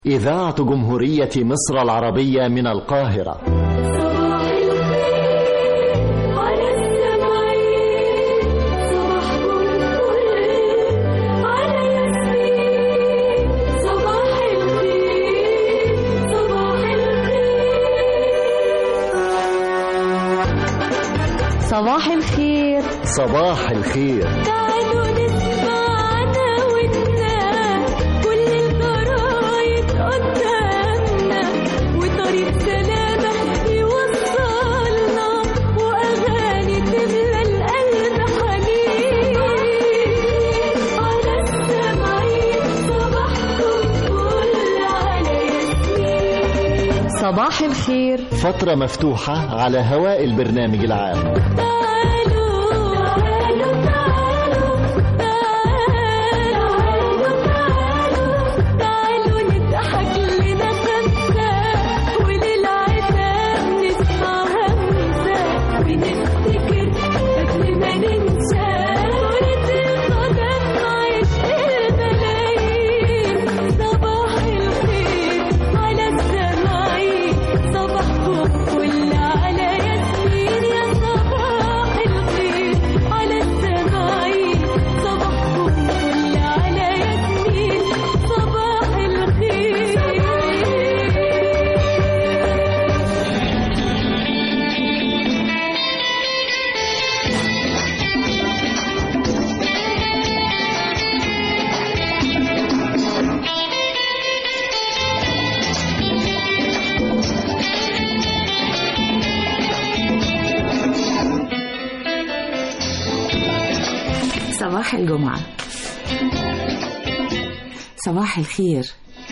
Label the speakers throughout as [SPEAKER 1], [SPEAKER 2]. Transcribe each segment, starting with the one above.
[SPEAKER 1] إذاعة جمهورية مصر العربية من القاهرة
[SPEAKER 2] صباح الخير على السمعين صباحكم فل على ياسمين صباح الخير صباح الخير
[SPEAKER 3] صباح الخير
[SPEAKER 1] صباح الخير
[SPEAKER 2] تعالوا نسمعنا ودنا كل الجرايد قدامنا وطريق سلامة يوصلنا وأغاني تملى القلب حنين على السمعين صباحكم فل على ياسمين
[SPEAKER 3] صباح الخير
[SPEAKER 1] فترة مفتوحة على هواء البرنامج العام
[SPEAKER 2] تعالوا تعالوا تعالوا تعالوا تعالوا تعالوا نضحك لنا خمسة وللعتاب نسمع همسة ونفتكر قبل ما ننسى كرة القدم عشق الملايين صباح الخير على السماعين صباحكم فل على ياسمين يا صباح الخير على السماعين صباحكم فل على ياسمين صباح الخير
[SPEAKER 3] صباح الجمعة صباح الخير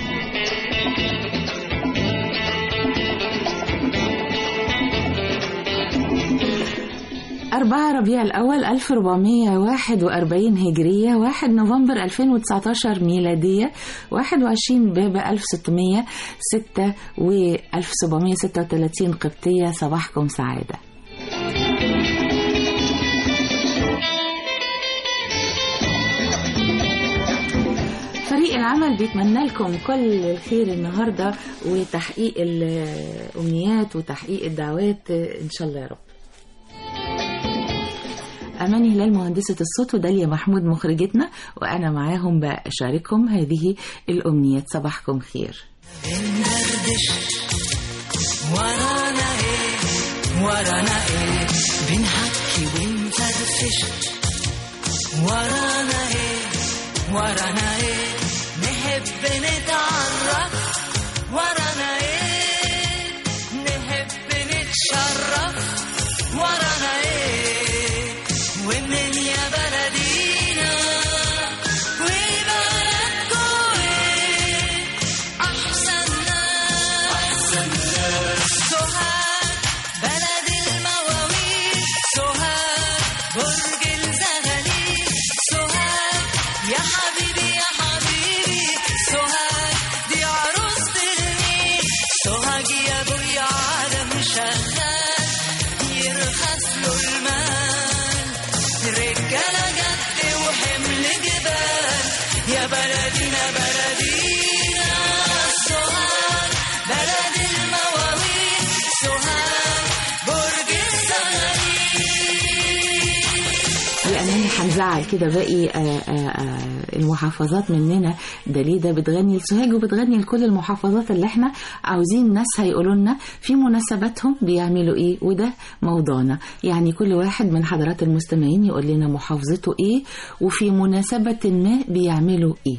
[SPEAKER 3] أربعة ربيع الأول 1441 هجرية 1 نوفمبر 2019 ميلادية 21 باب 1606 و 1736 قبطية صباحكم سعادة فريق العمل بيتمنى لكم كل الخير النهارده وتحقيق الامنيات وتحقيق الدعوات ان شاء الله يا رب. أماني هلال مهندسة الصوت وداليا محمود مخرجتنا وأنا معاهم بشارككم هذه الأمنيات صباحكم خير
[SPEAKER 4] بندردش ورانا ايه ورانا ايه بنحكي ونفرفش ورانا ايه ورانا ايه نحب نتعرف ورانا ايه نحب نتشرف ورانا ايه ومن يا بلدينا وبلدكوا ايه أحسن ناس سوهاج بلد المواويل سوهاج برج الزغاليل سوهاج يا حبيبي يا حبيبي سوهاج دي عروسة النيل سوهاج يا ابويا عالم شغال يرخص له المال رجالة جد وحمل جبال يا بلدينا بلدينا سوهاج بلد المواويل سوهاج برج الزغاليل
[SPEAKER 3] الأماني هنزعل كده باقي آه، آه، آه، المحافظات مننا دليدة بتغني لسوهاج وبتغني لكل المحافظات اللي احنا عاوزين ناس هيقولوا لنا في مناسباتهم بيعملوا ايه وده موضوعنا يعني كل واحد من حضرات المستمعين يقول لنا محافظته ايه وفي مناسبة ما بيعملوا ايه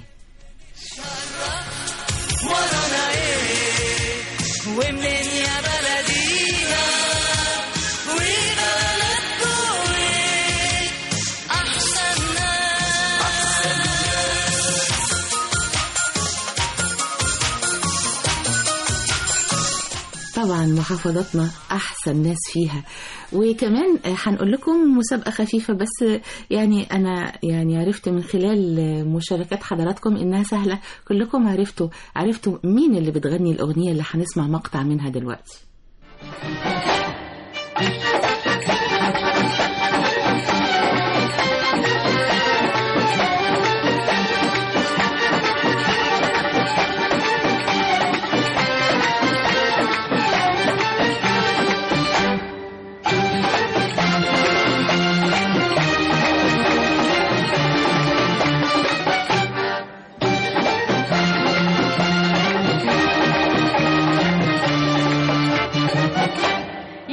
[SPEAKER 4] ورانا ايه ومنين يا بلدينا وبلدكوا ايه احسن ناس
[SPEAKER 3] طبعا محافظاتنا احسن ناس فيها وكمان آه، هنقول لكم مسابقه خفيفه بس آه، يعني انا يعني عرفت من خلال آه، مشاركات حضراتكم انها سهله كلكم عرفتوا عرفتوا مين اللي بتغني الاغنيه اللي هنسمع مقطع منها دلوقتي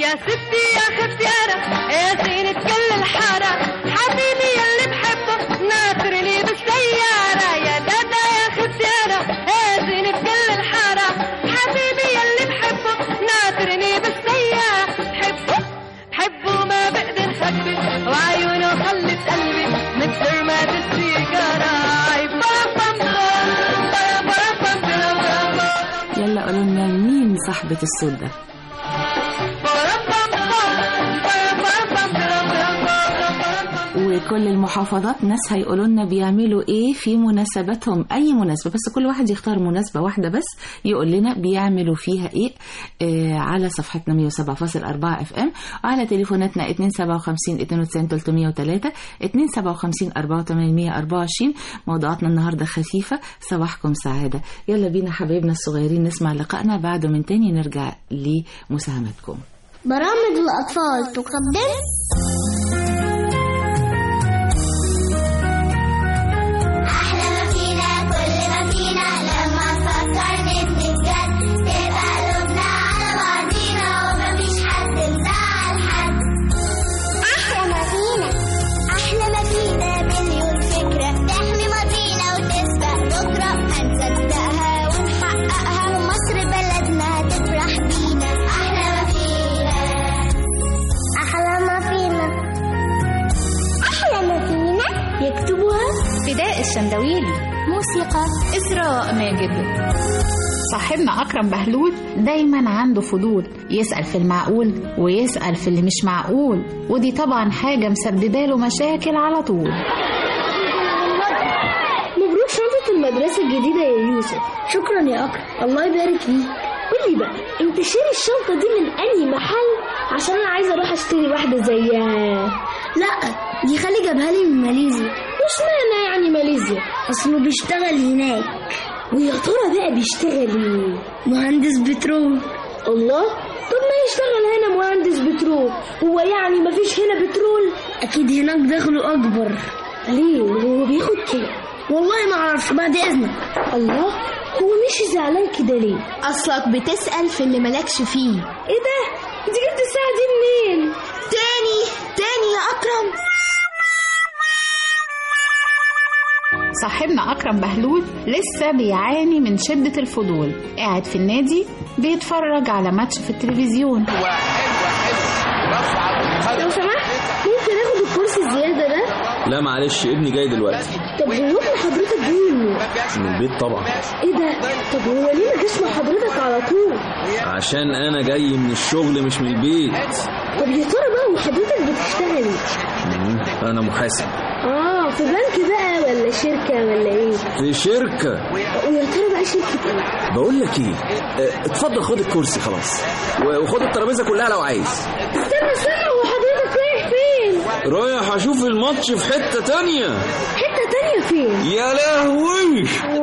[SPEAKER 4] يا ستي يا ختيارة يا زينة كل الحارة حبيبي يلي بحبه ناطرني بالسيارة يا دادا يا ختيارة يا زينة كل الحارة حبيبي يلي بحبه ناطرني بالسيارة بحبه بحبه ما بقدر خبي وعيونه خلت قلبي مثل ما السيجارة عي بام بام بام بام بام بام بام بام
[SPEAKER 3] يلا قولوا لنا مين صاحبة الصوت ده وكل المحافظات ناس هيقولوا لنا بيعملوا ايه في مناسباتهم اي مناسبه بس كل واحد يختار مناسبه واحده بس يقول لنا بيعملوا فيها ايه آه على صفحتنا 107.4 اف ام وعلى تليفوناتنا 257 92 303 257 4824 موضوعاتنا النهارده خفيفه صباحكم سعاده يلا بينا حبايبنا الصغيرين نسمع لقائنا بعده من تاني نرجع لمساهمتكم
[SPEAKER 5] برامج الأطفال تقدم أحلى ما فينا كل ما فينا لما نفكر نبني بجد تبقى قلوبنا على بعضينا ومفيش حد مزعل حد أحلى ما فينا أحلى ما فينا مليون فكرة تحمي ماضينا وتسبق بكرة هنصدقها ونحققها ومصر بلدنا هتفرح بينا أحلى ما فينا أحلى ما فينا أحلى ما فينا يكتبها
[SPEAKER 6] فداء الشندويلي
[SPEAKER 5] موسيقى
[SPEAKER 6] إسراء ماجد صاحبنا أكرم بهلول دايما عنده فضول يسأل في المعقول ويسأل في اللي مش معقول ودي طبعا حاجة مسببة له مشاكل على طول
[SPEAKER 5] مبروك شنطة المدرسة الجديدة يا يوسف شكرا يا أكرم الله يبارك فيك قول لي بقى انت شاري الشنطة دي من أي محل عشان أنا عايزة أروح أشتري واحدة زيها لا دي خالي جابها لي من ماليزيا مش معنى يعني ماليزيا أصله بيشتغل هناك ويا ترى بقى بيشتغل ايه؟ مهندس بترول الله طب ما يشتغل هنا مهندس بترول هو يعني مفيش هنا بترول اكيد هناك دخله اكبر ليه هو بياخد كده والله ما اعرفش بعد اذنك الله هو مش زعلان كده ليه اصلك بتسال في اللي مالكش فيه ايه ده انت جبت الساعه دي منين تاني تاني يا اكرم
[SPEAKER 6] صاحبنا أكرم بهلول لسه بيعاني من شدة الفضول قاعد في النادي بيتفرج على ماتش في التلفزيون
[SPEAKER 5] لو سمحت ممكن اخد الكرسي الزياده ده
[SPEAKER 7] لا معلش ابني جاي دلوقتي
[SPEAKER 5] طب هو ابن حضرتك جاي منين
[SPEAKER 7] من البيت طبعا
[SPEAKER 5] ايه ده طب هو ليه ما جاش مع حضرتك على طول
[SPEAKER 7] عشان انا جاي من الشغل مش من البيت
[SPEAKER 5] طب يا ترى بقى وحضرتك بتشتغلي
[SPEAKER 7] مم، انا محاسب
[SPEAKER 5] اه في بنك بقى ولا شركه ولا ايه
[SPEAKER 7] في شركة
[SPEAKER 5] ويا ترى بقى شركه ايه
[SPEAKER 7] بقول لك ايه اه، اتفضل خد الكرسي خلاص و- وخد الترابيزة كلها لو عايز
[SPEAKER 5] استنى استنى هو حضرتك رايح فين
[SPEAKER 7] رايح اشوف الماتش في حتة تانية
[SPEAKER 5] حته تانية فين
[SPEAKER 7] يا لهوي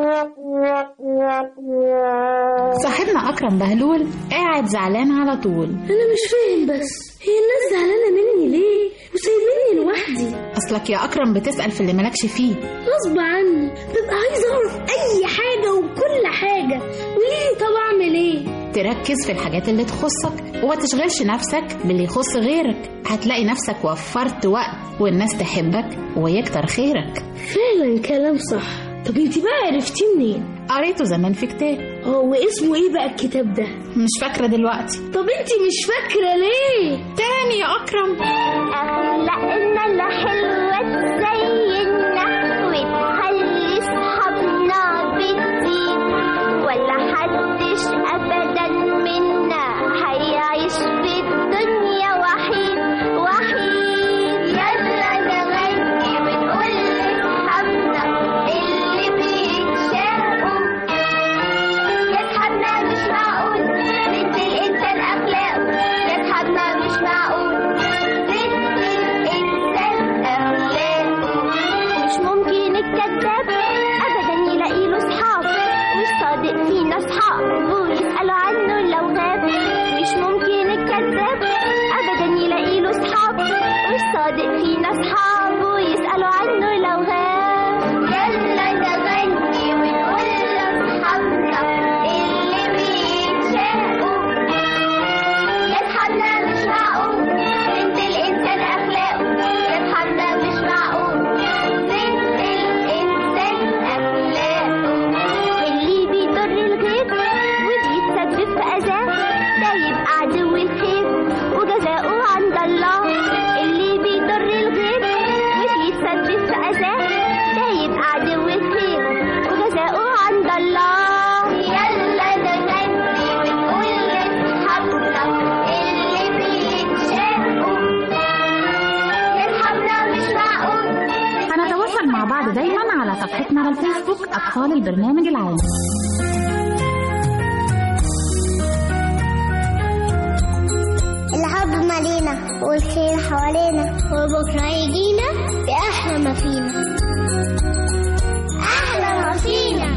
[SPEAKER 6] صاحبنا أكرم بهلول قاعد زعلان على طول
[SPEAKER 5] انا مش فاهم بس هي الناس زعلانه مني ليه وسايبيني لوحدي
[SPEAKER 6] أصلك يا أكرم بتسأل في اللي مالكش فيه
[SPEAKER 5] غصب عني ببقى عايزه اعرف اي حاجه وكل حاجه وليه طب اعمل ايه
[SPEAKER 6] تركز في الحاجات اللي تخصك وما تشغلش نفسك باللي يخص غيرك هتلاقي نفسك وفرت وقت والناس تحبك ويكتر خيرك
[SPEAKER 5] فعلا كلام صح طب انت بقى عرفتيه منين
[SPEAKER 6] قريته زمان في كتاب
[SPEAKER 5] اه واسمه ايه بقى الكتاب ده
[SPEAKER 6] مش فاكرة دلوقتي
[SPEAKER 5] طب انت مش فاكره ليه
[SPEAKER 6] تاني يا أكرم
[SPEAKER 5] أخلاقنا الحلوة تزيننا وتخلي صحابنا بتزيد ولا حدش أبدا منا هيعيش في الدنيا وحيد وحيد يلا نغني ونقول لصحابنا اللي بيتشاقوا يا صحابنا مش معقول بنت الإنسان أخلاقه يا صحابنا مش معقول بنت الإنسان أخلاقه
[SPEAKER 6] بعض دايما على صفحتنا على الفيسبوك أطفال البرنامج العام
[SPEAKER 8] الحب مالينا والخير حوالينا وبكرة يجينا بأحلى ما فينا أحلى ما فينا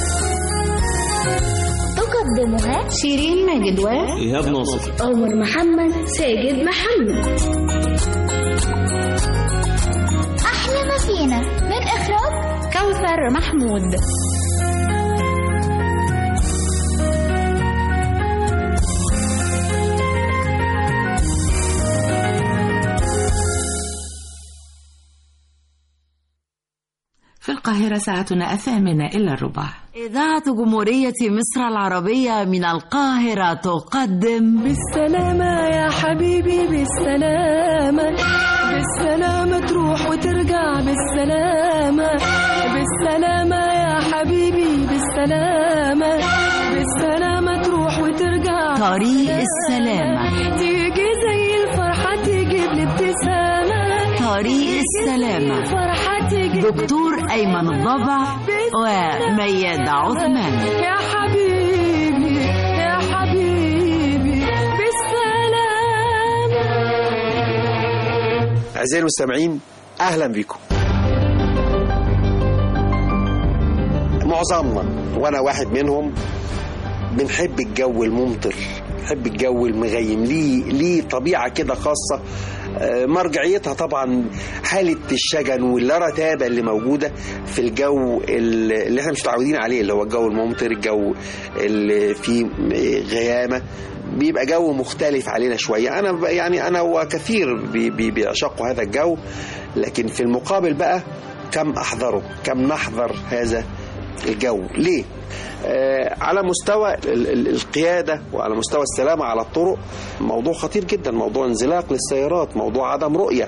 [SPEAKER 8] تقدمها
[SPEAKER 6] شيرين ماجد و
[SPEAKER 7] ايهاب ناصر
[SPEAKER 5] عمر محمد ساجد محمد
[SPEAKER 8] أحلى ما فينا من إخراج
[SPEAKER 6] كوثر محمود
[SPEAKER 3] في القاهرة ساعتنا الثامنة إلا الربع
[SPEAKER 9] إذاعة جمهورية مصر العربية من القاهرة تقدم
[SPEAKER 2] بالسلامة يا حبيبي بالسلامة بالسلامة تروح وترجع بالسلامة بالسلامة يا حبيبي بالسلامة بالسلامة تروح وترجع
[SPEAKER 9] طريق السلامة
[SPEAKER 2] تيجي زي الفرحة تجيب لي ابتسامة
[SPEAKER 9] طريق السلامة
[SPEAKER 2] فرحة تجيب
[SPEAKER 9] دكتور أيمن الضبع وميادة عثمان
[SPEAKER 2] يا حبيبي يا حبيبي بالسلامة
[SPEAKER 10] أعزائي المستمعين أهلا بكم معظمنا وأنا واحد منهم بنحب الجو الممطر بنحب الجو المغيم ليه ليه طبيعة كده خاصة آه، مرجعيتها طبعا حالة الشجن والرتابة اللي موجودة في الجو اللي اللي احنا مش متعودين عليه اللي هو الجو الممطر الجو اللي فيه غيامة بيبقى جو مختلف علينا شوية أنا ب- يعني أنا وكثير بي- بي- بيعشقوا هذا الجو لكن في المقابل بقى كم أحذره كم نحذر هذا الجو ليه؟ آه على مستوى ال- ال- القيادة وعلى مستوى السلامة على الطرق موضوع خطير جدا موضوع انزلاق للسيارات موضوع عدم رؤية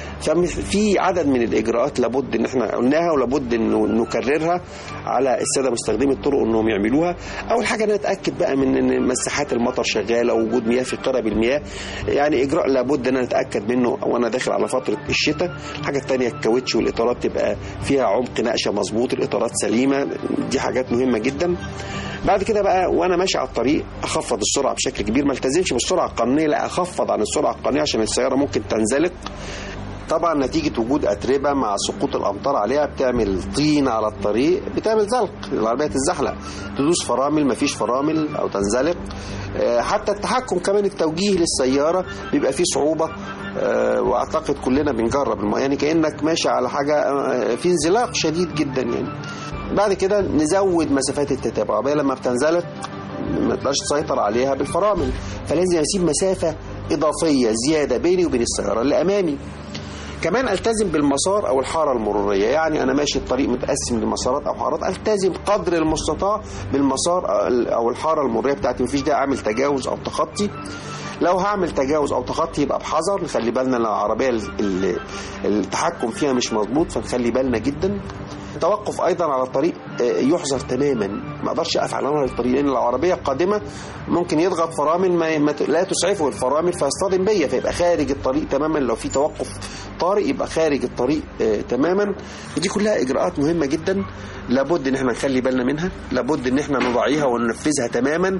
[SPEAKER 10] ففي عدد من الاجراءات لابد ان احنا قلناها ولابد ان نكررها على الساده مستخدمي الطرق انهم يعملوها اول حاجه ان نتاكد بقى من ان مساحات المطر شغاله ووجود مياه في قرب المياه يعني اجراء لابد ان انا اتاكد منه وانا داخل على فتره الشتاء الحاجه الثانيه الكاوتش والاطارات تبقى فيها عمق نقشه مظبوط الاطارات سليمه دي حاجات مهمه جدا بعد كده بقى وانا ماشي على الطريق اخفض السرعه بشكل كبير ما التزمش بالسرعه القانونيه لا اخفض عن السرعه القانونيه عشان السياره ممكن تنزلق طبعا نتيجة وجود أتربة مع سقوط الأمطار عليها بتعمل طين على الطريق بتعمل زلق العربية تتزحلق تدوس فرامل مفيش فرامل أو تنزلق آه، حتى التحكم كمان التوجيه للسيارة بيبقى فيه صعوبة آه، وأعتقد كلنا بنجرب الم- يعني كأنك ماشي على حاجة آه، في انزلاق شديد جدا يعني بعد كده نزود مسافات التتابع العربية لما بتنزلق ما تقدرش تسيطر عليها بالفرامل فلازم اسيب مسافه اضافيه زياده بيني وبين السياره اللي امامي كمان التزم بالمسار او الحاره المروريه يعني انا ماشي الطريق متقسم لمسارات او حارات التزم قدر المستطاع بالمسار او الحاره المروريه بتاعتي مفيش داعي اعمل تجاوز او تخطي لو هعمل تجاوز او تخطي يبقى بحذر نخلي بالنا لو العربيه ال- ال- التحكم فيها مش مظبوط فنخلي بالنا جدا التوقف ايضا على الطريق آه، يحظر تماما ما اقدرش اقف على نهر الطريق لان العربيه قادمه ممكن يضغط فرامل ما ما ت- لا تسعفه الفرامل فيصطدم بيا فيبقى خارج الطريق تماما لو في توقف طارئ يبقى خارج الطريق آه، تماما ودي كلها اجراءات مهمه جدا لابد ان احنا نخلي بالنا منها لابد ان احنا نراعيها وننفذها تماما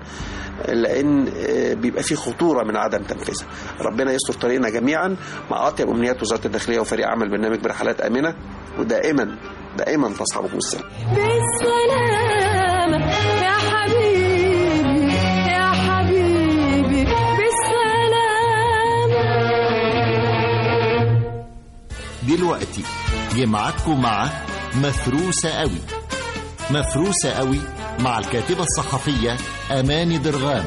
[SPEAKER 10] لان آه، بيبقى في خطوره من عدم تنفيذها ربنا يستر طريقنا جميعا مع اطيب امنيات وزاره الداخليه وفريق عمل برنامج برحلات امنه ودائما دائما تصحبكم السلام
[SPEAKER 2] بالسلامة يا حبيبي يا حبيبي بالسلامة
[SPEAKER 1] دلوقتي جمعتكم مع مفروسة قوي مفروسة قوي مع الكاتبة الصحفية أماني درغام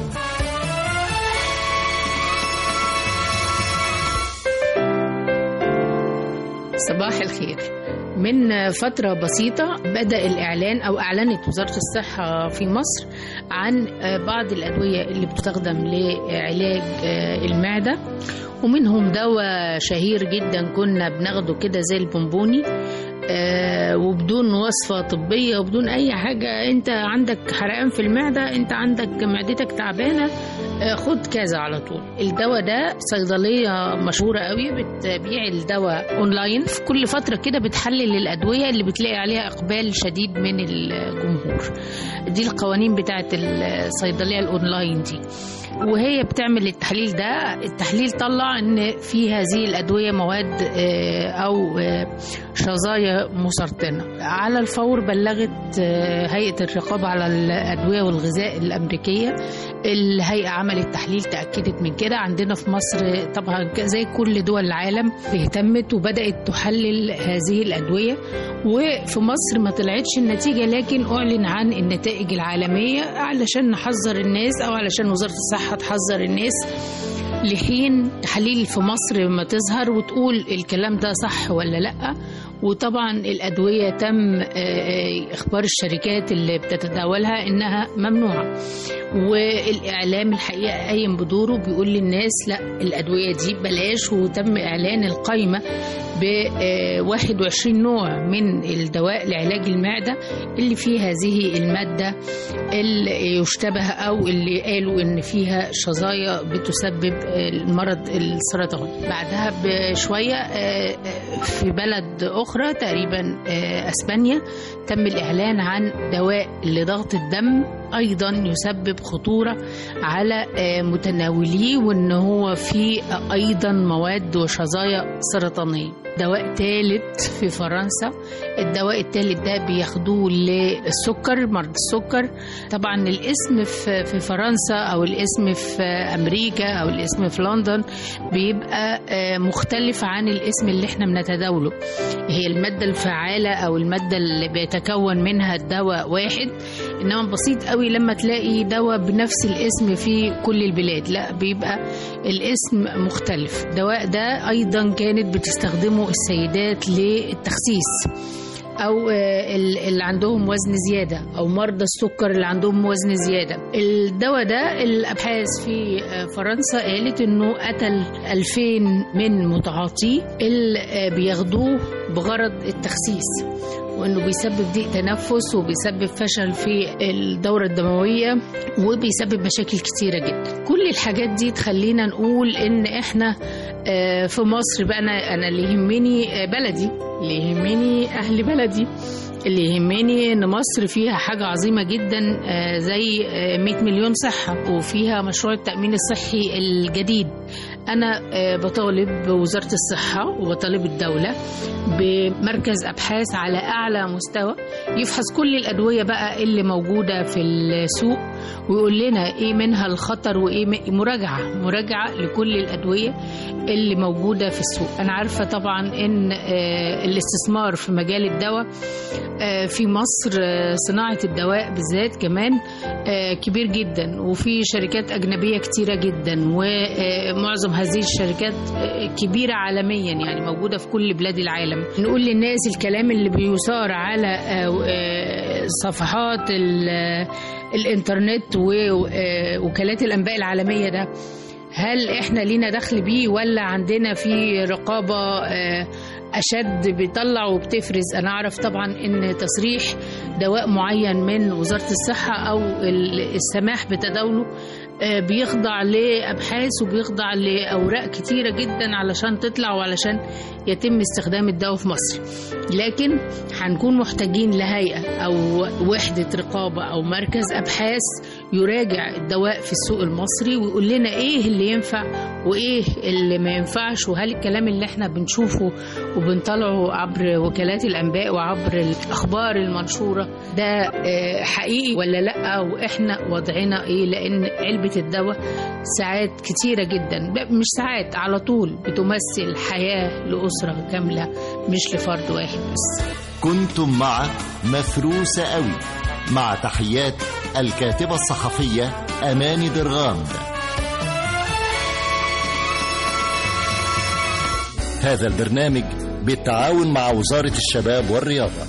[SPEAKER 11] صباح الخير من فترة بسيطة بدأ الإعلان أو أعلنت وزارة الصحة في مصر عن بعض الأدوية اللي بتستخدم لعلاج المعدة ومنهم دواء شهير جدا كنا بناخده كده زي البونبوني آه، وبدون وصفة طبية وبدون أي حاجة أنت عندك حرقان في المعدة أنت عندك معدتك تعبانة آه، خد كذا على طول الدواء ده صيدلية مشهورة قوي بتبيع الدواء اونلاين في كل فترة كده بتحلل الأدوية اللي بتلاقي عليها إقبال شديد من الجمهور دي القوانين بتاعت الصيدلية الأونلاين دي وهي بتعمل التحليل ده التحليل طلع ان في هذه الادويه مواد آه، او آه، شظايا مسرطنه على الفور بلغت آه، هيئه الرقابه على الادويه والغذاء الامريكيه الهيئه عملت تحليل تاكدت من كده عندنا في مصر طبعا زي كل دول العالم اهتمت وبدات تحلل هذه الادويه وفي مصر ما طلعتش النتيجه لكن اعلن عن النتائج العالميه علشان نحذر الناس او علشان وزاره الصحه تحذر الناس لحين تحاليل في مصر ما تظهر وتقول الكلام ده صح ولا لا وطبعا الأدوية تم آه، آه، إخبار الشركات اللي بتتداولها إنها ممنوعة والإعلام الحقيقة قايم بدوره بيقول للناس لا الأدوية دي بلاش وتم إعلان القايمة ب آه، 21 نوع من الدواء لعلاج المعدة اللي فيه هذه المادة اللي يشتبه أو اللي قالوا إن فيها شظايا بتسبب المرض السرطان بعدها بشوية آه، آه، في بلد أخرى تقريبا آه، أسبانيا تم الإعلان عن دواء لضغط الدم أيضا يسبب خطورة على آه، متناوليه وإن هو فيه أيضا مواد وشظايا سرطانية دواء ثالث في فرنسا الدواء الثالث ده بياخدوه للسكر مرض السكر طبعا الاسم في في فرنسا او الاسم في امريكا او الاسم في لندن بيبقى آه، مختلف عن الاسم اللي احنا بنتداوله هي الماده الفعاله او الماده اللي بيتكون منها الدواء واحد انما بسيط قوي لما تلاقي دواء بنفس الاسم في كل البلاد لا بيبقى الاسم مختلف الدواء ده ايضا كانت بتستخدمه السيدات للتخسيس او آه، ال- اللي عندهم وزن زياده او مرضى السكر اللي عندهم وزن زياده الدواء ده الابحاث في آه، فرنسا قالت انه قتل 2000 من متعاطيه اللي آه، بياخدوه بغرض التخسيس وانه بيسبب ضيق تنفس وبيسبب فشل في الدوره الدمويه وبيسبب مشاكل كتيره جدا كل الحاجات دي تخلينا نقول ان احنا آه، في مصر بقى انا انا اللي يهمني آه، بلدي اللي يهمني اهل بلدي اللي يهمني ان مصر فيها حاجه عظيمه جدا آه، زي آه، 100 مليون صحه وفيها مشروع التامين الصحي الجديد انا آه، بطالب بوزاره الصحه وبطالب الدوله بمركز ابحاث على اعلى مستوى يفحص كل الادويه بقى اللي موجوده في السوق ويقول لنا ايه منها الخطر وايه م- مراجعه مراجعه لكل الادويه اللي موجوده في السوق انا عارفه طبعا ان آه، الاستثمار في مجال الدواء آه، في مصر آه، صناعه الدواء بالذات كمان آه، كبير جدا وفي شركات اجنبيه كتيره جدا ومعظم هذه الشركات آه، كبيره عالميا يعني موجوده في كل بلاد العالم نقول للناس الكلام اللي بيثار على آه، آه، صفحات ال- آه، الانترنت ووكالات الانباء العالميه ده هل احنا لينا دخل بيه ولا عندنا في رقابه آه، اشد بيطلع وبتفرز انا اعرف طبعا ان تصريح دواء معين من وزاره الصحه او ال- السماح بتداوله آه، بيخضع لابحاث وبيخضع لاوراق كتيره جدا علشان تطلع وعلشان يتم استخدام الدواء في مصر لكن هنكون محتاجين لهيئه او وحده رقابه او مركز ابحاث يراجع الدواء في السوق المصري ويقول لنا ايه اللي ينفع وايه اللي ما ينفعش وهل الكلام اللي احنا بنشوفه وبنطلعه عبر وكالات الانباء وعبر الاخبار المنشوره ده آه، حقيقي ولا لا واحنا وضعنا ايه لان علبه الدواء ساعات كتيره جدا ب- مش ساعات على طول بتمثل حياه لاسره كامله مش لفرد واحد بس
[SPEAKER 1] كنتم مع مفروسة قوي مع تحيات الكاتبة الصحفية أماني درغام هذا البرنامج بالتعاون مع وزارة الشباب والرياضة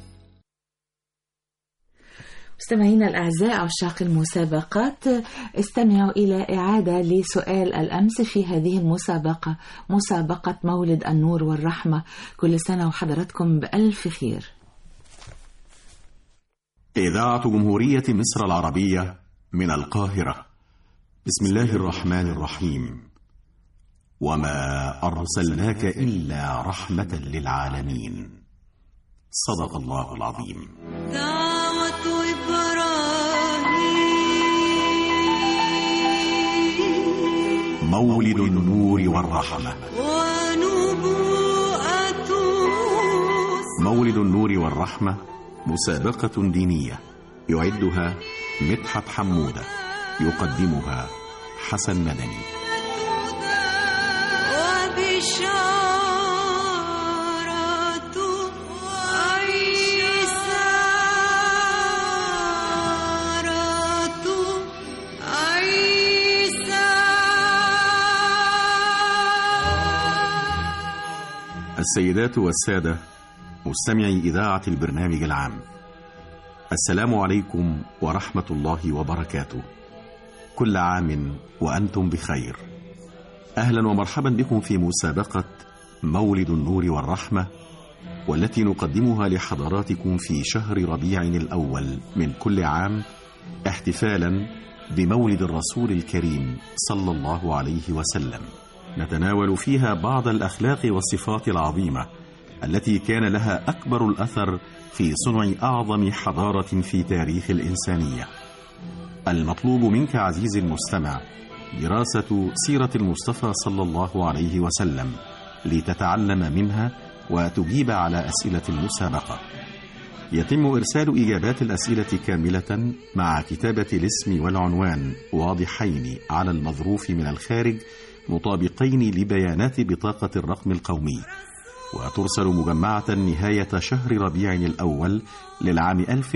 [SPEAKER 3] مستمعينا الأعزاء عشاق المسابقات استمعوا إلى إعادة لسؤال الأمس في هذه المسابقة مسابقة مولد النور والرحمة كل سنة وحضراتكم بألف خير
[SPEAKER 12] إذاعة جمهورية مصر العربية من القاهرة بسم الله الرحمن الرحيم وما أرسلناك إلا رحمة للعالمين صدق الله العظيم
[SPEAKER 2] دعوة إبراهيم
[SPEAKER 12] مولد النور والرحمة
[SPEAKER 2] ونبوءة
[SPEAKER 12] مولد النور والرحمة مسابقة دينية يعدها مدحت حمودة يقدمها حسن مدني
[SPEAKER 2] وبشارة عيسى عيسى
[SPEAKER 12] السيدات والسادة مستمعي إذاعة البرنامج العام السلام عليكم ورحمة الله وبركاته كل عام وأنتم بخير أهلا ومرحبا بكم في مسابقة مولد النور والرحمة والتي نقدمها لحضراتكم في شهر ربيع الأول من كل عام احتفالا بمولد الرسول الكريم صلى الله عليه وسلم نتناول فيها بعض الأخلاق والصفات العظيمة التي كان لها أكبر الأثر في صنع أعظم حضارة في تاريخ الإنسانية المطلوب منك عزيزي المستمع دراسة سيرة المصطفى صلى الله عليه وسلم لتتعلم منها وتجيب على أسئلة المسابقة يتم إرسال إجابات الأسئلة كاملة مع كتابة الاسم والعنوان واضحين على المظروف من الخارج مطابقين لبيانات بطاقة الرقم القومي وترسل مجمعة نهاية شهر ربيع الأول للعام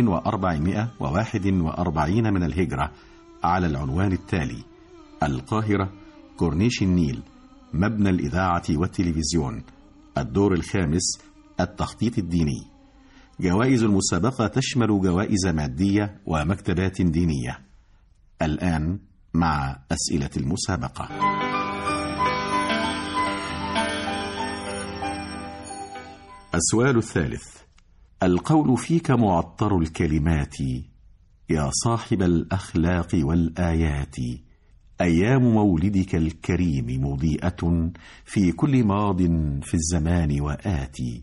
[SPEAKER 12] 1441 من الهجرة على العنوان التالي القاهرة كورنيش النيل مبنى الإذاعة والتلفزيون الدور الخامس التخطيط الديني جوائز المسابقة تشمل جوائز مادية ومكتبات دينية الآن مع أسئلة المسابقة السؤال الثالث القول فيك معطر الكلمات يا صاحب الأخلاق والآيات أيام مولدك الكريم مضيئة في كل ماض في الزمان وآتي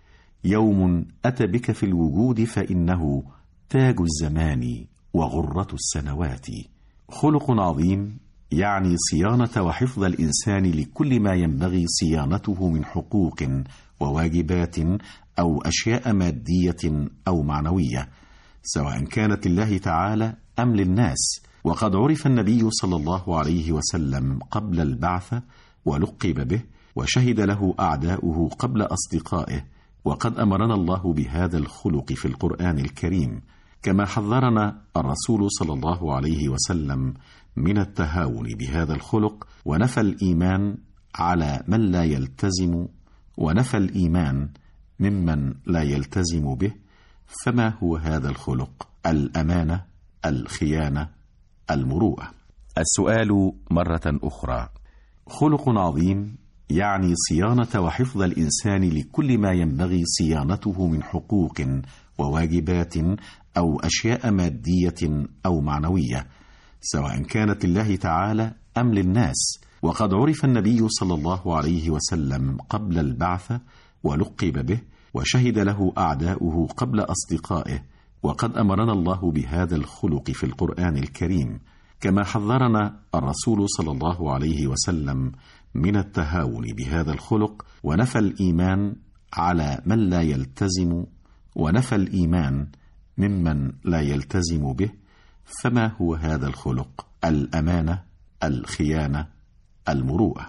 [SPEAKER 12] يوم أتى بك في الوجود فإنه تاج الزمان وغرة السنوات خلق عظيم يعني صيانة وحفظ الإنسان لكل ما ينبغي صيانته من حقوق وواجبات أو أشياء مادية أو معنوية سواء كانت لله تعالى أم للناس وقد عرف النبي صلى الله عليه وسلم قبل البعث ولقب به وشهد له أعداؤه قبل أصدقائه وقد أمرنا الله بهذا الخلق في القرآن الكريم كما حذرنا الرسول صلى الله عليه وسلم من التهاون بهذا الخلق ونفى الإيمان على من لا يلتزم ونفى الإيمان ممن لا يلتزم به فما هو هذا الخلق الأمانة الخيانة المروءة السؤال مرة أخرى خلق عظيم يعني صيانة وحفظ الإنسان لكل ما ينبغي صيانته من حقوق وواجبات أو أشياء مادية أو معنوية سواء كانت لله تعالى أم للناس وقد عرف النبي صلى الله عليه وسلم قبل البعث ولقب به وشهد له أعداؤه قبل أصدقائه وقد أمرنا الله بهذا الخلق في القرآن الكريم كما حذرنا الرسول صلى الله عليه وسلم من التهاون بهذا الخلق ونفى الإيمان على من لا يلتزم ونفى الإيمان ممن لا يلتزم به فما هو هذا الخلق الأمانة الخيانة المروءة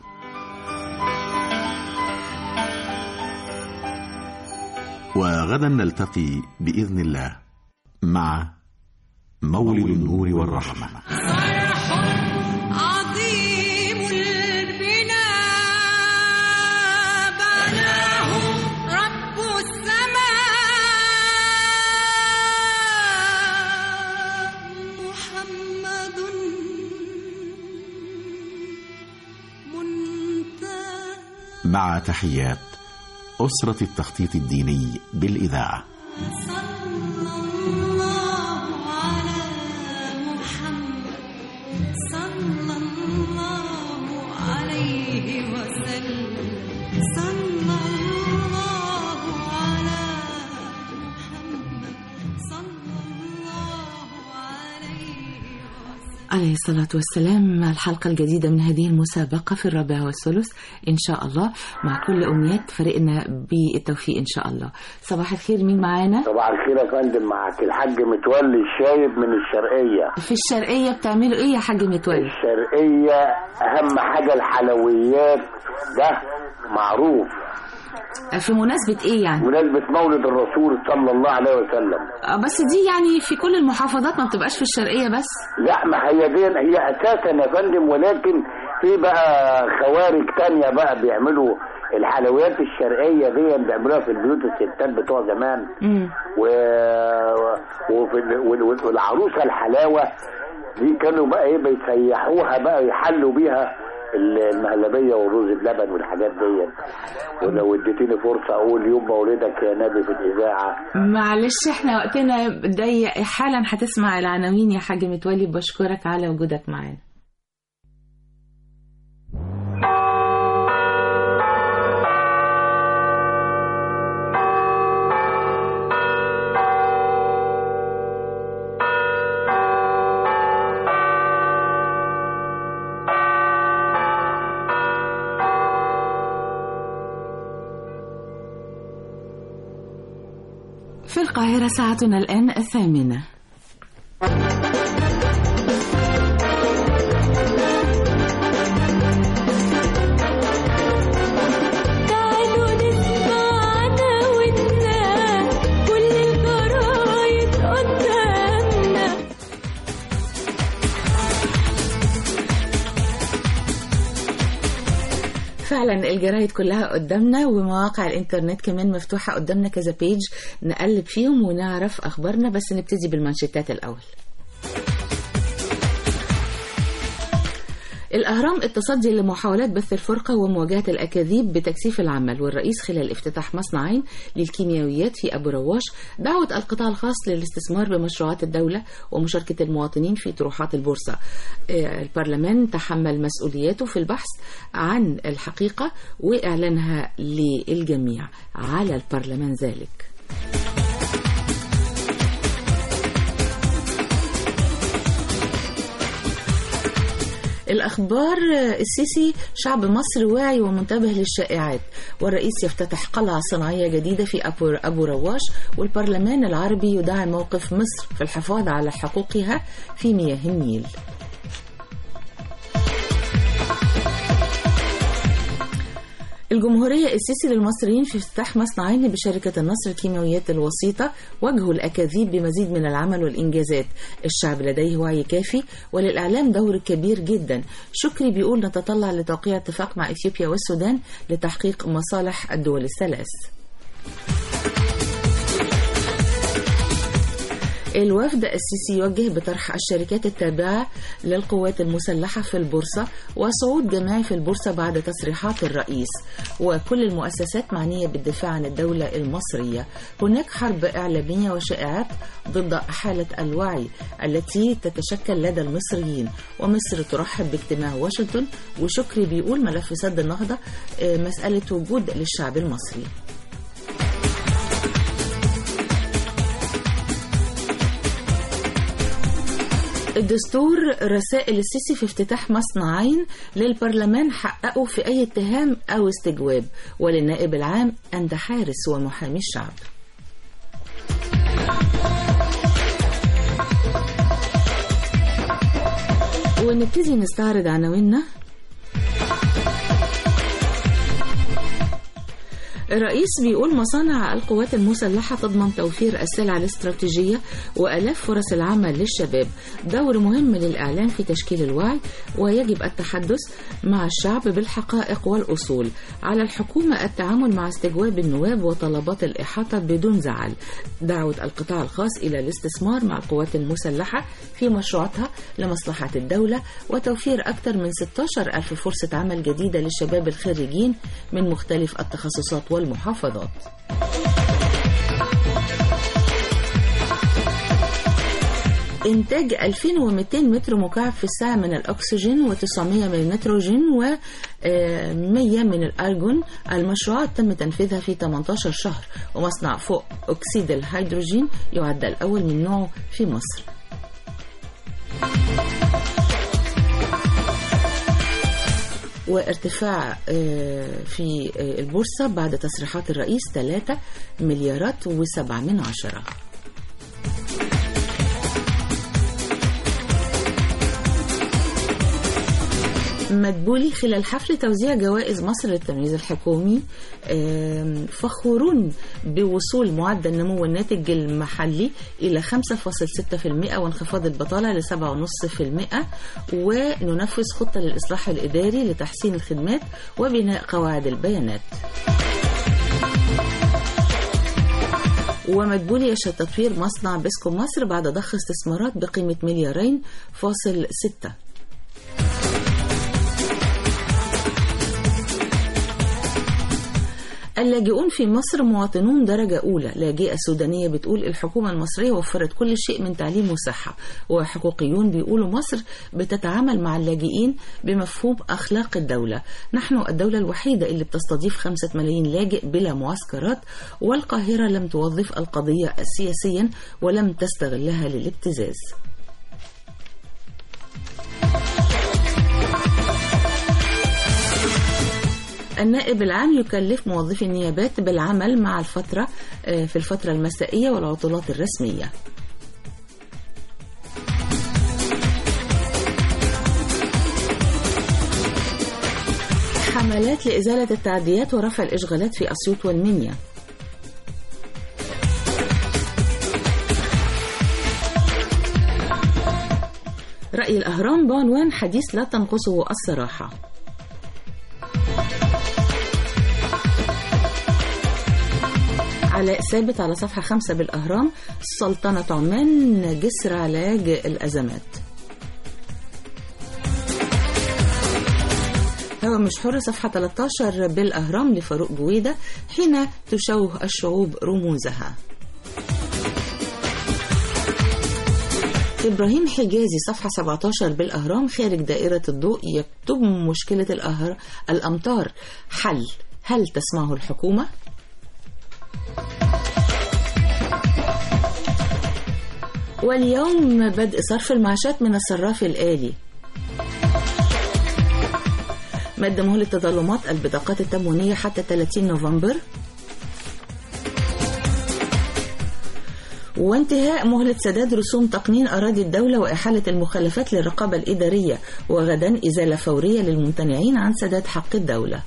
[SPEAKER 12] وغدا نلتقي بإذن الله مع مولد النور والرحمة
[SPEAKER 2] عظيم البناء بناه رب السماء محمد منتهى
[SPEAKER 12] مع تحيات أسرة التخطيط الديني بالإذاعة
[SPEAKER 2] الله على محمد صلى صلى الله على محمد صلى الله عليه
[SPEAKER 3] عليه الصلاة والسلام الحلقة الجديدة من هذه المسابقة في الرابع والثلث إن شاء الله مع كل أمنيات فريقنا بالتوفيق إن شاء الله صباح الخير مين معانا
[SPEAKER 13] صباح الخير يا فندم معاك الحاج متولي الشايب من الشرقية
[SPEAKER 3] في الشرقية بتعملوا إيه يا حاج متولي
[SPEAKER 13] الشرقية أهم حاجة الحلويات ده معروف
[SPEAKER 3] في مناسبة إيه يعني
[SPEAKER 13] مناسبة مولد الرسول صلى الله عليه وسلم
[SPEAKER 3] آه، بس دي يعني في كل المحافظات ما بتبقاش في الشرقية بس
[SPEAKER 13] لا ما هي دي هي أساسا يا فندم ولكن في بقى خوارج تانية بقى بيعملوا الحلويات الشرقية دي بيعملوها في البيوت الستات بتوع زمان و... وفي ال- وال- وال- والعروسه الحلاوه دي كانوا بقى ايه بيسيحوها بقى يحلوا بيها المهلبيه والرز بلبن والحاجات دي ولو اديتيني فرصه اقول يوم مولدك يا نبي في الاذاعه
[SPEAKER 3] معلش احنا وقتنا ضيق حالا هتسمع العناوين يا حاج متولي بشكرك على وجودك معانا في القاهرة ساعتنا الآن الثامنة
[SPEAKER 2] تعالوا نسمع عناويننا كل الجرايد قدامنا
[SPEAKER 3] فعلا الجرايد كلها قدامنا ومواقع الانترنت كمان مفتوحة قدامنا كذا بيج نقلب فيهم ونعرف أخبارنا بس نبتدي بالمانشيتات الأول الأهرام التصدي لمحاولات بث الفرقة ومواجهة الأكاذيب بتكثيف العمل والرئيس خلال افتتاح مصنعين للكيميائيات في أبو رواش دعوة القطاع الخاص للاستثمار بمشروعات الدولة ومشاركة المواطنين في طروحات البورصة آه، البرلمان تحمل مسؤولياته في البحث عن الحقيقة وإعلانها للجميع على البرلمان ذلك الأخبار السيسي شعب مصر واعي ومنتبه للشائعات والرئيس يفتتح قلعة صناعية جديدة في أبو, أبو رواش والبرلمان العربي يدعم موقف مصر في الحفاظ على حقوقها في مياه النيل الجمهورية السيسي للمصريين في افتتاح مصنعين بشركة النصر الكيماويات الوسيطة واجهوا الأكاذيب بمزيد من العمل والإنجازات الشعب لديه وعي كافي وللإعلام دور كبير جدا شكري بيقول نتطلع لتوقيع اتفاق مع إثيوبيا والسودان لتحقيق مصالح الدول الثلاث الوفد السيسي يوجه بطرح الشركات التابعة للقوات المسلحة في البورصة وصعود جماعي في البورصة بعد تصريحات الرئيس وكل المؤسسات معنية بالدفاع عن الدولة المصرية هناك حرب إعلامية وشائعات ضد حالة الوعي التي تتشكل لدى المصريين ومصر ترحب باجتماع واشنطن وشكري بيقول ملف سد النهضة آه، مسألة وجود للشعب المصري الدستور رسائل السيسي في افتتاح مصنعين للبرلمان حققوا في أي اتهام أو استجواب وللنائب العام أنت حارس ومحامي الشعب ونبتدي نستعرض عناويننا الرئيس بيقول مصانع القوات المسلحة تضمن توفير السلع الاستراتيجية وألاف فرص العمل للشباب دور مهم للإعلام في تشكيل الوعي ويجب التحدث مع الشعب بالحقائق والأصول على الحكومة التعامل مع استجواب النواب وطلبات الإحاطة بدون زعل دعوة القطاع الخاص إلى الاستثمار مع القوات المسلحة في مشروعاتها لمصلحة الدولة وتوفير أكثر من 16 ألف فرصة عمل جديدة للشباب الخريجين من مختلف التخصصات والمحافظات إنتاج 2200 متر مكعب في الساعة من الأكسجين و900 من النيتروجين و100 من الأرجون المشروعات تم تنفيذها في 18 شهر ومصنع فوق أكسيد الهيدروجين يعد الأول من نوعه في مصر وارتفاع آه، في آه، البورصة بعد تصريحات الرئيس 3 مليارات و7 من عشرة مدبولي خلال حفل توزيع جوائز مصر للتمييز الحكومي آم، فخورون بوصول معدل نمو الناتج المحلي إلى 5.6% وانخفاض البطالة ل 7.5% وننفذ خطة للإصلاح الإداري لتحسين الخدمات وبناء قواعد البيانات ومدبولي يشهد تطوير مصنع بسكو مصر بعد ضخ استثمارات بقيمة مليارين فاصل ستة اللاجئون في مصر مواطنون درجة أولى لاجئة سودانية بتقول الحكومة المصرية وفرت كل شيء من تعليم وصحة وحقوقيون بيقولوا مصر بتتعامل مع اللاجئين بمفهوم أخلاق الدولة نحن الدولة الوحيدة اللي بتستضيف خمسة ملايين لاجئ بلا معسكرات والقاهرة لم توظف القضية سياسيا ولم تستغلها للابتزاز النائب العام يكلف موظفي النيابات بالعمل مع الفترة آه، في الفترة المسائية والعطلات الرسمية حملات لإزالة التعديات ورفع الإشغالات في أسيوط والمنيا رأي الأهرام بعنوان حديث لا تنقصه الصراحة علاء ثابت على صفحة خمسة بالأهرام سلطنة عمان جسر علاج الأزمات هو مش حر صفحة 13 بالأهرام لفاروق جويدة حين تشوه الشعوب رموزها إبراهيم حجازي صفحة 17 بالأهرام خارج دائرة الضوء يكتب مشكلة الأهر الأمطار حل هل تسمعه الحكومة؟ واليوم بدء صرف المعاشات من الصراف الآلي مد مهلة تظلمات البطاقات التموينية حتى 30 نوفمبر وانتهاء مهلة سداد رسوم تقنين أراضي الدولة وإحالة المخالفات للرقابة الإدارية وغدا إزالة فورية للممتنعين عن سداد حق الدولة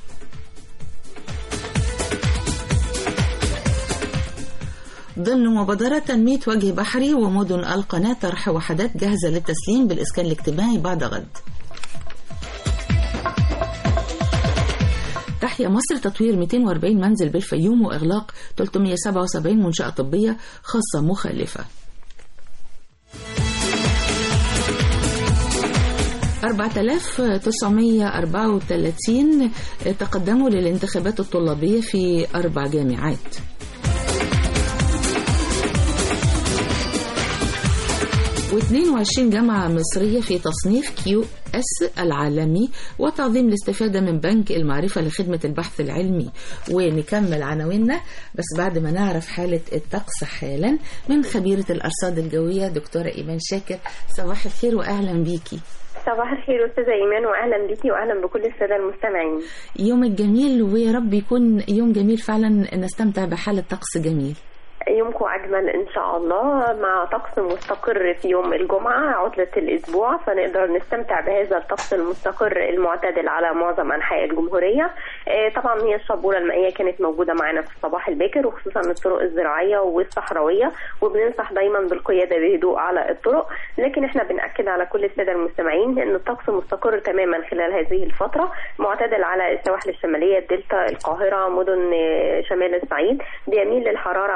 [SPEAKER 3] ضمن مبادرة تنمية وجه بحري ومدن القناة طرح وحدات جاهزة للتسليم بالإسكان الاجتماعي بعد غد تحيا مصر تطوير 240 منزل بالفيوم وإغلاق 377 منشأة طبية خاصة مخالفة 4934 تقدموا للانتخابات الطلابية في أربع جامعات و22 جامعة مصرية في تصنيف كيو اس العالمي وتعظيم الاستفادة من بنك المعرفة لخدمة البحث العلمي ونكمل عناويننا بس بعد ما نعرف حالة الطقس حالا من خبيرة الأرصاد الجوية دكتورة إيمان شاكر صباح الخير وأهلا بيكي
[SPEAKER 14] صباح الخير استاذه ايمان واهلا بيكي واهلا بكل الساده المستمعين
[SPEAKER 3] يومك جميل ويا رب يكون يوم جميل فعلا نستمتع بحالة طقس جميل
[SPEAKER 14] يومكم أجمل إن شاء الله مع طقس مستقر في يوم الجمعة عطلة الأسبوع فنقدر نستمتع بهذا الطقس المستقر المعتدل على معظم أنحاء الجمهورية آه، طبعا هي الشبورة المائية كانت موجودة معنا في الصباح الباكر وخصوصا الطرق الزراعية والصحراوية وبننصح دايما بالقيادة بهدوء على الطرق لكن احنا بنأكد على كل السادة المستمعين أن الطقس مستقر تماما خلال هذه الفترة معتدل على السواحل الشمالية الدلتا القاهرة مدن آه، شمال الصعيد بيميل للحرارة على جنوب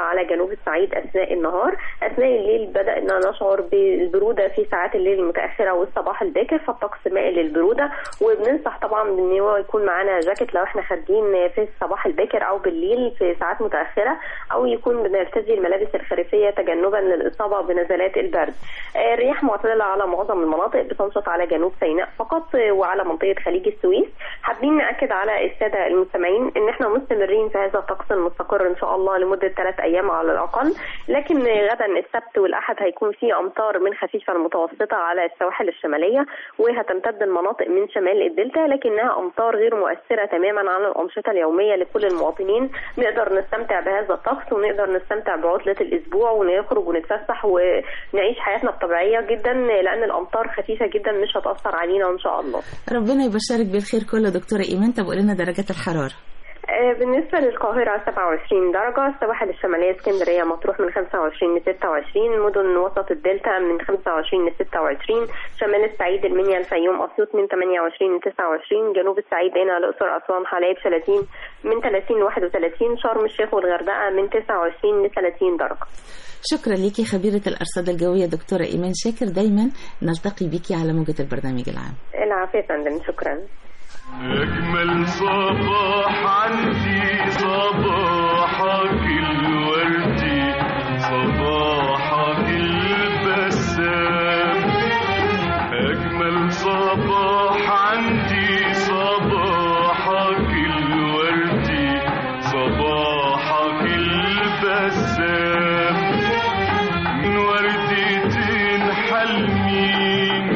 [SPEAKER 14] جنوب الصعيد اثناء النهار اثناء الليل بدانا نشعر بالبروده في ساعات الليل المتاخره والصباح الباكر فالطقس مائل للبروده وبننصح طبعا ان هو يكون معانا جاكيت لو احنا خارجين في الصباح الباكر او بالليل في ساعات متاخره او يكون بنرتدي الملابس الخريفيه تجنبا للاصابه بنزلات البرد آه، الرياح معتدله على معظم المناطق بتنشط على جنوب سيناء فقط آه، وعلى منطقه خليج السويس حابين ناكد على الساده المستمعين ان احنا مستمرين في هذا الطقس المستقر ان شاء الله لمده ثلاث ايام على الاقل لكن آه، غدا السبت والاحد هيكون في امطار من خفيفه لمتوسطه على السواحل الشماليه وهتمتد المناطق من شمال الدلتا لكنها امطار غير مؤثره تماما على الانشطه اليوميه لكل المواطنين نقدر نستمتع بهذا الطقس ونقدر نستمتع بعطله الاسبوع ونخرج ونتفسح ونعيش حياتنا الطبيعيه جدا لان الامطار خفيفه جدا مش هتاثر علينا ان شاء الله
[SPEAKER 3] ربنا يبشرك بالخير كله دكتورة إيمان طب قولي لنا درجات الحرارة
[SPEAKER 14] آه، بالنسبة للقاهرة 27 درجة السواحل الشمالية اسكندرية مطروح من 25 ل 26 مدن وسط الدلتا من 25 ل 26 شمال الصعيد المنيا الفيوم أسيوط من 28 ل 29 جنوب الصعيد هنا الأقصر أسوان حلايب 30 من 30 ل 31 شرم الشيخ والغردقة من 29 ل 30 درجة
[SPEAKER 3] شكرا ليكي خبيرة الأرصاد الجوية دكتورة إيمان شاكر دايما نلتقي بيكي على موجة البرنامج العام
[SPEAKER 14] العافية يا فندم شكرا
[SPEAKER 15] أجمل صباح عندي صباحك الوردي صباحك البسام أجمل صباح عندي صباحك الوردي صباحك البسام من وردتين حلمين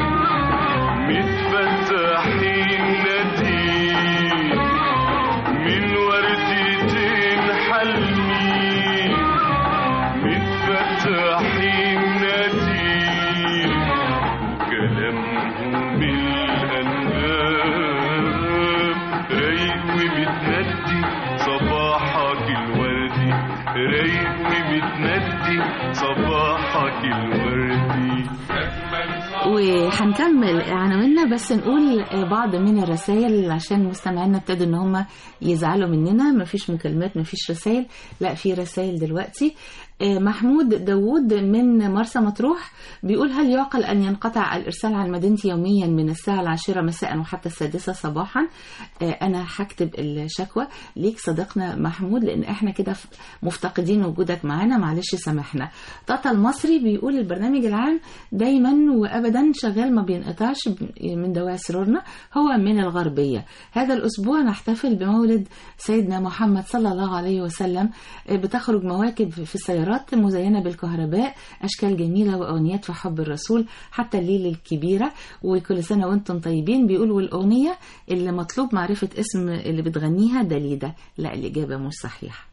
[SPEAKER 15] متفتحين ندين من وردتين حلمين متفتحين ندين كلامهم الأنغام رايق ومتندي صباحك الوردي رايق ومتندي صباحك الوردي
[SPEAKER 3] وهنكمل عناويننا بس نقول بعض من الرسائل عشان مستمعينا ابتدوا ان هم يزعلوا مننا مفيش مكالمات مفيش رسائل لا في رسائل دلوقتي آه، محمود داوود من مرسى مطروح بيقول هل يعقل أن ينقطع الإرسال عن مدينتي يوميا من الساعة العاشرة مساء وحتى السادسة صباحا آه، أنا هكتب الشكوى ليك صديقنا محمود لأن احنا كده ف- مفتقدين وجودك معانا معلش سامحنا طاطا المصري بيقول البرنامج العام دايما وأبدا شغال ما بينقطعش ب- من دواعي سرورنا هو من الغربية هذا الأسبوع نحتفل بمولد سيدنا محمد صلى الله عليه وسلم آه، بتخرج مواكب في السيارات مزينة بالكهرباء أشكال جميلة وأغنيات في حب الرسول حتى الليل الكبيرة وكل سنة وانتم طيبين بيقول والأغنية اللي مطلوب معرفة اسم اللي بتغنيها دليدة لا الإجابة مش صحيحة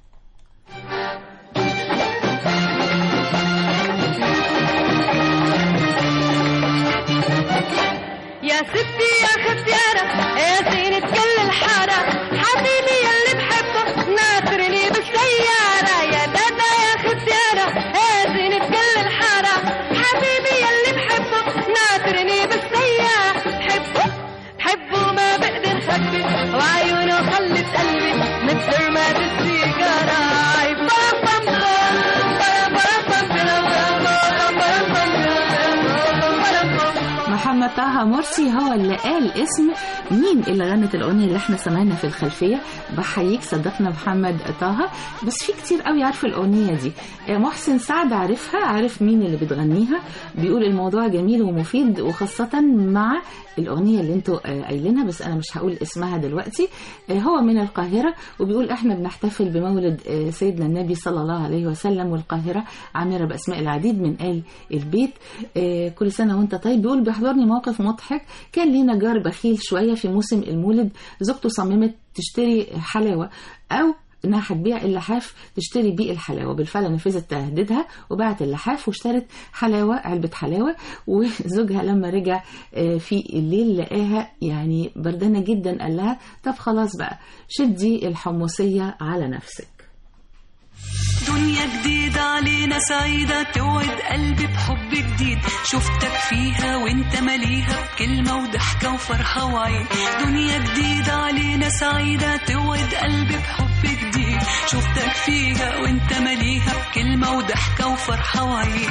[SPEAKER 4] يا ستي يا ختيارة يا زينة كل الحارة حبيبي يلي بحبه ناطرني بالسيارة يا دادا يا ختيارة يا زينة كل الحارة حبيبي يلي بحبه ناطرني بالسيارة بحبه بحبه ما بقدر خبي وعيونه خلت قلبي مثل ما بالسيجارة عي بام بام بام بام بام بام بام بام بام بام
[SPEAKER 3] محمد طه مرسي هو اللي قال اسم مين اللي غنت الاغنيه اللي احنا سمعنا في الخلفيه بحييك صديقنا محمد طه بس في كتير قوي عارفه الاغنيه دي آه، محسن سعد عارفها عارف مين اللي بتغنيها بيقول الموضوع جميل ومفيد وخاصه مع الاغنيه اللي انتوا آه، قايلينها بس انا مش هقول اسمها دلوقتي آه، هو من القاهره وبيقول احنا بنحتفل بمولد آه، سيدنا النبي صلى الله عليه وسلم والقاهره عامره باسماء العديد من ال البيت آه، كل سنه وانت طيب بيقول بيحضرني موقف مضحك كان لينا جار بخيل شويه في موسم المولد زوجته صممت تشتري حلاوه او انها هتبيع اللحاف تشتري بيه الحلاوه بالفعل نفذت تهديدها وباعت اللحاف واشترت حلاوه علبه حلاوه وزوجها لما رجع آه، في الليل لقاها يعني بردانه جدا قال لها طب خلاص بقى شدي الحمصيه على نفسك
[SPEAKER 15] دول
[SPEAKER 16] دنيا جديدة علينا سعيدة توعد قلبي بحب جديد شفتك فيها وانت مليها بكلمة وضحكة وفرحة وعيد دنيا جديدة علينا سعيدة توعد قلبي بحب جديد شفتك فيها وانت مليها بكلمة وضحكة وفرحة وعيد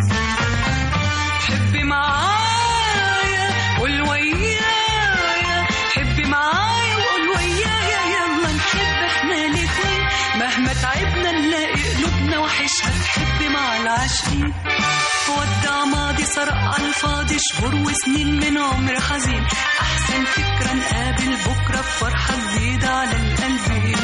[SPEAKER 16] حبي معايا قول ويايا حبي معايا وقول ويايا يلا نحب احنا الاتنين مهما تعبنا نلاقي قلوبنا وحشها تحب مع العاشقين ودع ماضي سرق على الفاضي شهور وسنين من عمر حزين احسن فكرة نقابل بكرة بفرحة جديدة على القلبين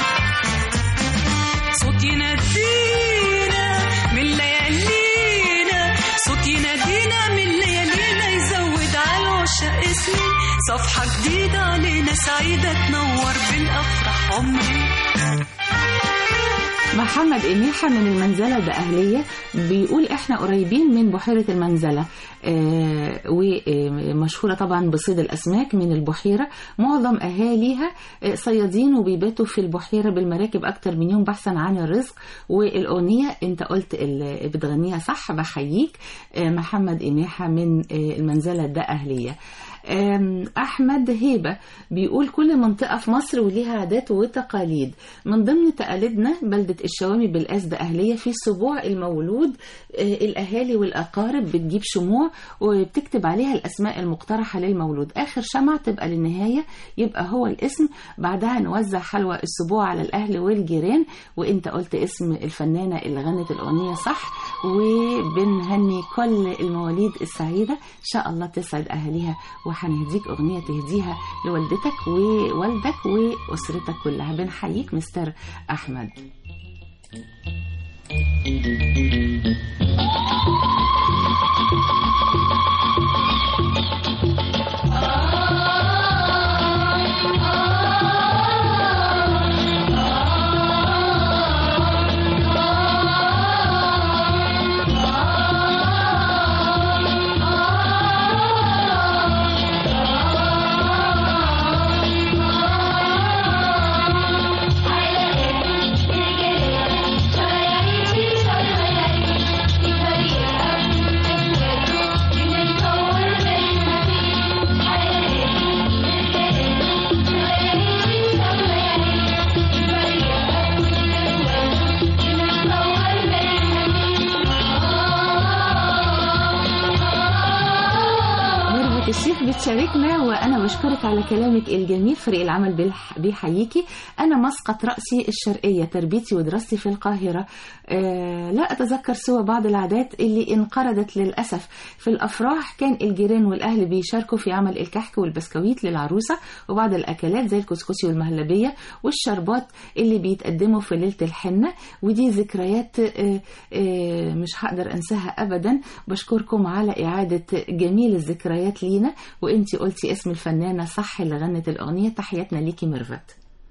[SPEAKER 16] صوت ينادينا من ليالينا صوت ينادينا من ليالينا يزود على العشاق سنين صفحة جديدة علينا سعيدة تنور بالأفراح عمري
[SPEAKER 3] محمد إميحة من المنزلة بأهلية بيقول إحنا قريبين من بحيرة المنزلة آه ومشهورة طبعا بصيد الأسماك من البحيرة معظم أهاليها آه صيادين وبيباتوا في البحيرة بالمراكب أكتر من يوم بحثا عن الرزق والأغنية أنت قلت اللي بتغنيها صح بحييك آه محمد إميحة من آه المنزلة ده أهلية آم، أحمد هيبة بيقول كل منطقة في مصر وليها عادات وتقاليد من ضمن تقاليدنا بلدة الشوامي بالأسد أهلية في سبوع المولود آه، الأهالي والأقارب بتجيب شموع وبتكتب عليها الأسماء المقترحة للمولود آخر شمعة تبقى للنهاية يبقى هو الاسم بعدها نوزع حلوى السبوع على الأهل والجيران وإنت قلت اسم الفنانة اللي غنت الأغنية صح وبنهني كل المواليد السعيدة إن شاء الله تسعد أهاليها وهنهديك أغنية تهديها لوالدتك ووالدك وأسرتك كلها بنحييك مستر أحمد ميرفت الشيخ بتشاركنا وانا بشكرك على كلامك الجميل فريق العمل بيح- بيحييكي انا مسقط راسي الشرقيه تربيتي ودراستي في القاهره آه لا اتذكر سوى بعض العادات اللي انقرضت للاسف في الافراح كان الجيران والاهل بيشاركوا في عمل الكحك والبسكويت للعروسه وبعض الاكلات زي الكسكسي والمهلبيه والشربات اللي بيتقدموا في ليله الحنه ودي ذكريات آه آه مش هقدر انساها ابدا بشكركم على اعاده جميل الذكريات لينا وانتي قلتي اسم الفنانه صح اللي غنت الاغنيه تحياتنا ليكي ميرفت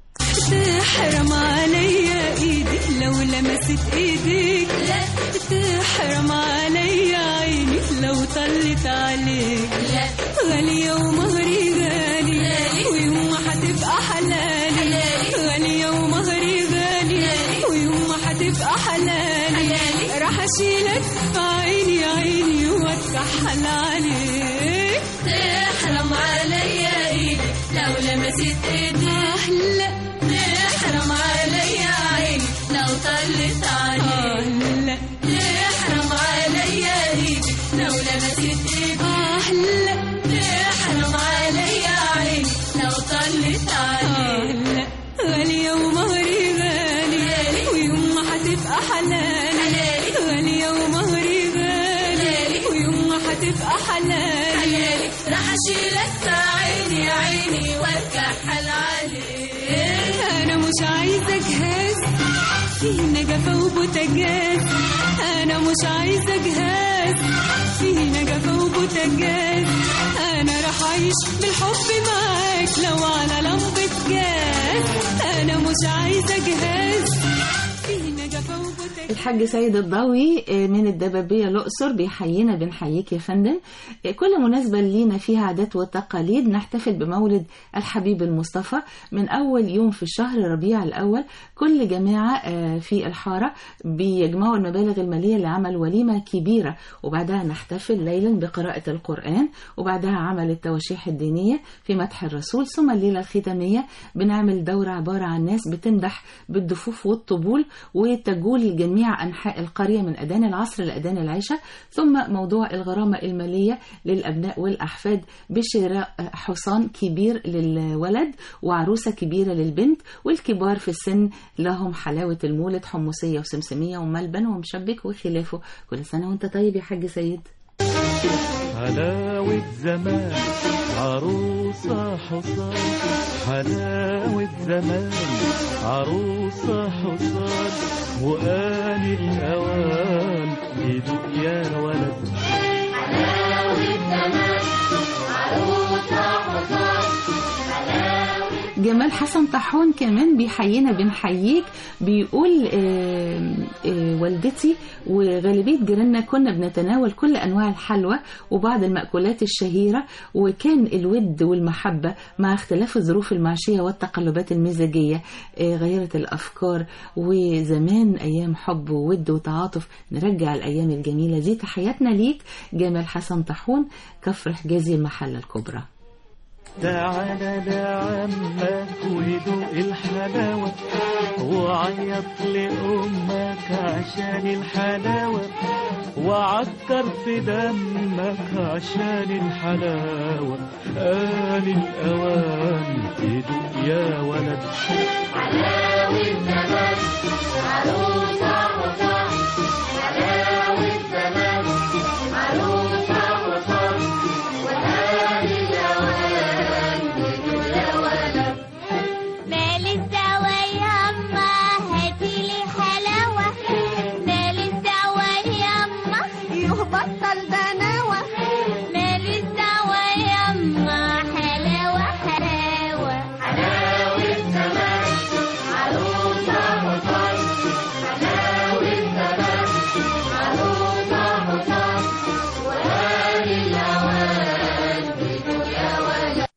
[SPEAKER 16] تحرم عليا ايدي لو لمست ايديك لا تحرم عليا عيني لو طلت عليك لا غالية ومهري غالي ويوم ما هتبقى حلالي غالية ومهري غالي ويوم ما هتبقى حلالي راح اشيلك في عيني عيني واتكحل عليك تحرم عليا ايدي لو لمست ايديك لا تحرم عليا عيني لو طلت عليك تحرم عليا ايدي لو لمست ايديك لا تحرم عليا عيني لو طلت عليك غالية ومهري غالي ويوم ما هتبقى حلالي غالية ومهري غالي ويوم ما هتبقى حلالي راح اشيلك في عيني عيني واتكحل عليك انا مش عايزة جهاز فيه نجفة وبوتاجاز انا مش عايزة جهاز فيه نجفة وبوتاجاز انا راح اعيش بالحب معاك لو على لمبة جاز انا مش عايزة جهاز فيه نجفة
[SPEAKER 3] الحاج سيد الضوي من الدبابية الأقصر بيحيينا بنحييك يا فندم كل مناسبة لينا فيها عادات وتقاليد نحتفل بمولد الحبيب المصطفى من أول يوم في الشهر ربيع الأول كل جماعة في الحارة بيجمعوا المبالغ المالية لعمل وليمة كبيرة وبعدها نحتفل ليلا بقراءة القرآن وبعدها عمل التواشيح الدينية في مدح الرسول ثم الليلة الختامية بنعمل دورة عبارة عن ناس بتمدح بالدفوف والطبول وتجول جميع أنحاء القرية من أذان العصر لأذان العشاء ثم موضوع الغرامة المالية للأبناء والأحفاد بشراء حصان كبير للولد وعروسة كبيرة للبنت والكبار في السن لهم حلاوة المولد حمصية وسمسمية وملبن ومشبك وخلافه كل سنة وانت طيب يا حاج سيد
[SPEAKER 17] حلاوة زمان عروسة حصان حلاوة زمان عروسة حصان وآن الأوان يدوق يا ولد
[SPEAKER 4] حلاوة زمان عروسة حصان
[SPEAKER 3] جمال حسن طاحون كمان بيحيينا بنحييك بيقول آه آه والدتي وغالبية جيراننا كنا بنتناول كل أنواع الحلوى وبعض المأكولات الشهيرة وكان الود والمحبة مع اختلاف الظروف المعيشية والتقلبات المزاجية آه غيرت الأفكار وزمان أيام حب وود وتعاطف نرجع الأيام الجميلة دي تحياتنا ليك جمال حسن طاحون كفر حجازي المحلة الكبرى
[SPEAKER 17] تعالى لعمك ويدوق الحلاوة وعيط لأمك عشان الحلاوة وعكر في دمك عشان الحلاوة آن الأوان تدوق يا ولد
[SPEAKER 4] حلاوة زمان عروسة حصان حلاوة زمان عروسة حصان وآل الأوان بدو يا ولد
[SPEAKER 8] مال الدواء يما هاتيلي حلاوة مال الدواء يما يهبطل دناوة مال الدواء يما حلاوة حلاوة
[SPEAKER 4] حلاوة زمان عروسة حصان حلاوة زمان عروسة حصان وآل الأوان بدو يا ولد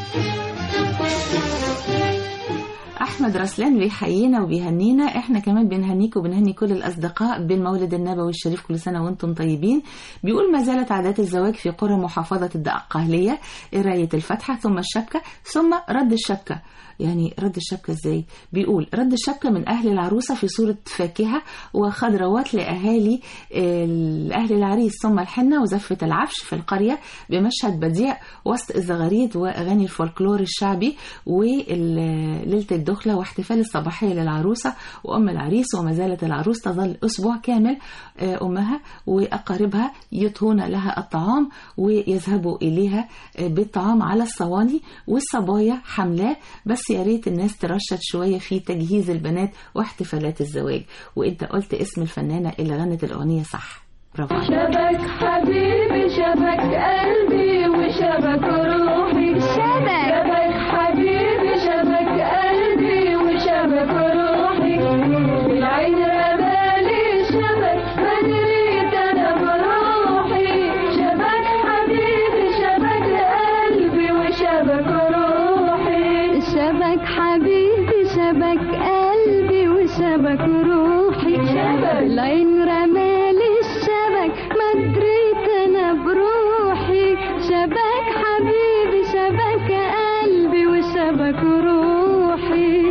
[SPEAKER 3] احمد رسلان بيحيينا وبيهنينا احنا كمان بنهنيك وبنهني كل الاصدقاء بالمولد النبوي الشريف كل سنه وانتم طيبين بيقول ما زالت عادات الزواج في قرى محافظه الدقهليه قرايه الفاتحه ثم الشبكه ثم رد الشبكه يعني رد الشبكة ازاي بيقول رد الشبكة من أهل العروسة في صورة فاكهة وخضروات لأهالي أهل العريس ثم الحنة وزفة العفش في القرية بمشهد بديع وسط الزغاريد وأغاني الفولكلور الشعبي وليلة الدخلة واحتفال الصباحية للعروسة وأم العريس وما زالت العروس تظل أسبوع كامل أمها وأقاربها يطهون لها الطعام ويذهبوا إليها بالطعام على الصواني والصبايا حملاه بس يا ريت الناس ترشد شوية في تجهيز البنات واحتفالات الزواج وانت قلت اسم الفنانة اللي غنت الأغنية صح برافو عليك.
[SPEAKER 4] شبك حبيبي شبك قلبي وشبك روحي شبك شبك حبيبي شبك قلبي وشبك روحي العين رمالي شبك ما دريت انا بروحي شبك حبيبي شبك قلبي وشبك روحي
[SPEAKER 2] شبك حبيبي شبك قلبي وشبك روحي
[SPEAKER 4] شبك.
[SPEAKER 2] العين رمالي الشبك ما دريت انا بروحي شبك حبيبي شبك قلبي وشبك روحي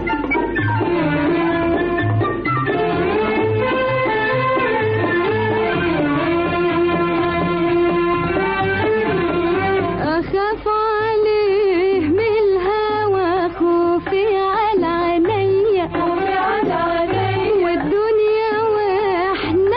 [SPEAKER 2] أخاف عليه من الهوى خوفي على عينيا
[SPEAKER 4] خوفي على عينيا
[SPEAKER 2] والدنيا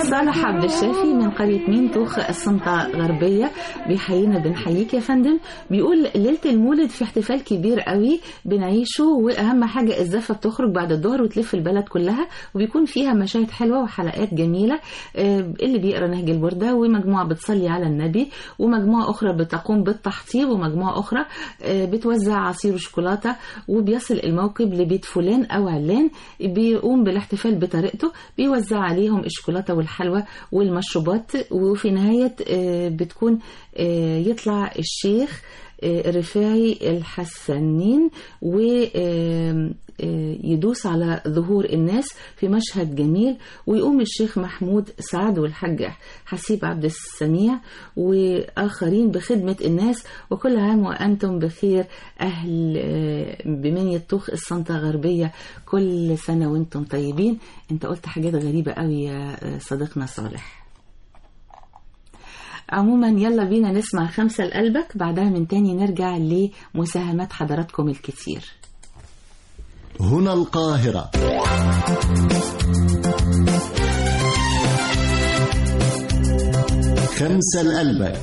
[SPEAKER 3] صالح عبد الشافي من قرية مينتوخ السلطة غربية بيحيينا بنحييك يا فندم بيقول ليلة المولد في احتفال كبير قوي بنعيشه وأهم حاجة الزفة بتخرج بعد الظهر وتلف البلد كلها وبيكون فيها مشاهد حلوة وحلقات جميلة آه، اللي بيقرأ نهج الوردة ومجموعة بتصلي على النبي ومجموعة أخرى بتقوم بالتحطيب ومجموعة أخرى آه، بتوزع عصير وشوكولاتة وبيصل الموكب لبيت فلان أو علان بيقوم بالاحتفال بطريقته بيوزع عليهم الشوكولاتة والحلوى والمشروبات وفي نهاية آه، بتكون آه، يطلع الشيخ آه، رفاعي الحسنين ويدوس على ظهور الناس في مشهد جميل ويقوم الشيخ محمود سعد والحاج حسيب عبد السميع وآخرين بخدمة الناس وكل عام وأنتم بخير أهل آه، بمنية طوخ السنطة غربية كل سنة وأنتم طيبين أنت قلت حاجات غريبة قوي يا آه، صديقنا صالح عموما يلا بينا نسمع خمسة لقلبك بعدها من تاني نرجع لمساهمات حضراتكم الكتير
[SPEAKER 1] هنا القاهرة خمسة لقلبك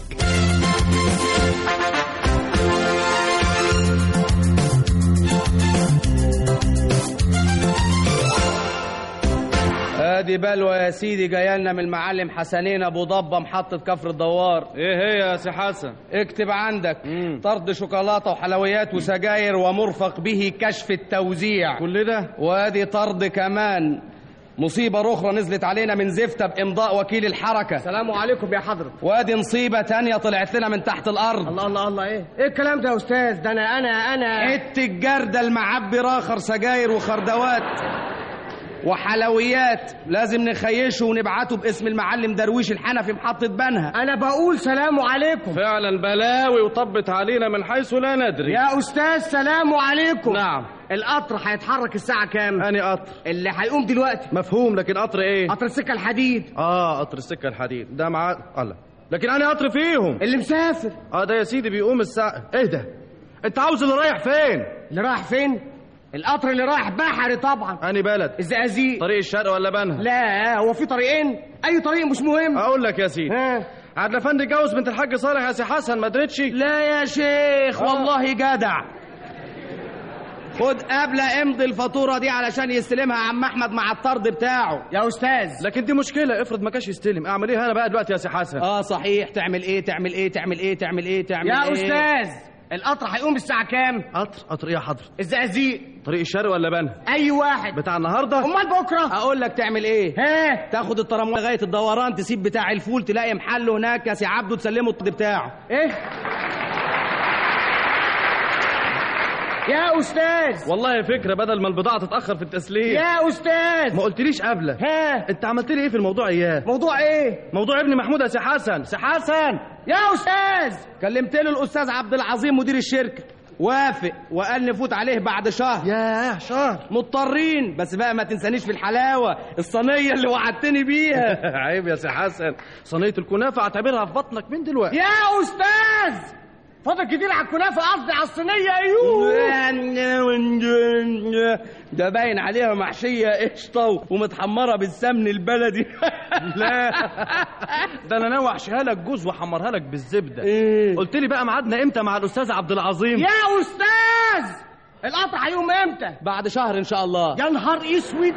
[SPEAKER 18] ادي بلوى يا سيدي جايه لنا من المعلم حسنين ابو ضبه محطه كفر الدوار ايه هي يا سي حسن اكتب عندك طرد شوكولاته وحلويات وسجاير ومرفق به كشف التوزيع كل ده وادي طرد كمان مصيبة أخرى نزلت علينا من زفتة بإمضاء وكيل الحركة
[SPEAKER 19] السلام عليكم يا حضرة
[SPEAKER 18] وادي نصيبة تانية طلعت لنا من تحت الأرض
[SPEAKER 19] الله الله الله ايه ايه الكلام ده يا استاذ ده انا انا انا
[SPEAKER 18] حتة الجردة المعبي راخر سجاير وخردوات وحلويات لازم نخيشه ونبعته باسم المعلم درويش الحنفي محطة بنها
[SPEAKER 19] انا بقول سلام عليكم
[SPEAKER 18] فعلا بلاوي وطبت علينا من حيث لا ندري
[SPEAKER 19] يا استاذ سلام عليكم
[SPEAKER 18] نعم
[SPEAKER 19] القطر هيتحرك الساعة كام؟
[SPEAKER 18] أني قطر
[SPEAKER 19] اللي هيقوم دلوقتي
[SPEAKER 18] مفهوم لكن قطر ايه
[SPEAKER 19] قطر السكة الحديد
[SPEAKER 18] اه قطر السكة الحديد ده معاه الله لكن أنا قطر فيهم
[SPEAKER 19] اللي مسافر
[SPEAKER 18] اه ده يا سيدي بيقوم الساعة ايه ده انت عاوز اللي رايح فين
[SPEAKER 19] اللي رايح فين؟ القطر اللي رايح بحري طبعا
[SPEAKER 18] أني بلد
[SPEAKER 19] الزقازيق
[SPEAKER 18] طريق الشرق ولا بنها
[SPEAKER 19] لا هو في طريقين اي طريق مش مهم
[SPEAKER 18] اقول لك يا سيدي
[SPEAKER 19] ها
[SPEAKER 18] عدل افندي جوز بنت الحاج صالح يا سي حسن ما درتش
[SPEAKER 19] لا يا شيخ
[SPEAKER 18] والله جدع خد قبل امضي الفاتوره دي علشان يستلمها عم احمد مع الطرد بتاعه
[SPEAKER 19] يا استاذ
[SPEAKER 18] لكن دي مشكله افرض ما كانش يستلم اعمل ايه انا بقى دلوقتي يا سي حسن اه صحيح تعمل ايه تعمل ايه تعمل ايه تعمل ايه تعمل
[SPEAKER 19] يا
[SPEAKER 18] ايه
[SPEAKER 19] استاذ القطر هيقوم الساعة كام؟
[SPEAKER 18] قطر قطر ايه يا حضر
[SPEAKER 19] الزقازيق
[SPEAKER 18] طريق الشرق ولا بنها
[SPEAKER 19] اي واحد
[SPEAKER 18] بتاع النهارده
[SPEAKER 19] امال بكره
[SPEAKER 18] اقول لك تعمل ايه
[SPEAKER 19] ها
[SPEAKER 18] تاخد التراموي لغايه الدوران تسيب بتاع الفول تلاقي محله هناك يا سي عبده تسلمه الطرد بتاعه
[SPEAKER 19] ايه يا استاذ
[SPEAKER 18] والله فكره بدل ما البضاعه تتاخر في التسليم
[SPEAKER 19] يا استاذ
[SPEAKER 18] ما قلتليش قبلك
[SPEAKER 19] ها
[SPEAKER 18] انت عملت لي ايه في الموضوع اياه
[SPEAKER 19] موضوع ايه
[SPEAKER 18] موضوع ابن محمود يا سي حسن سي حسن
[SPEAKER 19] يا استاذ
[SPEAKER 18] كلمت له الاستاذ عبد العظيم مدير الشركه وافق وقال نفوت عليه بعد شهر
[SPEAKER 19] ياه شهر
[SPEAKER 18] مضطرين بس بقى ما تنسانيش في الحلاوه الصينيه اللي وعدتني بيها عيب يا سي حسن صينيه الكنافه اعتبرها في بطنك من دلوقتي
[SPEAKER 19] يا استاذ فاضل كتير على الكنافه قصدي على الصينيه ايوه
[SPEAKER 18] ده باين عليها محشيه قشطه ومتحمره بالسمن البلدي
[SPEAKER 19] لا
[SPEAKER 18] ده انا ناوي احشيها لك جوز واحمرها لك بالزبده
[SPEAKER 19] إيه؟
[SPEAKER 18] قلت لي بقى ميعادنا امتى مع الاستاذ عبد العظيم
[SPEAKER 19] يا استاذ القطر هيقوم امتى
[SPEAKER 18] بعد شهر ان شاء الله
[SPEAKER 19] يا نهار اسود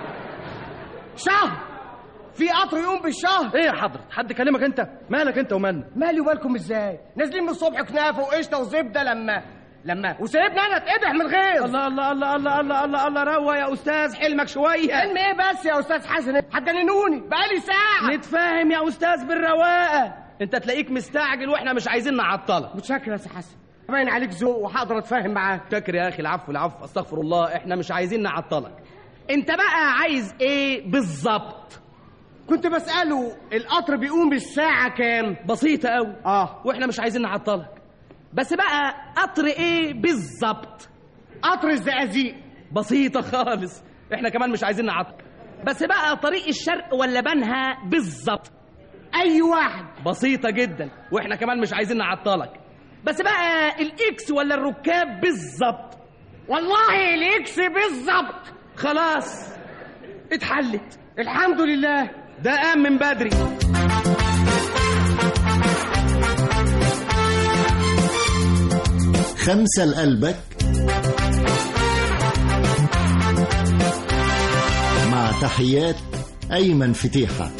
[SPEAKER 19] شهر في قطر يقوم بالشهر
[SPEAKER 18] ايه يا حضرة حد كلمك انت مالك انت ومالنا
[SPEAKER 19] مالي ومالكم ازاي نازلين من الصبح كنافه وقشطه وزبده لما لما وسايبني انا اتقدح من غير
[SPEAKER 18] الله الله الله الله الله الله الله روى يا استاذ حلمك شويه
[SPEAKER 19] علم ايه بس يا استاذ حسن هتجننوني بقالي ساعه
[SPEAKER 18] نتفاهم يا استاذ بالرواقه انت تلاقيك مستعجل واحنا مش عايزين نعطلك
[SPEAKER 19] متشكر يا سي حسن باين عليك ذوق وهقدر اتفاهم معاك
[SPEAKER 18] شكر يا اخي العفو العفو استغفر الله احنا مش عايزين نعطلك انت بقى عايز ايه بالظبط
[SPEAKER 19] كنت بساله القطر بيقوم الساعه كام
[SPEAKER 18] بسيطه قوي
[SPEAKER 19] اه
[SPEAKER 18] واحنا مش عايزين نعطلك بس بقى قطر ايه بالظبط
[SPEAKER 19] قطر الزقازيق
[SPEAKER 18] بسيطه خالص احنا كمان مش عايزين نعطلك بس بقى طريق الشرق ولا بنها بالظبط
[SPEAKER 19] اي واحد
[SPEAKER 18] بسيطه جدا واحنا كمان مش عايزين نعطلك بس بقى الاكس ولا الركاب بالظبط
[SPEAKER 19] والله الاكس بالظبط
[SPEAKER 18] خلاص اتحلت
[SPEAKER 19] الحمد لله
[SPEAKER 18] ده قام من بدري
[SPEAKER 1] خمسة لقلبك مع تحيات أيمن فتيحة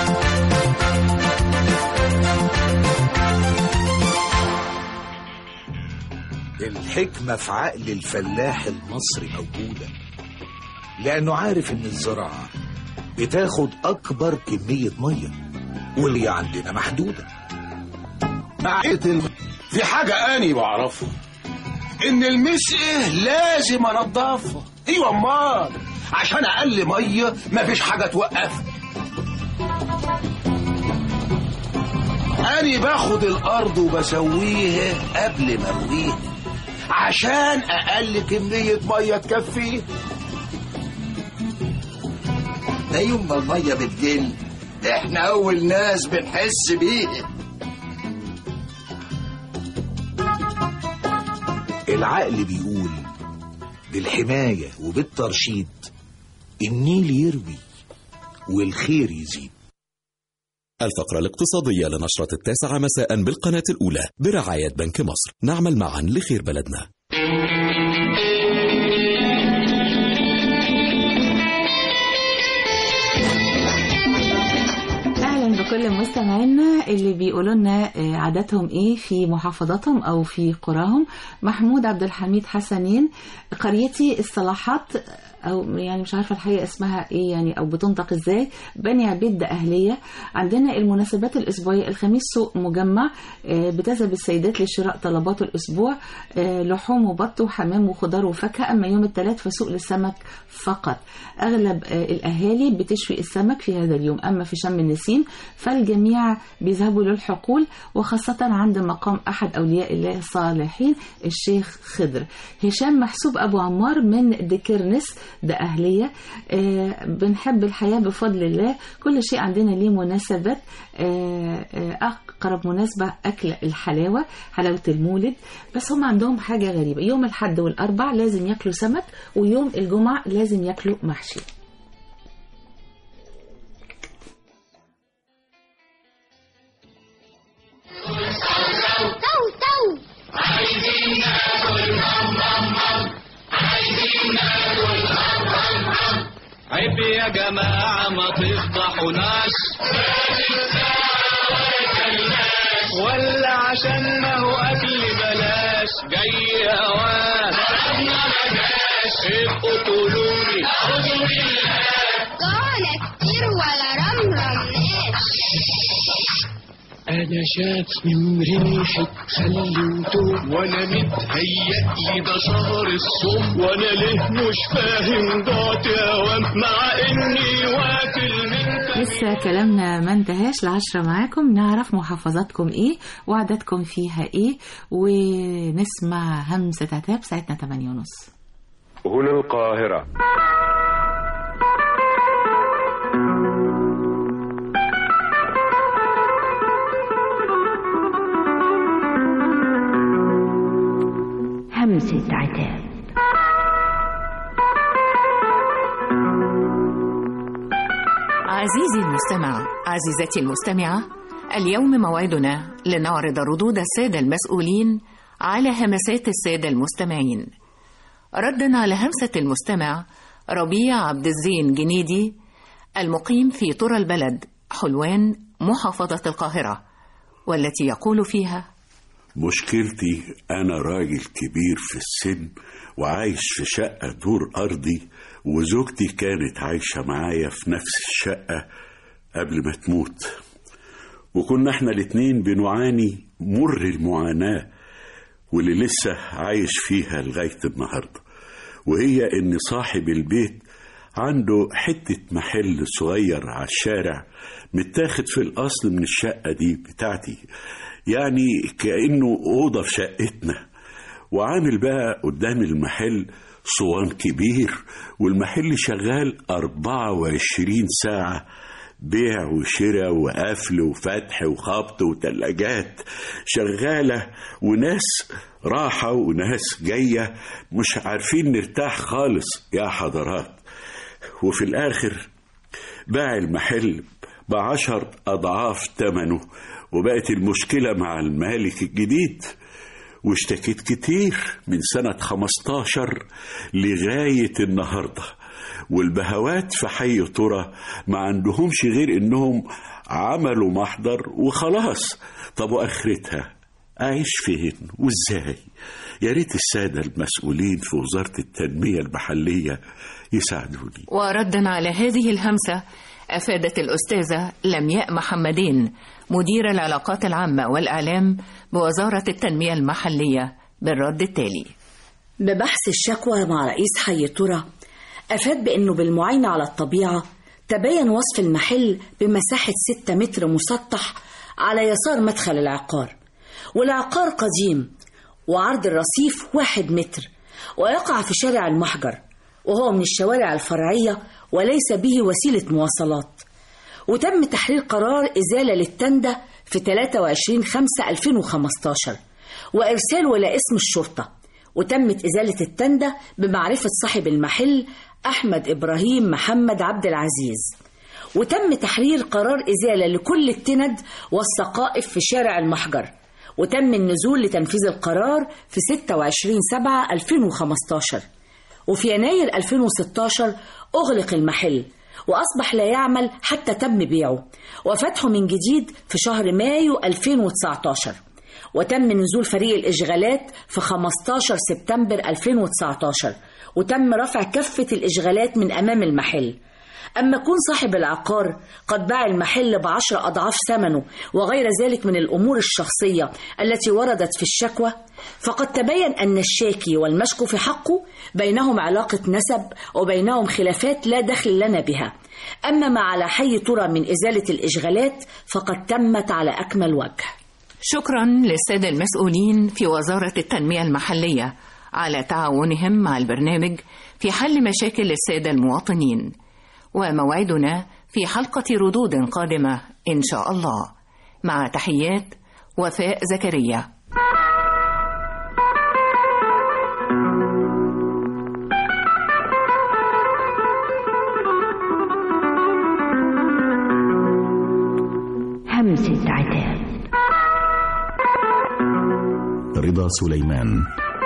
[SPEAKER 20] الحكمة في عقل الفلاح المصري موجودة لأنه عارف إن الزراعة بتاخد أكبر كمية مية واللي عندنا محدودة
[SPEAKER 21] في حاجة أني بعرفها إن المسقة لازم أنضفها أيوة أمال عشان أقل مية مفيش حاجة توقفها أني باخد الأرض وبسويها قبل ما أرويها عشان أقل كمية مية تكفيه ده يوم ما المية بتقل احنا أول ناس بنحس بيها
[SPEAKER 20] العقل بيقول بالحماية وبالترشيد النيل يروي والخير يزيد
[SPEAKER 22] الفقرة الاقتصادية لنشرة التاسعة مساء بالقناة الأولى برعاية بنك مصر نعمل معا لخير بلدنا
[SPEAKER 3] اهلا بكل مستمعينا اللي بيقولوا لنا آه، عاداتهم ايه في محافظاتهم او في قراهم محمود عبد الحميد حسنين قريتي الصلاحات او يعني مش عارفه الحقيقه اسمها ايه يعني او بتنطق ازاي بني عبيد ده اهليه عندنا المناسبات الاسبوعيه الخميس سوق مجمع آه، بتذهب السيدات لشراء طلبات الاسبوع آه، لحوم وبط وحمام وخضار وفاكهه اما يوم الثلاث فسوق للسمك فقط اغلب آه، الاهالي بتشوي السمك في هذا اليوم اما في شم النسيم فالجميع بيذهبوا للحقول وخاصه عند مقام احد اولياء الله الصالحين الشيخ خضر هشام محسوب ابو عمار من دكرنس ده أهلية آه، بنحب الحياة بفضل الله كل شيء عندنا ليه مناسبات آه، آه، أقرب مناسبة أكل الحلاوة حلاوة المولد بس هم عندهم حاجة غريبة يوم الحد والأربع لازم ياكلوا سمك ويوم الجمعة لازم ياكلوا محشي
[SPEAKER 8] تو تو
[SPEAKER 15] عايزين ناكل مام مام مام عايزين ناكل مام مام مام
[SPEAKER 23] عيب يا جماعة ما تفضحوناش ولا عشان ما هو أكل بلاش جاي أوان ابقوا تقولولي أعوذ بالله
[SPEAKER 8] جوانا كتير ولا رمرمناش
[SPEAKER 23] أنا شاف من ريحة خل وتوم وأنا متهيألي ده شهر الصوم وأنا ليه مش فاهم ضعت أوام مع إني واكل من
[SPEAKER 3] لسه كلامنا ما انتهاش العشرة معاكم نعرف محافظاتكم ايه وعددكم فيها ايه ونسمع همسة عتاب ساعتنا 8 ونص
[SPEAKER 24] هنا القاهرة
[SPEAKER 25] همسة عتاب
[SPEAKER 26] عزيزي المستمع عزيزتي المستمعة اليوم موعدنا لنعرض ردود السادة المسؤولين على همسات السادة المستمعين ردا على همسة المستمع ربيع عبد الزين جنيدي المقيم في ترى البلد حلوان محافظة القاهرة والتي يقول فيها
[SPEAKER 27] مشكلتي أنا راجل كبير في السن وعايش في شقة دور أرضي وزوجتي كانت عايشة معايا في نفس الشقة قبل ما تموت وكنا احنا الاتنين بنعاني مر المعاناة واللي لسه عايش فيها لغاية النهاردة وهي إن صاحب البيت عنده حتة محل صغير على الشارع متاخد في الأصل من الشقة دي بتاعتي يعني كأنه أوضة في شقتنا وعامل بقى قدام المحل صوان كبير والمحل شغال 24 ساعة بيع وشراء وقفل وفتح وخبط وتلاجات شغالة وناس راحة وناس جاية مش عارفين نرتاح خالص يا حضرات وفي الآخر باع المحل بعشر أضعاف ثمنه وبقت المشكلة مع المالك الجديد واشتكيت كتير من سنة 15 لغاية النهاردة والبهوات في حي ترى ما عندهمش غير انهم عملوا محضر وخلاص طب واخرتها اعيش فين وازاي يا ريت الساده المسؤولين في وزاره التنميه المحليه يساعدوني
[SPEAKER 26] وردا على هذه الهمسة أفادت الأستاذة لمياء محمدين مدير العلاقات العامة والإعلام بوزارة التنمية المحلية بالرد التالي
[SPEAKER 5] ببحث الشكوى مع رئيس حي ترى أفاد بأنه بالمعاينة على الطبيعة تبين وصف المحل بمساحة 6 متر مسطح على يسار مدخل العقار والعقار قديم وعرض الرصيف واحد متر ويقع في شارع المحجر وهو من الشوارع الفرعية وليس به وسيلة مواصلات وتم تحرير قرار إزالة للتندة في 23 5 2015 وإرساله إلى اسم الشرطة وتمت إزالة التندة بمعرفة صاحب المحل أحمد إبراهيم محمد عبد العزيز وتم تحرير قرار إزالة لكل التند والسقائف في شارع المحجر وتم النزول لتنفيذ القرار في 26 7 2015 وفي يناير 2016 أغلق المحل وأصبح لا يعمل حتى تم بيعه وفتحه من جديد في شهر مايو 2019 وتم نزول فريق الإشغالات في 15 سبتمبر 2019 وتم رفع كافة الإشغالات من أمام المحل أما كون صاحب العقار قد باع المحل بعشر أضعاف ثمنه وغير ذلك من الأمور الشخصية التي وردت في الشكوى فقد تبين أن الشاكي والمشكو في حقه بينهم علاقة نسب وبينهم خلافات لا دخل لنا بها أما ما على حي ترى من إزالة الإشغالات فقد تمت على أكمل وجه
[SPEAKER 26] شكرا للسادة المسؤولين في وزارة التنمية المحلية على تعاونهم مع البرنامج في حل مشاكل السادة المواطنين وموعدنا في حلقة ردود قادمة إن شاء الله مع تحيات وفاء زكريا
[SPEAKER 6] همسة عتاب
[SPEAKER 12] رضا سليمان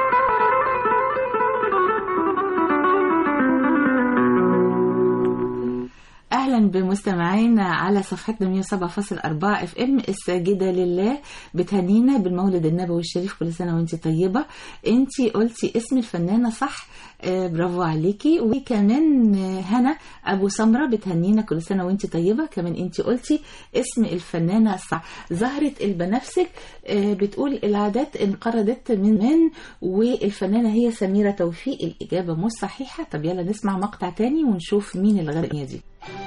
[SPEAKER 3] اهلا بمستمعينا على صفحتنا 107.4 اف ام الساجده لله بتهنينا بالمولد النبوي الشريف كل سنه وانت طيبه انت قلتي اسم الفنانه صح آه برافو عليكي وكمان آه، هنا ابو سمره بتهنينا كل سنه وانت طيبه كمان انت قلتي اسم الفنانه الصح زهره البنفسج آه بتقول العادات انقرضت من من والفنانه هي سميره توفيق الاجابه مش صحيحه طب يلا نسمع مقطع تاني ونشوف مين الغنيه دي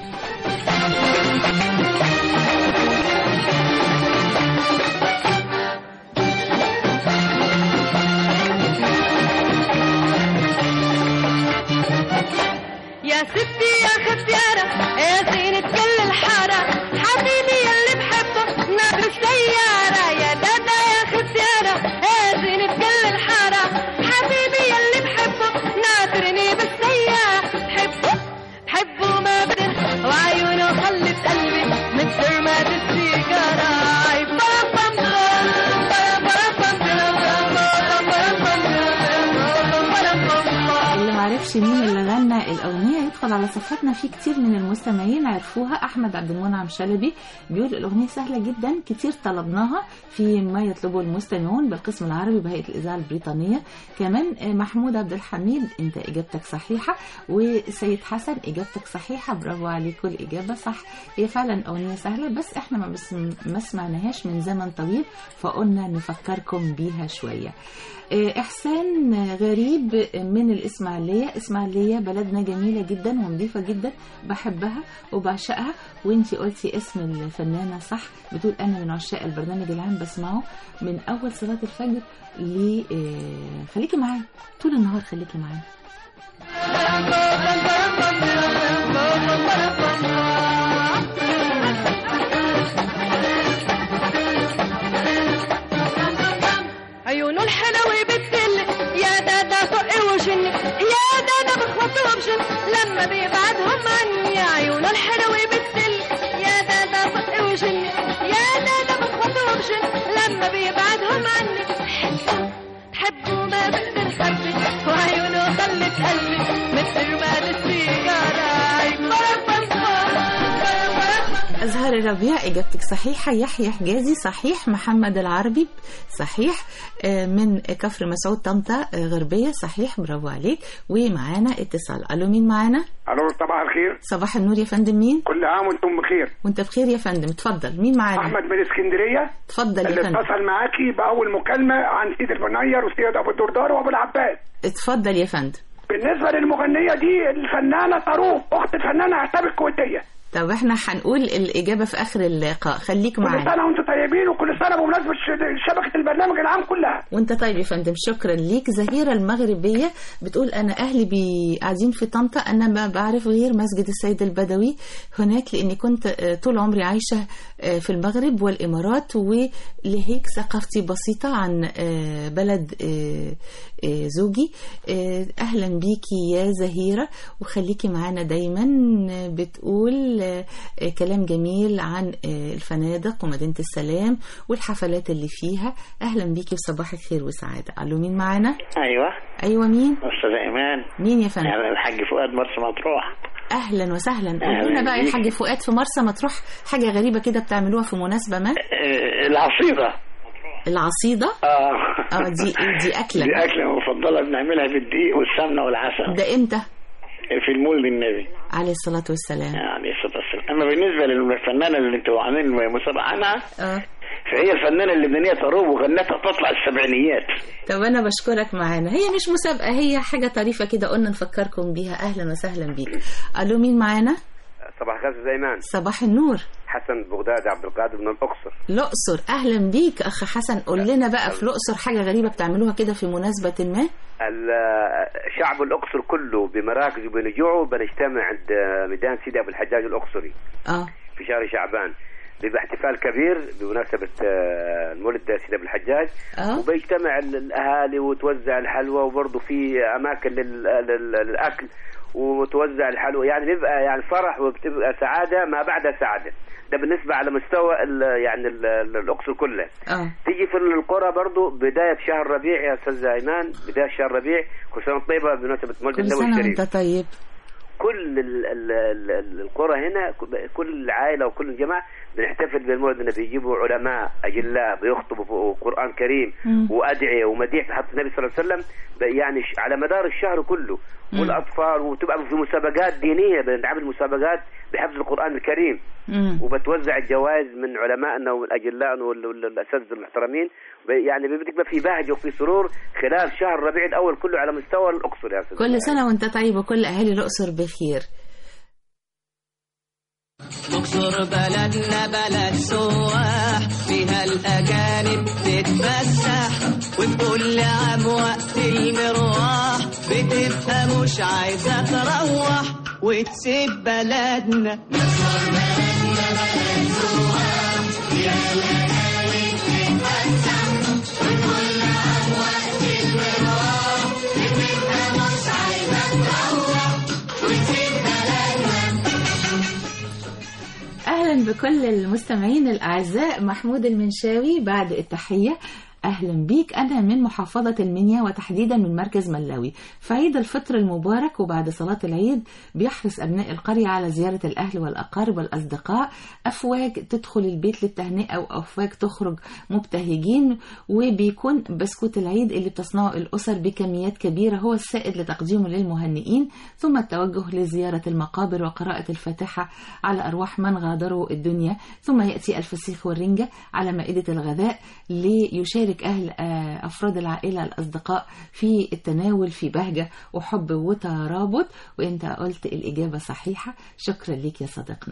[SPEAKER 4] يا ستي يا ختيارة يا زينة كل الحارة حبيبي يلي بحبه نادر السيارة يا دادا يا ختيارة يا زينة كل الحارة حبيبي يلي بحبه ناطرني بالسيارة بحبه بحبه ما بدل وعيونه خلت قلبي مثل ما السيجارة عي بام بام بام بام بام بام بام بام بام بام
[SPEAKER 3] اللي معرفش مين اللي غنى الأغنية يدخل على صفحتنا في كتير من المستمعين عرفوها أحمد عبد المنعم شلبي بيقول الأغنية سهلة جدا كتير طلبناها في ما يطلبه المستمعون بالقسم العربي بهيئة الإذاعة البريطانية كمان آه، محمود عبد الحميد أنت إجابتك صحيحة وسيد حسن إجابتك صحيحة برافو عليكم الإجابة صح هي فعلا أغنية سهلة بس إحنا ما, بس ما سمعناهاش من زمن طويل فقلنا نفكركم بيها شوية آه، إحسان غريب من الإسماعيلية إسماعيلية بلدنا جميلة جدا ونظيفة جدا بحبها وبعشقها وانتي قلتي اسم الفنانة صح بتقول أنا من عشاق البرنامج العام بسمعه من أول صلاة الفجر ل آه، خليكي معايا طول النهار خليكي معايا
[SPEAKER 4] عيونه الحلوة بتدل يا دادا فوق وجن يا دادا بخبطوا بجن لما بيبعدهم عني عيونه الحلوة بتدل يا دادا مثل رماد السيجارة
[SPEAKER 3] أزهار الربيع إجابتك صحيحة يحيى حجازي صحيح محمد العربي صحيح آه، من كفر مسعود طنطا آه، غربية صحيح برافو عليك ومعانا اتصال ألو مين معانا
[SPEAKER 6] الو صباح الخير
[SPEAKER 3] صباح النور يا فندم مين
[SPEAKER 6] كل عام وانتم بخير
[SPEAKER 3] وانت بخير يا فندم اتفضل مين معانا
[SPEAKER 6] احمد من اسكندريه
[SPEAKER 3] اتفضل
[SPEAKER 6] اللي
[SPEAKER 3] يا فندم
[SPEAKER 6] اتصل معاكي باول مكالمه عن سيد البنير وسيد ابو الدردار وابو العباس
[SPEAKER 3] اتفضل يا فندم
[SPEAKER 6] بالنسبه للمغنيه دي الفنانه طاروق اخت الفنانه عتاب الكويتيه
[SPEAKER 3] طب احنا هنقول الإجابة في آخر اللقاء خليك
[SPEAKER 6] كل
[SPEAKER 3] معانا
[SPEAKER 6] سنه وانتم طيبين وكل سنه بمناسبه ش- شبكه البرنامج العام كلها
[SPEAKER 3] وانت طيب يا فندم شكرا ليك زهيرة المغربية بتقول انا اهلي بي- قاعدين في طنطا انا ما بعرف غير مسجد السيد البدوي هناك لاني كنت آه، طول عمري عايشة آه، في المغرب والامارات ولهيك ثقافتي بسيطة عن آه، بلد آه، آه، زوجي آه، اهلا بيكي يا زهيرة وخليكي معانا دايما آه، بتقول آه، آه، كلام جميل عن آه، الفنادق ومدينة السلام والحفلات اللي فيها اهلا بيكي وصباح الخير وسعادة الو مين معانا
[SPEAKER 7] ايوه
[SPEAKER 3] ايوه مين
[SPEAKER 7] استاذ ايمان
[SPEAKER 3] مين يا فندم
[SPEAKER 7] انا الحاج فؤاد مرسى مطروح
[SPEAKER 3] اهلا وسهلا
[SPEAKER 7] أهلاً
[SPEAKER 3] قول لنا بقى يا
[SPEAKER 7] بيك.
[SPEAKER 3] حاج فؤاد في مرسى مطروح حاجة غريبة كده بتعملوها في مناسبة ما
[SPEAKER 7] آه، العصيده
[SPEAKER 3] العصيدة
[SPEAKER 7] اه
[SPEAKER 3] اه دي دي أكلة
[SPEAKER 7] دي اكله مفضله بنعملها بالدقيق والسمنه والعسل
[SPEAKER 3] ده امتى
[SPEAKER 7] في المولد النبي
[SPEAKER 3] عليه الصلاة والسلام
[SPEAKER 7] عليه الصلاه والسلام اما بالنسبه للفنانه اللي انتوا عاملين مسابقه عنها
[SPEAKER 3] اه
[SPEAKER 7] فهي الفنانه اللبنانيه طروب وغنتها تطلع السبعينيات
[SPEAKER 3] طب انا بشكرك معانا هي مش مسابقة هي حاجة طريفة كده قلنا نفكركم بيها اهلا وسهلا بيك الو مين معانا
[SPEAKER 9] صباح الخير استاذ ايمان
[SPEAKER 3] صباح النور
[SPEAKER 9] حسن بغدادي عبد القادر من الاقصر
[SPEAKER 3] الأقصر أهلا بيك أخ حسن قول لنا بقى في الأقصر حاجة غريبة بتعملوها كده في مناسبة ما
[SPEAKER 9] ال- شعب الاقصر كله بمراكز وبنجوعه بنجتمع عند ميدان سيدي ابو الحجاج الاقصري
[SPEAKER 3] اه
[SPEAKER 9] في شهر شعبان بيبقى احتفال كبير بمناسبة آه، المولد سيدي ابو الحجاج
[SPEAKER 3] اه
[SPEAKER 9] وبيجتمع ال- الاهالي وتوزع الحلوى وبرضه في اماكن لل- لل- للاكل وتوزع الحلوى يعني بيبقى يعني فرح وبتبقى سعاده ما بعد سعاده ده بالنسبه على مستوى ال- يعني ال- ال- الاقصر كلها
[SPEAKER 3] اه
[SPEAKER 9] تيجي في القرى برضو بداية شهر ربيع يا أستاذ أيمان بداية شهر ربيع كل سنة وأنت طيبة بمناسبة مولد
[SPEAKER 3] كل
[SPEAKER 9] النبوي
[SPEAKER 3] سنة
[SPEAKER 9] الشريف
[SPEAKER 3] وأنت طيب
[SPEAKER 9] كل ال ال ال ال القرى هنا كل عائلة وكل جماعة بنحتفل بالمولد النبي يجيبوا علماء أجلاء بيخطبوا قرآن كريم
[SPEAKER 3] مم.
[SPEAKER 9] وأدعية ومديح في حضرة النبي صلى الله عليه وسلم ب- يعني ش- على مدار الشهر كله
[SPEAKER 3] مم.
[SPEAKER 9] والأطفال وتبقى في مسابقات دينية بنعمل مسابقات بحفظ القرآن الكريم
[SPEAKER 3] مم.
[SPEAKER 9] وبتوزع الجوائز من علمائنا والاجلاء وال- وال- والاساتذه المحترمين ب- يعني بتبقى في بهجه وفي سرور خلال شهر ربيع الاول كله على مستوى الاقصر يا استاذ
[SPEAKER 3] كل سنة وأنت طيب وكل أهالي الأقصر بخير
[SPEAKER 10] اقصر بلدنا بلد سواح فيها الاجانب تتفسح وكل عام وقت المروح بتبقى مش عايزه تروح وتسيب بلدنا
[SPEAKER 3] أهلا بكل المستمعين الأعزاء محمود المنشاوي بعد التحية أهلا بيك أنا من محافظة المنيا وتحديدا من مركز ملاوي في عيد الفطر المبارك وبعد صلاة العيد بيحرص أبناء القرية على زيارة الأهل والأقارب والأصدقاء أفواج تدخل البيت للتهنئة وأفواج تخرج مبتهجين وبيكون بسكوت العيد اللي بتصنعه الأسر بكميات كبيرة هو السائد لتقديمه للمهنئين ثم التوجه لزيارة المقابر وقراءة الفاتحة على أرواح من غادروا الدنيا ثم يأتي الفسيخ والرنجة على مائدة الغذاء ليشارك أهل آه، أفراد العائلة الأصدقاء في التناول في بهجة وحب وترابط وأنت قلت الإجابة صحيحة شكرا لك يا صديقنا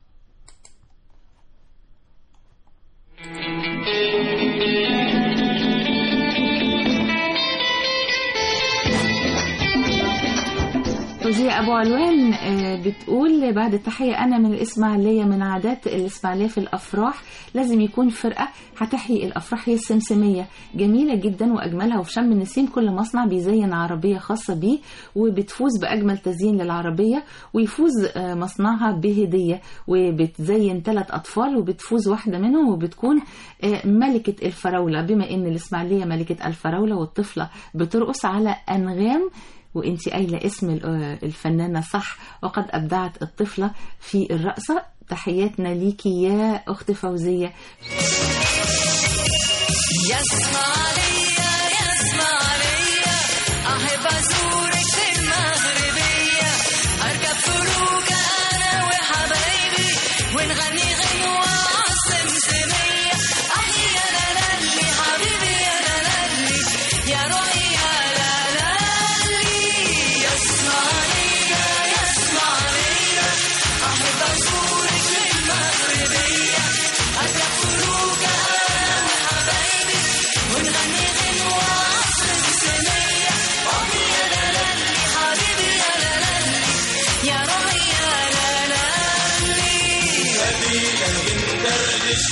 [SPEAKER 3] فوزية أبو علوان آه، بتقول بعد التحية أنا من الإسماعيلية من عادات الإسماعيلية في الأفراح لازم يكون فرقة هتحيي الأفراح هي السمسمية جميلة جدا وأجملها وفي شم النسيم كل مصنع بيزين عربية خاصة بيه وبتفوز بأجمل تزيين للعربية ويفوز آه، مصنعها بهدية وبتزين ثلاث أطفال وبتفوز واحدة منهم وبتكون آه، ملكة الفراولة بما إن الإسماعيلية ملكة الفراولة والطفلة بترقص على أنغام وانت قايله اسم ال- آه، الفنانه صح وقد ابدعت الطفله في الرقصه تحياتنا ليكي يا اخت فوزيه
[SPEAKER 4] يسمع ليا يسمع ليا أحب أزورك في المغربية أركب فروجة أنا وحبايبي ونغني غنوة عالسمسمية أحي يا لالي حبيبي يا لالي يا روحي يا لالي يسمع ليا يسمع ليا أحب أزورك في المغربية أركب فروجة أنا وحبايبي ونغني غنوة عالسمسمية أحي يا لالي حبيبي يا لالي يا روحي يا لالي
[SPEAKER 15] خلينا بندردش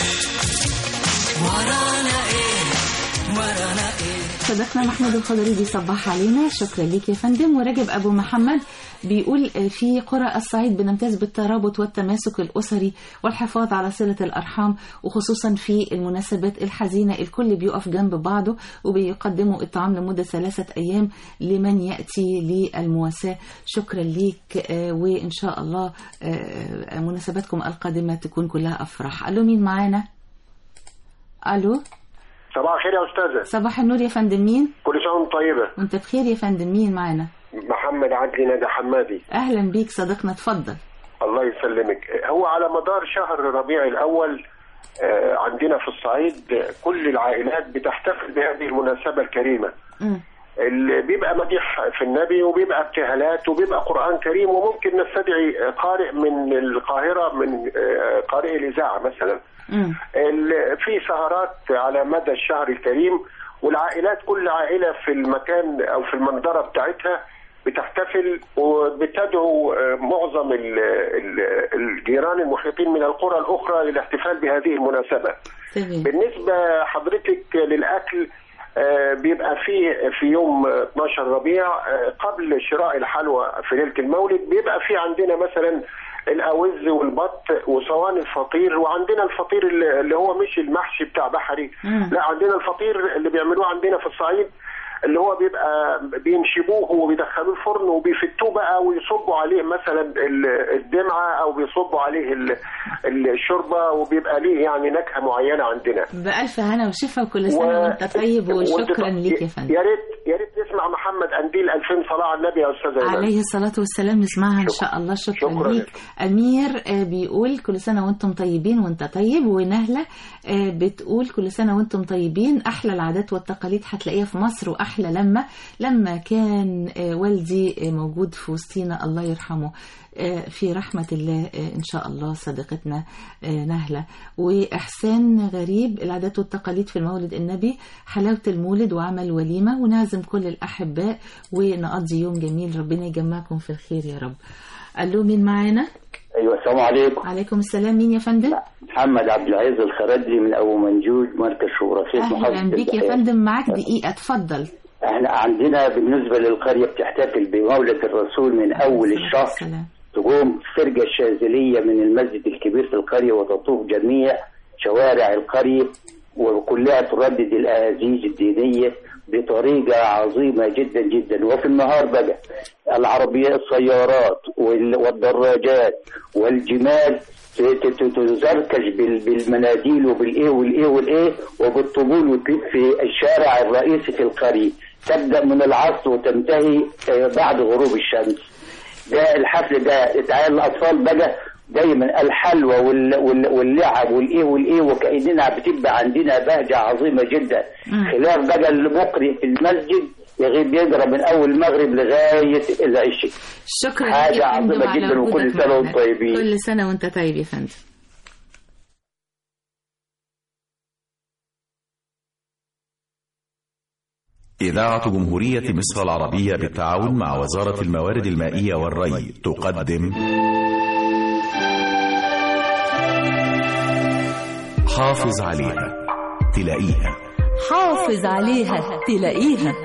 [SPEAKER 4] ورانا إيه ورانا إيه
[SPEAKER 3] صديقنا محمود الخضري بيصبح علينا شكرا ليك يا فندم ورجب ابو محمد بيقول آه، في قرى الصعيد بنمتاز بالترابط والتماسك الاسري والحفاظ على صله الارحام وخصوصا في المناسبات الحزينه الكل بيقف جنب بعضه وبيقدموا الطعام لمده ثلاثه ايام لمن ياتي للمواساه شكرا ليك آه، وان شاء الله آه، مناسباتكم القادمه تكون كلها افراح الو مين معانا الو
[SPEAKER 2] صباح الخير يا استاذه
[SPEAKER 3] صباح النور يا فندم مين
[SPEAKER 2] كل سنه وانت طيبه
[SPEAKER 3] وانت بخير يا فندم مين معانا
[SPEAKER 2] محمد عدلي نادي حمادي
[SPEAKER 3] اهلا بيك صديقنا اتفضل
[SPEAKER 2] الله يسلمك هو على مدار شهر ربيع الاول آه، عندنا في الصعيد آه، كل العائلات بتحتفل بهذه المناسبه الكريمه اللي بيبقى مديح في النبي وبيبقى ابتهالات وبيبقى قرآن كريم وممكن نستدعي قارئ من القاهرة من آه، قارئ الإذاعة مثلا ال- في سهرات على مدى الشهر الكريم والعائلات كل عائلة في المكان أو في المنظرة بتاعتها بتحتفل وبتدعو آه، معظم ال- ال- الجيران المحيطين من القرى الأخرى للاحتفال بهذه المناسبة بالنسبة حضرتك للأكل آه، بيبقى فيه في يوم آه، 12 ربيع آه، قبل شراء الحلوى في ليلة المولد بيبقى في عندنا مثلا الأوز والبط وصواني الفطير وعندنا الفطير اللي اللي هو مش المحشي بتاع بحري لا عندنا الفطير اللي بيعملوه عندنا في الصعيد اللي هو بيبقى بينشبوه وبيدخلوه الفرن وبيفتوه بقى ويصبوا عليه مثلا ال- الدمعه او بيصبوا عليه ال- الشوربه وبيبقى ليه يعني نكهه معينه عندنا
[SPEAKER 3] بألف هنا وشفا وكل سنة
[SPEAKER 2] و-
[SPEAKER 3] وانت طيب وشكرا
[SPEAKER 2] وانت-
[SPEAKER 3] ليك يا فندم
[SPEAKER 2] يا ريت يا ريت نسمع محمد قنديل 2000 صلاه على النبي يا استاذ ايمن
[SPEAKER 3] عليه الصلاة والسلام نسمعها إن شاء الله شكرا,
[SPEAKER 2] شكراً.
[SPEAKER 3] ليك أمير آه، بيقول كل سنة وانتم طيبين وانت طيب ونهلة آه، بتقول كل سنة وانتم طيبين أحلى العادات والتقاليد هتلاقيها في مصر وأحلى لما لما كان آه، والدي آه، موجود في وسطينا الله يرحمه آه، في رحمة الله آه، إن شاء الله صديقتنا آه، نهلة وإحسان غريب العادات والتقاليد في المولد النبي حلاوة المولد وعمل وليمة ونعزم كل الأحباء ونقضي يوم جميل ربنا يجمعكم في الخير يا رب ألو مين معانا
[SPEAKER 11] ايوه السلام عليكم
[SPEAKER 3] عليكم السلام مين يا فندم
[SPEAKER 11] محمد عبد العزيز الخردي من ابو منجود مركز شبرا خير
[SPEAKER 3] أهلا بيك يا فندم معاك دقيقة اتفضل
[SPEAKER 11] احنا عندنا بالنسبه للقريه بتحتفل بمولد الرسول من اول الشهر تقوم فرقه الشاذليه من المسجد الكبير في القريه وتطوف جميع شوارع القريه وكلها تردد الاهازيج الدينيه بطريقه عظيمه جدا جدا وفي النهار بقى العربيات السيارات وال- والدراجات والجمال ت- ت- ت- تزركش بال- بالمناديل وبالايه والايه والايه وبالطبول وتلف في الشارع الرئيسي في القريه تبدا من العصر وتنتهي آه، بعد غروب الشمس ده الحفل ده اتعال الاطفال بقى دايما الحلوى وال- وال- واللعب والايه والايه وكاننا بتبقى عندنا بهجه عظيمه جدا خلاف بقى المقرئ في المسجد يغيب يقرا من اول المغرب لغايه العشاء
[SPEAKER 3] شكرا ليك
[SPEAKER 11] حاجه
[SPEAKER 3] يا فندم
[SPEAKER 11] عظيمه
[SPEAKER 3] على
[SPEAKER 11] جدا وكل
[SPEAKER 3] وجودك
[SPEAKER 11] سنه
[SPEAKER 3] معنا.
[SPEAKER 11] وانتم طيبين
[SPEAKER 3] كل سنة وانت طيب يا فندم
[SPEAKER 12] إذاعة جمهورية مصر العربية بالتعاون مع وزارة الموارد المائية والري تقدم حافظ عليها تلاقيها
[SPEAKER 13] حافظ عليها تلاقيها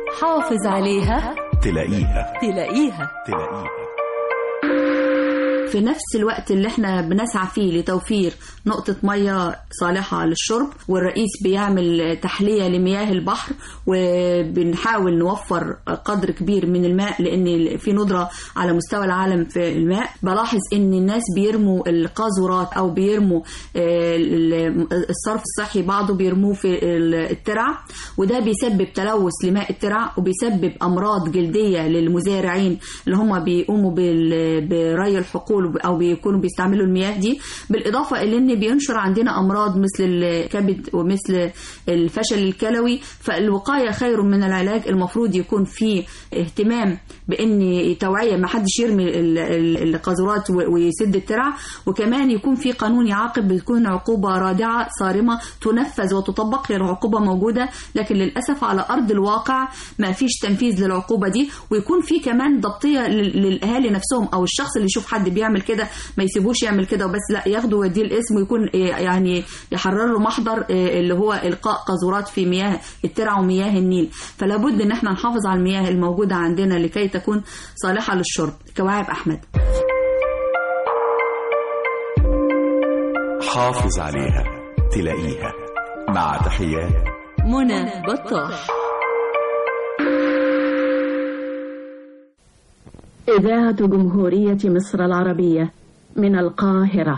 [SPEAKER 13] حافظ عليها
[SPEAKER 12] تلاقيها
[SPEAKER 13] تلاقيها
[SPEAKER 12] تلاقيها
[SPEAKER 1] وفي نفس الوقت اللي احنا بنسعى فيه لتوفير نقطة مية صالحة للشرب والرئيس بيعمل تحلية لمياه البحر وبنحاول نوفر قدر كبير من الماء لأن في ندرة على مستوى العالم في الماء بلاحظ ان الناس بيرموا القاذورات او بيرموا آه، ال- الصرف الصحي بعضه بيرموه في ال- الترع وده بيسبب تلوث لماء الترع وبيسبب امراض جلديه للمزارعين اللي هم بيقوموا بال- بري الحقول او بيكونوا بيستعملوا المياه دي بالاضافه الى ان بينشر عندنا امراض مثل الكبد ومثل الفشل الكلوي فالوقايه خير من العلاج المفروض يكون في اهتمام بان توعيه ما حدش يرمي ال- ال- القاذورات و- ويسد الترع وكمان يكون في قانون يعاقب بتكون عقوبه رادعه صارمه تنفذ وتطبق هي العقوبه موجوده لكن للاسف على ارض الواقع ما فيش تنفيذ للعقوبه دي ويكون في كمان ضبطيه لل- للاهالي نفسهم او الشخص اللي يشوف حد بيعمل كده ما يسيبوش يعمل كده وبس لا ياخده ويديه الاسم ويكون إيه يعني يحرر له محضر إيه اللي هو القاء قاذورات في مياه الترع ومياه النيل فلا بد ان احنا نحافظ على المياه الموجوده عندنا لكي تكون صالحه للشرب كواعب احمد
[SPEAKER 12] حافظ عليها تلاقيها مع تحيات
[SPEAKER 13] منى بطاح
[SPEAKER 14] إذاعة جمهورية مصر العربية من القاهرة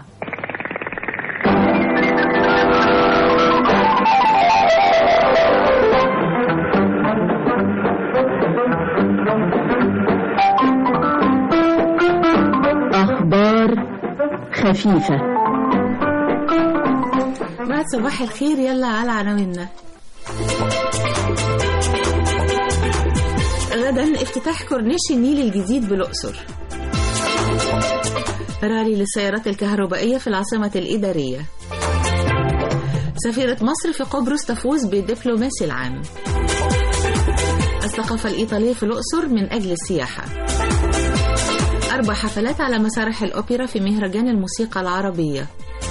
[SPEAKER 14] أخبار خفيفة
[SPEAKER 3] بعد صباح الخير يلا على عناويننا غدا افتتاح كورنيش النيل الجديد بالأقصر رالي للسيارات الكهربائية في العاصمة الإدارية سفيرة مصر في قبرص تفوز بالدبلوماسي العام الثقافة الإيطالية في الأقصر من أجل السياحة أربع حفلات على مسارح الأوبرا في مهرجان الموسيقى العربية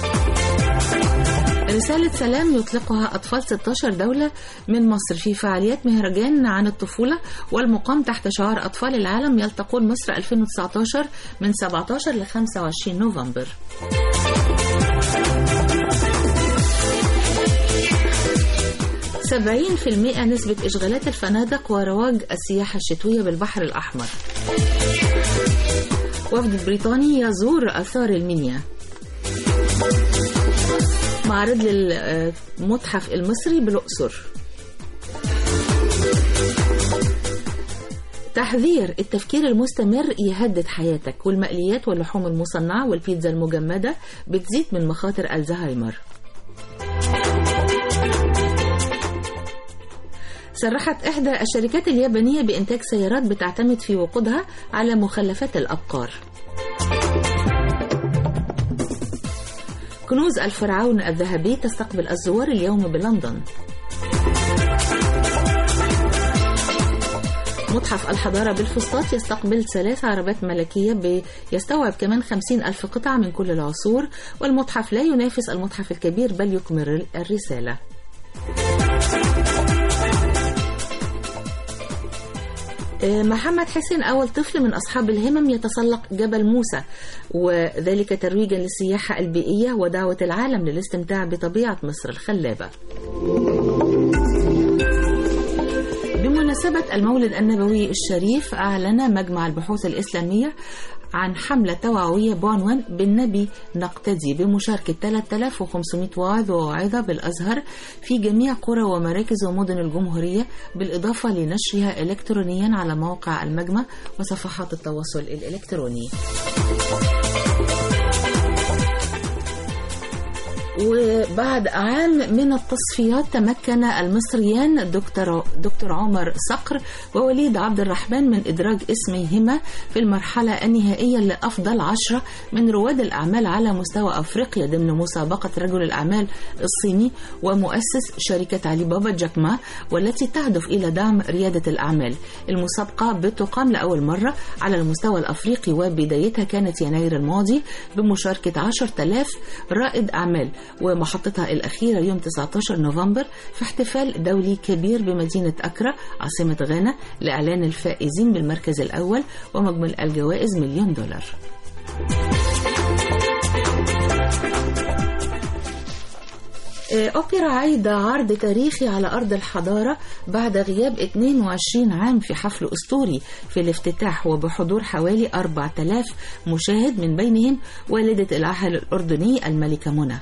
[SPEAKER 3] رسالة سلام يطلقها أطفال 16 دولة من مصر في فعاليات مهرجان عن الطفولة والمقام تحت شعار أطفال العالم يلتقون مصر 2019 من 17 ل 25 نوفمبر سبعين في المئة نسبة إشغالات الفنادق ورواج السياحة الشتوية بالبحر الأحمر وفد بريطاني يزور آثار المنيا معرض للمتحف المصري بالأقصر تحذير التفكير المستمر يهدد حياتك والمقليات واللحوم المصنعة والبيتزا المجمدة بتزيد من مخاطر الزهايمر صرحت إحدى الشركات اليابانية بإنتاج سيارات بتعتمد في وقودها على مخلفات الأبقار كنوز الفرعون الذهبي تستقبل الزوار اليوم بلندن متحف الحضارة بالفسطاط يستقبل ثلاث عربات ملكية يستوعب كمان خمسين ألف قطعة من كل العصور والمتحف لا ينافس المتحف الكبير بل يكمل الرسالة محمد حسين أول طفل من أصحاب الهمم يتسلق جبل موسى وذلك ترويجا للسياحة البيئية ودعوة العالم للاستمتاع بطبيعة مصر الخلابة بمناسبة المولد النبوي الشريف أعلن مجمع البحوث الإسلامية عن حملة توعوية بعنوان بالنبي نقتدي بمشاركة 3500 واعظ وواعظة بالأزهر في جميع قرى ومراكز ومدن الجمهورية بالإضافة لنشرها إلكترونيا على موقع المجمع وصفحات التواصل الإلكتروني. وبعد عام من التصفيات تمكن المصريان دكتور دكتور عمر صقر ووليد عبد الرحمن من إدراج اسميهما في المرحلة النهائية لأفضل عشرة من رواد الأعمال على مستوى أفريقيا ضمن مسابقة رجل الأعمال الصيني ومؤسس شركة علي بابا جاك ما والتي تهدف إلى دعم ريادة الأعمال المسابقة بتقام لأول مرة على المستوى الأفريقي وبدايتها كانت يناير الماضي بمشاركة 10000 رائد أعمال ومحطتها الأخيرة يوم 19 نوفمبر في احتفال دولي كبير بمدينة أكرا عاصمة غانا لإعلان الفائزين بالمركز الأول ومجمل الجوائز مليون دولار آه، أوبرا عايدة عرض تاريخي على أرض الحضارة بعد غياب 22 عام في حفل أسطوري في الافتتاح وبحضور حوالي 4000 مشاهد من بينهم والدة العهل الأردني الملكة منى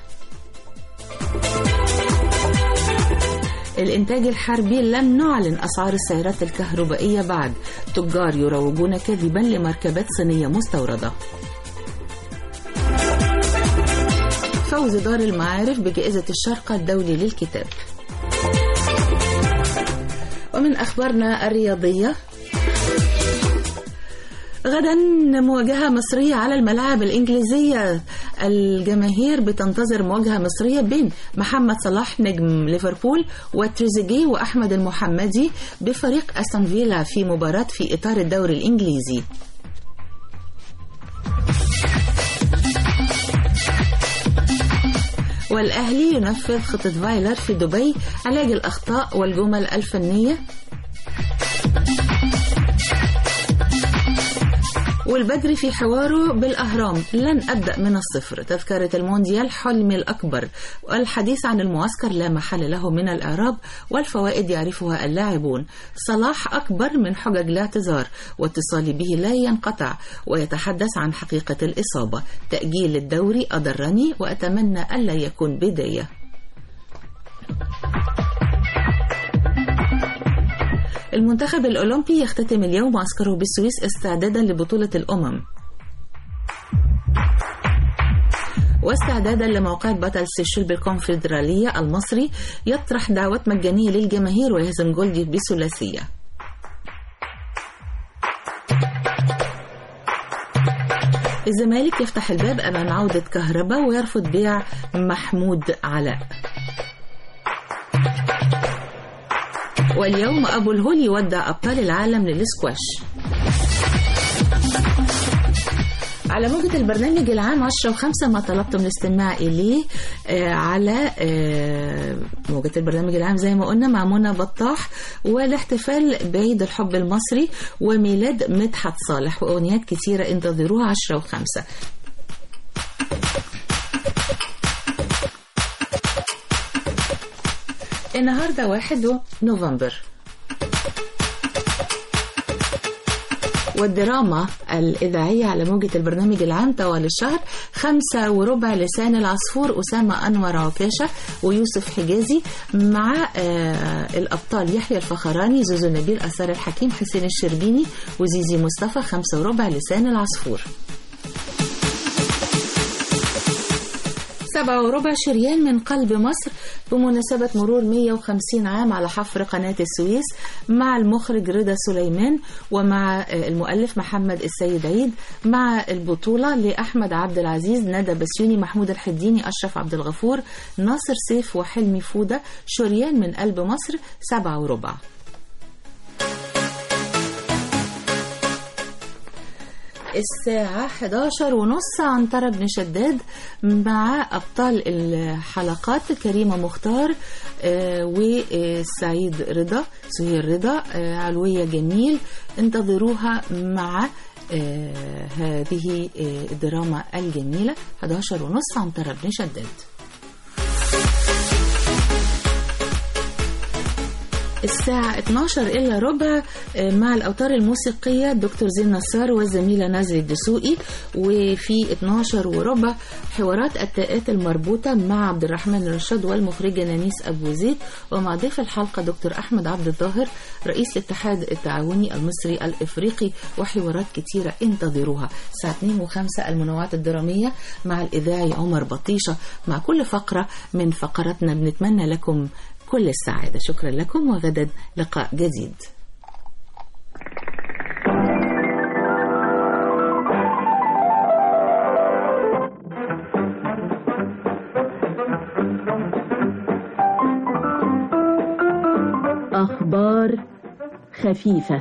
[SPEAKER 3] الإنتاج الحربي لم نعلن أسعار السيارات الكهربائية بعد تجار يروجون كذبا لمركبات صينية مستوردة فوز دار المعارف بجائزة الشرقة الدولي للكتاب ومن أخبارنا الرياضية غدا مواجهة مصرية على الملاعب الإنجليزية الجماهير بتنتظر مواجهة مصرية بين محمد صلاح نجم ليفربول وتريزيجيه وأحمد المحمدي بفريق أستون فيلا في مباراة في إطار الدوري الإنجليزي والأهلي ينفذ خطة فايلر في دبي علاج الأخطاء والجمل الفنية والبدري في حواره بالأهرام لن أبدأ من الصفر تذكرة المونديال حلمي الأكبر والحديث عن المعسكر لا محل له من الإعراب والفوائد يعرفها اللاعبون صلاح أكبر من حجج الاعتذار واتصالي به لا ينقطع ويتحدث عن حقيقة الإصابة تأجيل الدوري أضرني وأتمنى ألا يكون بداية المنتخب الأولمبي يختتم اليوم معسكره بالسويس استعدادا لبطولة الأمم واستعدادا لموقع بطل سيشل بالكونفدرالية المصري يطرح دعوات مجانية للجماهير ويهزم جولدي بثلاثية الزمالك يفتح الباب أمام عودة كهرباء ويرفض بيع محمود علاء واليوم أبو الهول يودع أبطال العالم للسكواش على موجة البرنامج العام 10 وخمسة ما طلبتم الاستماع إليه آه على آه موجة البرنامج العام زي ما قلنا مع منى بطاح والاحتفال بعيد الحب المصري وميلاد مدحت صالح وأغنيات كثيرة انتظروها 10 وخمسة النهاردة واحد نوفمبر والدراما الإذاعية على موجة البرنامج العام طوال الشهر خمسة وربع لسان العصفور أسامة أنور عكاشة ويوسف حجازي مع آه الأبطال يحيى الفخراني زوزو نبيل أثار الحكيم حسين الشربيني وزيزي مصطفى خمسة وربع لسان العصفور سبعة وربع شريان من قلب مصر بمناسبة مرور 150 عام على حفر قناة السويس مع المخرج رضا سليمان ومع المؤلف محمد السيد عيد مع البطولة لأحمد عبد العزيز ندى بسيوني محمود الحديني أشرف عبد الغفور ناصر سيف وحلمي فودة شريان من قلب مصر سبعة وربع الساعة 11 ونص عنترة بن شداد مع أبطال الحلقات كريمة مختار آه وسعيد رضا سهير رضا آه علوية جميل انتظروها مع آه هذه الدراما الجميلة 11 ونص عنترة بن شداد الساعة 12 إلا ربع مع الأوتار الموسيقية دكتور زين نصار والزميلة نازل الدسوقي وفي 12 وربع حوارات التاءات المربوطة مع عبد الرحمن رشاد والمخرجة نانيس أبو زيد ومع ضيف الحلقة دكتور أحمد عبد الظاهر رئيس الاتحاد التعاوني المصري الإفريقي وحوارات كتيرة انتظروها الساعة 2 و5 المنوعات الدرامية مع الإذاعي عمر بطيشة مع كل فقرة من فقراتنا بنتمنى لكم كل السعادة شكرا لكم وغدا لقاء جديد
[SPEAKER 14] أخبار خفيفة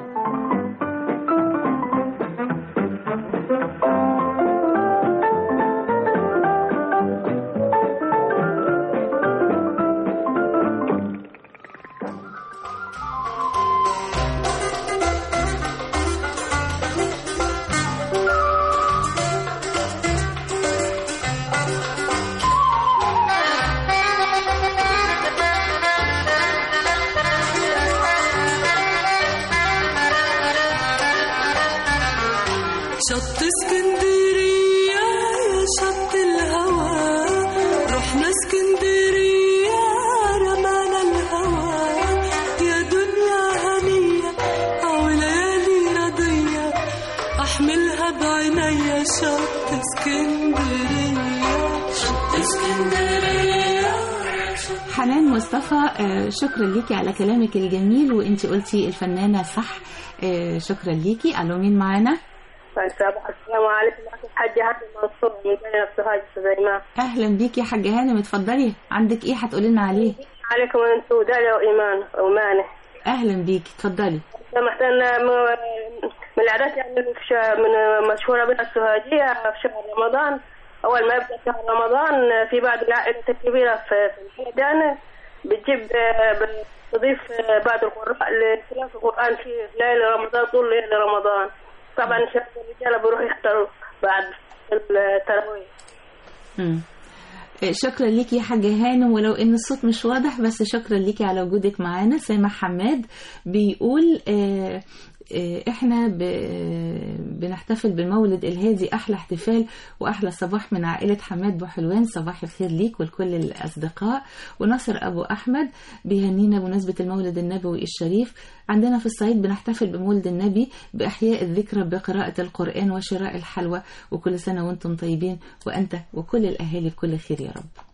[SPEAKER 16] شط اسكندرية يا شط الهوى رحنا اسكندرية رمانا الهوى يا دنيا هنية أو ليالي رضية أحملها بعينيا شط اسكندرية شط اسكندرية
[SPEAKER 3] حنان مصطفى آه، شكرا ليكي على كلامك الجميل وانت قلتي الفنانة صح آه، شكرا ليكي الو مين معانا
[SPEAKER 17] السلام عليكم معكم الحاجة هاني منصور من قرية سوهاج سليمان
[SPEAKER 3] اهلا بيكي يا حاجة هانم اتفضلي عندك ايه هتقولي لنا عليه
[SPEAKER 17] عليكم انتم داليا وإيمان ومانح
[SPEAKER 3] اهلا بيكي اتفضلي
[SPEAKER 17] سمحت أنا م- من العادات يعني في ش- من مشهورة بنا السوهاجية في شهر رمضان أول ما يبدأ شهر رمضان في بعض العائلات الكبيرة في في الحيدان بتجيب آه، بتضيف آه، بعض القراء لتلاوة القرآن في ليلة رمضان طول ليلة رمضان طبعا شباب الرجالة بيروحوا يحضروا بعد التراويح
[SPEAKER 3] مم. آه، شكرا ليكي يا حاجة هانم ولو ان الصوت مش واضح بس شكرا ليكي على وجودك معانا سامح حماد بيقول آه، آه، احنا ب- بنحتفل بالمولد الهادي احلى احتفال واحلى صباح من عائله حماد بوحلوان صباح الخير ليك ولكل الاصدقاء وناصر ابو احمد بيهنينا بمناسبه المولد النبوي الشريف عندنا في الصعيد بنحتفل بمولد النبي باحياء الذكرى بقراءه القران وشراء الحلوى وكل سنه وانتم طيبين وانت وكل الاهالي بكل خير يا رب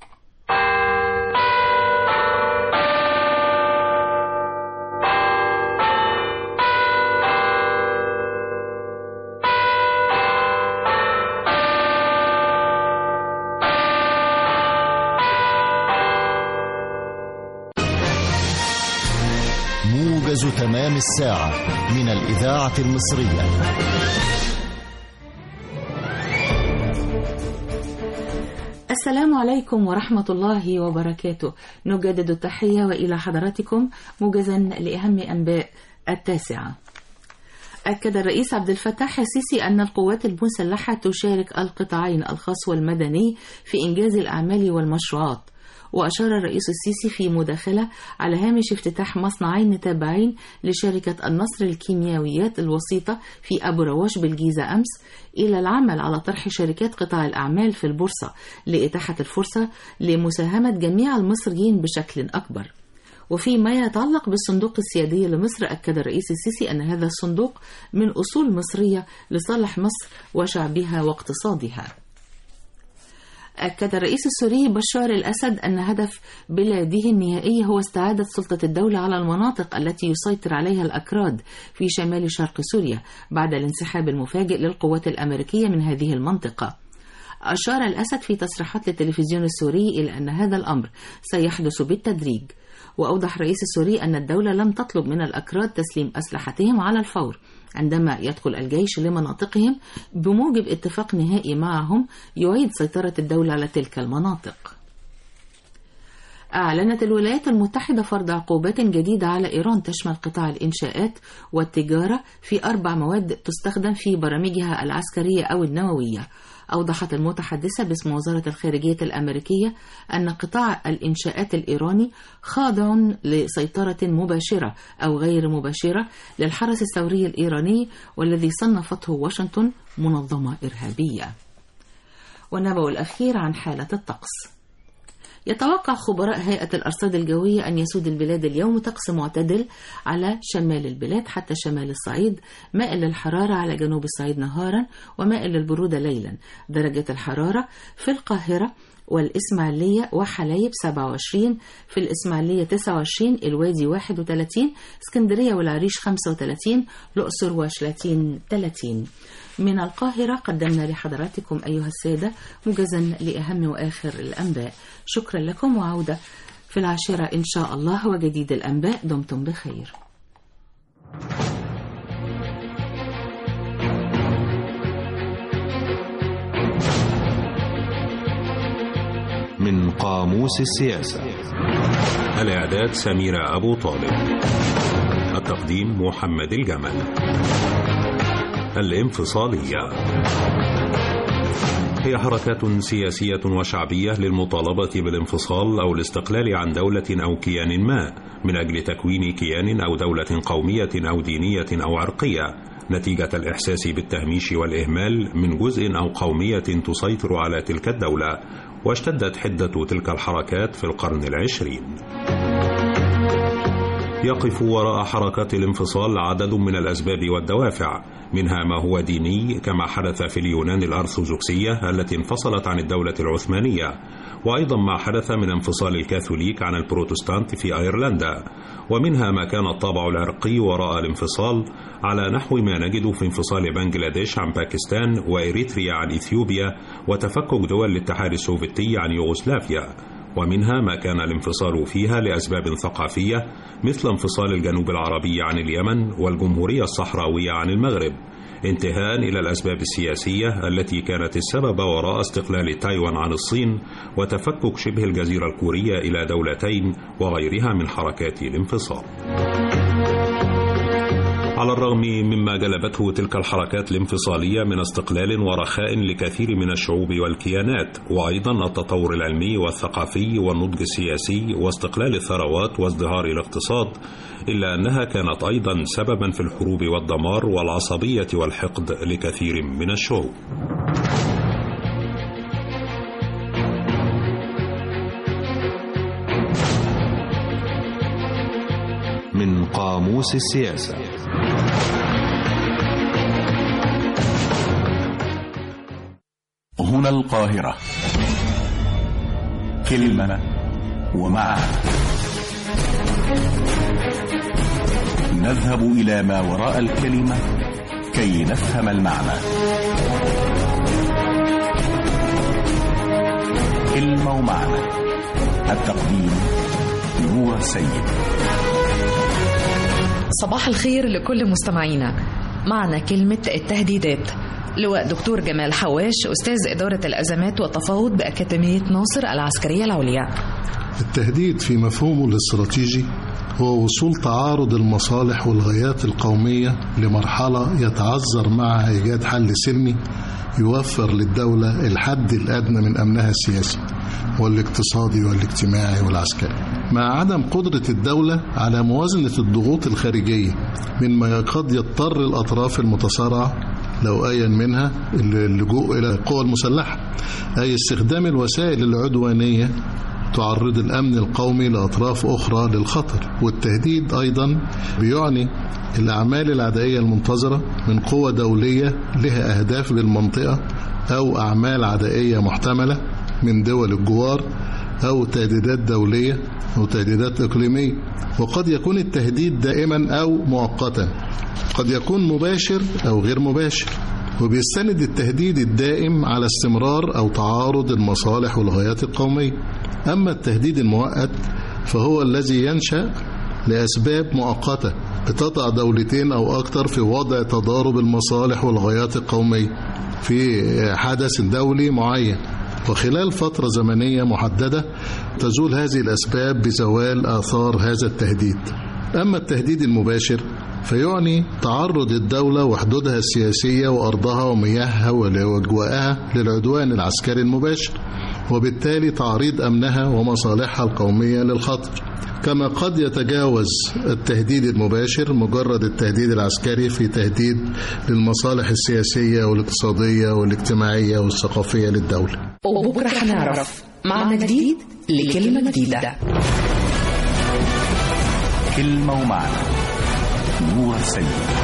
[SPEAKER 18] موجز تمام الساعة من الإذاعة المصرية
[SPEAKER 3] السلام عليكم ورحمة الله وبركاته نجدد التحية وإلى حضراتكم موجزا لأهم أنباء التاسعة أكد الرئيس عبد الفتاح السيسي أن القوات المسلحة تشارك القطاعين الخاص والمدني في إنجاز الأعمال والمشروعات وأشار الرئيس السيسي في مداخلة على هامش افتتاح مصنعين تابعين لشركة النصر الكيميائيات الوسيطة في أبو رواش بالجيزة أمس إلى العمل على طرح شركات قطاع الأعمال في البورصة لإتاحة الفرصة لمساهمة جميع المصريين بشكل أكبر وفيما يتعلق بالصندوق السيادي لمصر أكد الرئيس السيسي أن هذا الصندوق من أصول مصرية لصالح مصر وشعبها واقتصادها أكد الرئيس السوري بشار الأسد أن هدف بلاده النهائي هو استعادة سلطة الدولة على المناطق التي يسيطر عليها الأكراد في شمال شرق سوريا بعد الانسحاب المفاجئ للقوات الأمريكية من هذه المنطقة. أشار الأسد في تصريحات للتلفزيون السوري إلى أن هذا الأمر سيحدث بالتدريج وأوضح الرئيس السوري أن الدولة لم تطلب من الأكراد تسليم أسلحتهم على الفور عندما يدخل الجيش لمناطقهم بموجب اتفاق نهائي معهم يعيد سيطرة الدولة على تلك المناطق أعلنت الولايات المتحدة فرض عقوبات جديدة على إيران تشمل قطاع الإنشاءات والتجارة في أربع مواد تستخدم في برامجها العسكرية أو النووية أوضحت المتحدثة باسم وزارة الخارجية الأمريكية أن قطاع الإنشاءات الإيراني خاضع لسيطرة مباشرة أو غير مباشرة للحرس الثوري الإيراني والذي صنفته واشنطن منظمة إرهابية والنبأ الأخير عن حالة الطقس يتوقع خبراء هيئة الأرصاد الجوية أن يسود البلاد اليوم طقس معتدل على شمال البلاد حتى شمال الصعيد مائل للحرارة على جنوب الصعيد نهارا ومائل للبرودة ليلا درجة الحرارة في القاهرة والإسماعيلية وحلايب 27 في الإسماعيلية 29 الوادي 31 اسكندرية والعريش 35 الأقصر وشلاتين 30 من القاهرة قدمنا لحضراتكم أيها السادة موجزا لأهم وآخر الأنباء شكرا لكم وعودة في العاشرة إن شاء الله وجديد الأنباء دمتم بخير
[SPEAKER 12] من قاموس السياسة
[SPEAKER 19] الإعداد سميرة أبو طالب التقديم محمد الجمل الانفصالية هي حركات سياسية وشعبية للمطالبة بالانفصال أو الاستقلال عن دولة أو كيان ما من أجل تكوين كيان أو دولة قومية أو دينية أو عرقية نتيجة الإحساس بالتهميش والإهمال من جزء أو قومية تسيطر على تلك الدولة واشتدت حدة تلك الحركات في القرن العشرين يقف وراء حركات الانفصال عدد من الأسباب والدوافع منها ما هو ديني كما حدث في اليونان الأرثوذكسية التي انفصلت عن الدولة العثمانية وأيضا ما حدث من انفصال الكاثوليك عن البروتستانت في أيرلندا ومنها ما كان الطابع العرقي وراء الانفصال على نحو ما نجد في انفصال بنجلاديش عن باكستان وإريتريا عن إثيوبيا وتفكك دول الاتحاد السوفيتي عن يوغوسلافيا ومنها ما كان الانفصال فيها لأسباب ثقافية مثل انفصال الجنوب العربي عن اليمن والجمهورية الصحراوية عن المغرب انتهاء إلى الأسباب السياسية التي كانت السبب وراء استقلال تايوان عن الصين وتفكك شبه الجزيرة الكورية إلى دولتين وغيرها من حركات الانفصال على الرغم مما جلبته تلك الحركات الانفصالية من استقلال ورخاء لكثير من الشعوب والكيانات وأيضا التطور العلمي والثقافي والنضج السياسي واستقلال الثروات وازدهار الاقتصاد إلا أنها كانت أيضا سببا في الحروب والدمار والعصبية والحقد لكثير من الشعوب
[SPEAKER 12] من قاموس السياسة
[SPEAKER 8] هنا القاهرة كلمة ومعنى نذهب إلى ما وراء الكلمة كي نفهم المعنى كلمة ومعنى التقديم نور سيد
[SPEAKER 20] صباح الخير لكل مستمعينا معنا كلمة التهديدات لواء دكتور جمال حواش أستاذ إدارة الأزمات والتفاوض بأكاديمية ناصر العسكرية العليا
[SPEAKER 21] التهديد في مفهومه الاستراتيجي هو وصول تعارض المصالح والغايات القومية لمرحلة يتعذر معها إيجاد حل سلمي يوفر للدولة الحد الأدنى من أمنها السياسي والاقتصادي والاجتماعي والعسكري مع عدم قدرة الدولة على موازنة الضغوط الخارجية مما قد يضطر الأطراف المتصارعة لو أيا منها اللجوء إلى القوى المسلحة أي استخدام الوسائل العدوانية تعرض الأمن القومي لأطراف أخرى للخطر والتهديد أيضا بيعني الأعمال العدائية المنتظرة من قوى دولية لها أهداف بالمنطقة أو أعمال عدائية محتملة من دول الجوار أو تهديدات دولية أو تهديدات إقليمية وقد يكون التهديد دائما أو مؤقتا قد يكون مباشر أو غير مباشر وبيستند التهديد الدائم على استمرار أو تعارض المصالح والغايات القومية أما التهديد المؤقت فهو الذي ينشأ لأسباب مؤقتة بتضع دولتين أو أكثر في وضع تضارب المصالح والغايات القومية في حدث دولي معين وخلال فترة زمنية محددة تزول هذه الأسباب بزوال آثار هذا التهديد أما التهديد المباشر فيعني تعرض الدولة وحدودها السياسية وأرضها ومياهها وأجواءها للعدوان العسكري المباشر وبالتالي تعريض أمنها ومصالحها القومية للخطر كما قد يتجاوز التهديد المباشر مجرد التهديد العسكري في تهديد للمصالح السياسية والاقتصادية والاجتماعية والثقافية للدولة
[SPEAKER 20] وبكرة هنعرف معنى جديد لكلمة جديدة
[SPEAKER 8] كلمة ومعنى نور سيد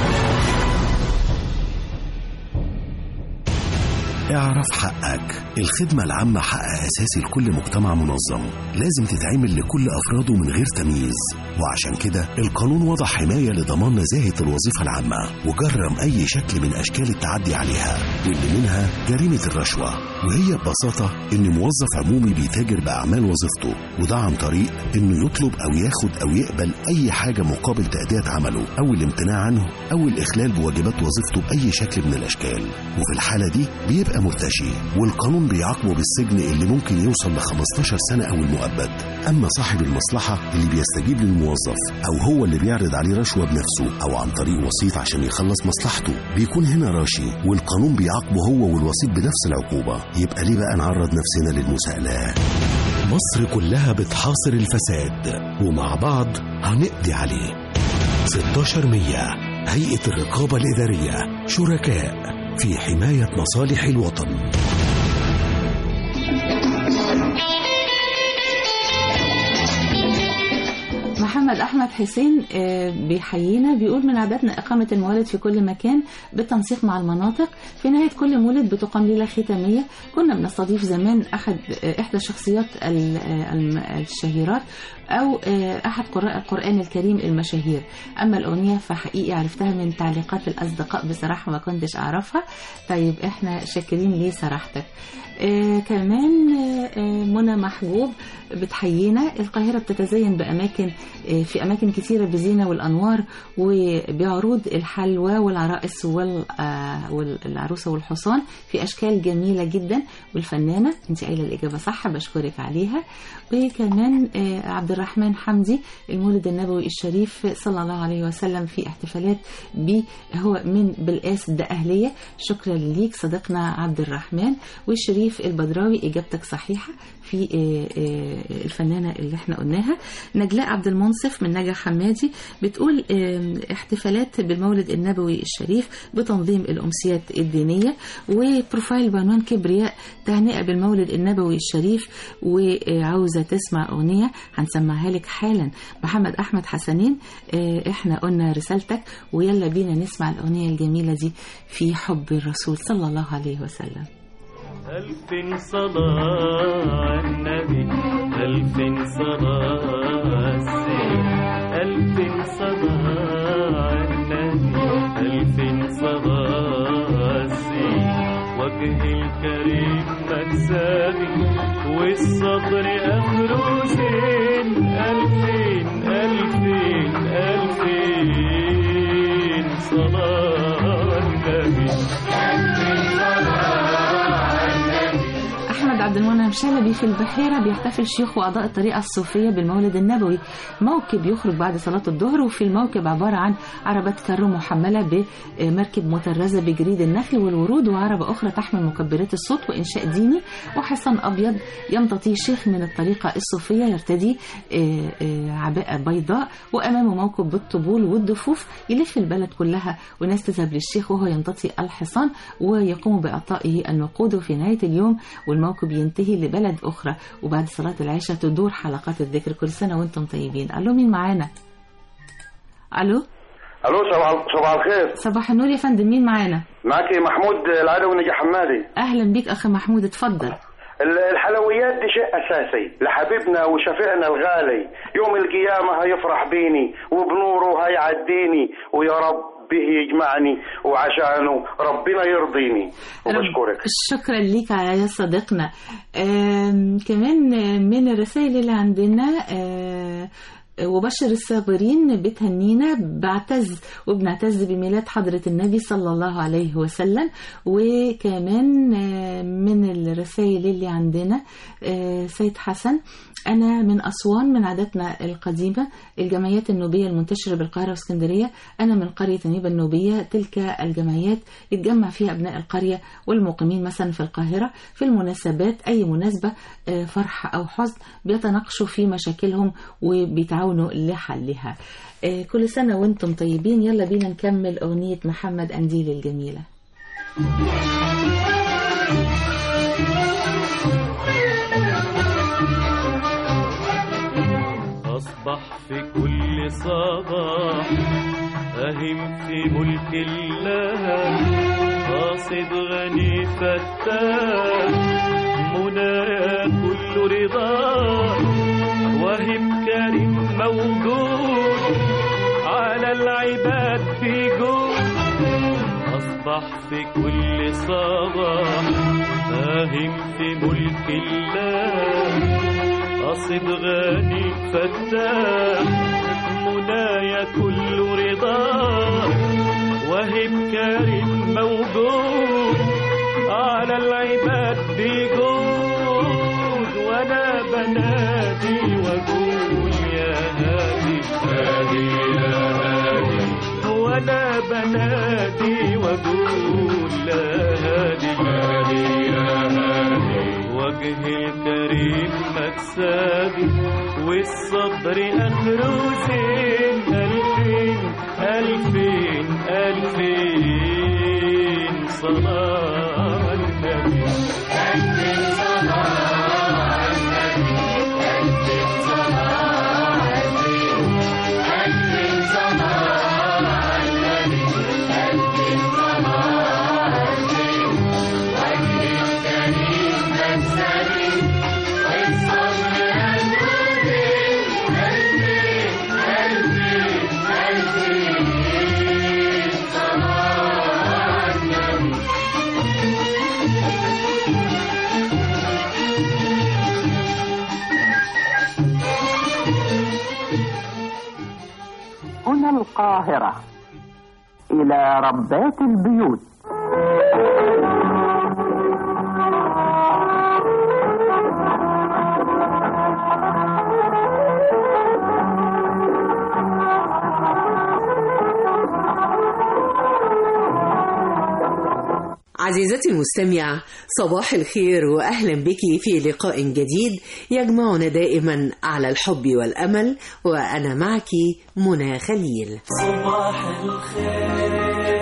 [SPEAKER 22] اعرف حقك الخدمة العامة حق أساسي لكل مجتمع منظم لازم تتعمل لكل أفراده من غير تمييز وعشان كده القانون وضع حماية لضمان نزاهة الوظيفة العامة وجرم أي شكل من أشكال التعدي عليها واللي منها جريمة الرشوة وهي ببساطة إن موظف عمومي بيتاجر بأعمال وظيفته وده عن طريق إنه يطلب أو ياخد أو يقبل أي حاجة مقابل تأدية عمله أو الامتناع عنه أو الإخلال بواجبات وظيفته بأي شكل من الأشكال وفي الحالة دي بيبقى مرتشي والقانون بيعاقبه بالسجن اللي ممكن يوصل ل 15 سنة أو المؤبد أما صاحب المصلحة اللي بيستجيب للموظف أو هو اللي بيعرض عليه رشوة بنفسه أو عن طريق وسيط عشان يخلص مصلحته بيكون هنا راشي والقانون بيعاقبه هو والوسيط بنفس العقوبة يبقى ليه بقى نعرض نفسنا للمساءلة مصر كلها بتحاصر الفساد ومع بعض هنقضي عليه 16 مية هيئة الرقابة الإدارية شركاء في حماية مصالح الوطن
[SPEAKER 3] محمد احمد حسين آه، بيحيينا بيقول من عاداتنا اقامه الموالد في كل مكان بالتنسيق مع المناطق في نهايه كل مولد بتقام ليله ختاميه كنا بنستضيف زمان احد آه، احدى الشخصيات ال- آه، الم- الشهيرات او آه، احد قراء القران الكريم المشاهير اما الاغنيه فحقيقي عرفتها من تعليقات الاصدقاء بصراحه ما كنتش اعرفها طيب احنا شاكرين ليه صراحتك آه كمان آه آه، منى محجوب بتحيينا القاهرة بتتزين بأماكن آه في أماكن كثيرة بزينة والأنوار وبعروض الحلوى والعرائس وال- آه، والعروسة والحصان في أشكال جميلة جدا والفنانة أنت قايلة الإجابة صح بشكرك عليها وكمان آه، عبد الرحمن حمدي المولد النبوي الشريف صلى الله عليه وسلم في احتفالات به هو من بالقاس ده أهلية شكرا ليك صديقنا عبد الرحمن والشريف البدراوي إجابتك صحيحة في آه، آه، الفنانة اللي احنا قلناها نجلاء عبد المنصف من نجا حمادي بتقول آه، احتفالات بالمولد النبوي الشريف بتنظيم الأمسيات الدينية وبروفايل بعنوان كبرياء تهنئة بالمولد النبوي الشريف وعاوزة تسمع أغنية هنسمعها لك حالا محمد أحمد حسنين آه، احنا قلنا رسالتك ويلا بينا نسمع الأغنية الجميلة دي في حب الرسول صلى الله عليه وسلم
[SPEAKER 5] ألف صلاة على النبي ألف صلاة السيد ألف صلاة على النبي ألف صلاة السيد وجه الكريم مكسبي والصبر آخره زين ألفين ألفين ألفين صلاة على النبي ألفين صلاة على النبي
[SPEAKER 3] أحمد عبد المنعم شلبي في البحيرة بيحتفل شيوخ وأعضاء الطريقة الصوفية بالمولد النبوي موكب يخرج بعد صلاة الظهر وفي الموكب عبارة عن عربات كارو محملة بمركب مطرزة بجريد النخل والورود وعربة أخرى تحمل مكبرات الصوت وإنشاء ديني وحصان أبيض يمتطيه شيخ من الطريقة الصوفية يرتدي آه، آه، عباءة بيضاء وأمامه موكب بالطبول والدفوف يلف البلد كلها وناس تذهب للشيخ وهو يمتطي الحصان ويقوم بإعطائه النقود وفي نهاية اليوم والموكب ينتهي لبلد أخرى وبعد صلاة العشاء تدور حلقات الذكر كل سنة وانتم طيبين ألو مين معانا ألو
[SPEAKER 6] الو صباح صباح الخير
[SPEAKER 3] صباح النور يا فندم مين معانا
[SPEAKER 6] معك محمود العدوي نجا حمادي
[SPEAKER 3] أهلا بيك أخي محمود اتفضل
[SPEAKER 6] ال- الحلويات دي شيء اساسي لحبيبنا وشفيعنا الغالي يوم القيامه هيفرح بيني وبنوره هيعديني ويا رب به يجمعني وعشانه ربنا يرضيني وبشكرك
[SPEAKER 3] شكرا ليك يا صديقنا آم، كمان من الرسائل اللي عندنا آه، وبشر الصابرين بتهنينا بعتز وبنعتز بميلاد حضرة النبي صلى الله عليه وسلم وكمان آه، من الرسائل اللي عندنا آه، سيد حسن أنا من أسوان من عاداتنا القديمة الجمعيات النوبية المنتشرة بالقاهرة واسكندرية أنا من قرية نيبة النوبية تلك الجمعيات يتجمع فيها أبناء القرية والمقيمين مثلا في القاهرة في المناسبات أي مناسبة آه، فرح أو حزن بيتناقشوا في مشاكلهم وبيتعاونوا لحلها آه، كل سنة وانتم طيبين يلا بينا نكمل أغنية محمد أنديل الجميلة
[SPEAKER 5] أصبح في كل صباح أهم في ملك الله قاصد غني فتاح منى كل رضا وهم كريم موجود على العباد في جود أصبح في كل صباح فاهم في ملك الله قصد غني فتاح منايا كل رضا وهب كريم موجود على العباد بجود وانا بنادي واقول يا هادي هادي يا هادي وانا بنادي واقول لا هادي هادي يا هادي وجه الكريم مكسبي والصبر اخره زين الفين الفين ألفين صلاة على النبي ألفين صلاة على النبي ألفين صلاة ألفين صلاة على النبي ألفين صلاة وجه الكريم نفسني والصبر ألفين ألفين ألفين ألفين صلاة على النبي
[SPEAKER 7] هنا القاهرة إلى ربات البيوت
[SPEAKER 9] عزيزتي المستمعة صباح الخير وأهلا بك في لقاء جديد يجمعنا دائما على الحب والأمل وأنا معك منى خليل
[SPEAKER 5] صباح الخير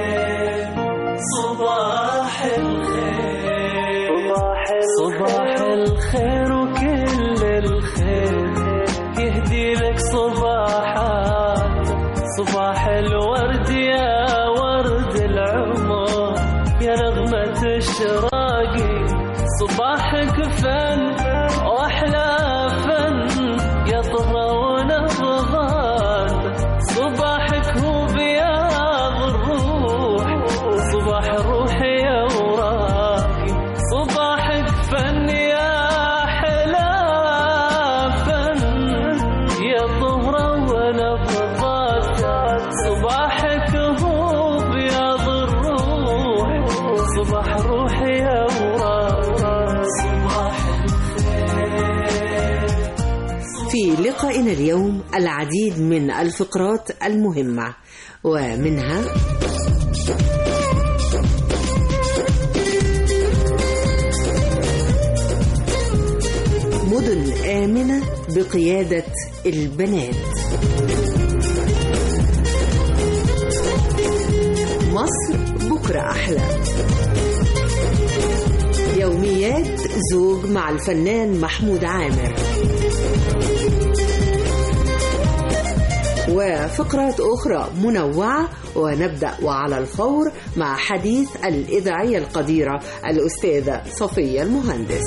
[SPEAKER 5] صباح الخير صباح الخير وكل الخير يهدي لك صباحات صباح الورد يا ورد العمر يا نغمة الشراقي صباحك فن واحلى فن يا طهرة ونبضات صباحك هو بياض الروح صباح الروح يا وراقي صباحك فن يا حلا فن يا طهرة ونبضات صباحك هو بياض الروح صباح الروح يا وراقي صباح الخير
[SPEAKER 9] في لقائنا اليوم العديد من الفقرات المهمة ومنها مدن آمنة بقيادة البنات مصر بكرة أحلى يوميات زوج مع الفنان محمود عامر وفقرات أخرى منوعة ونبدأ وعلى الفور مع حديث الإذاعية القديرة الأستاذة صفية المهندس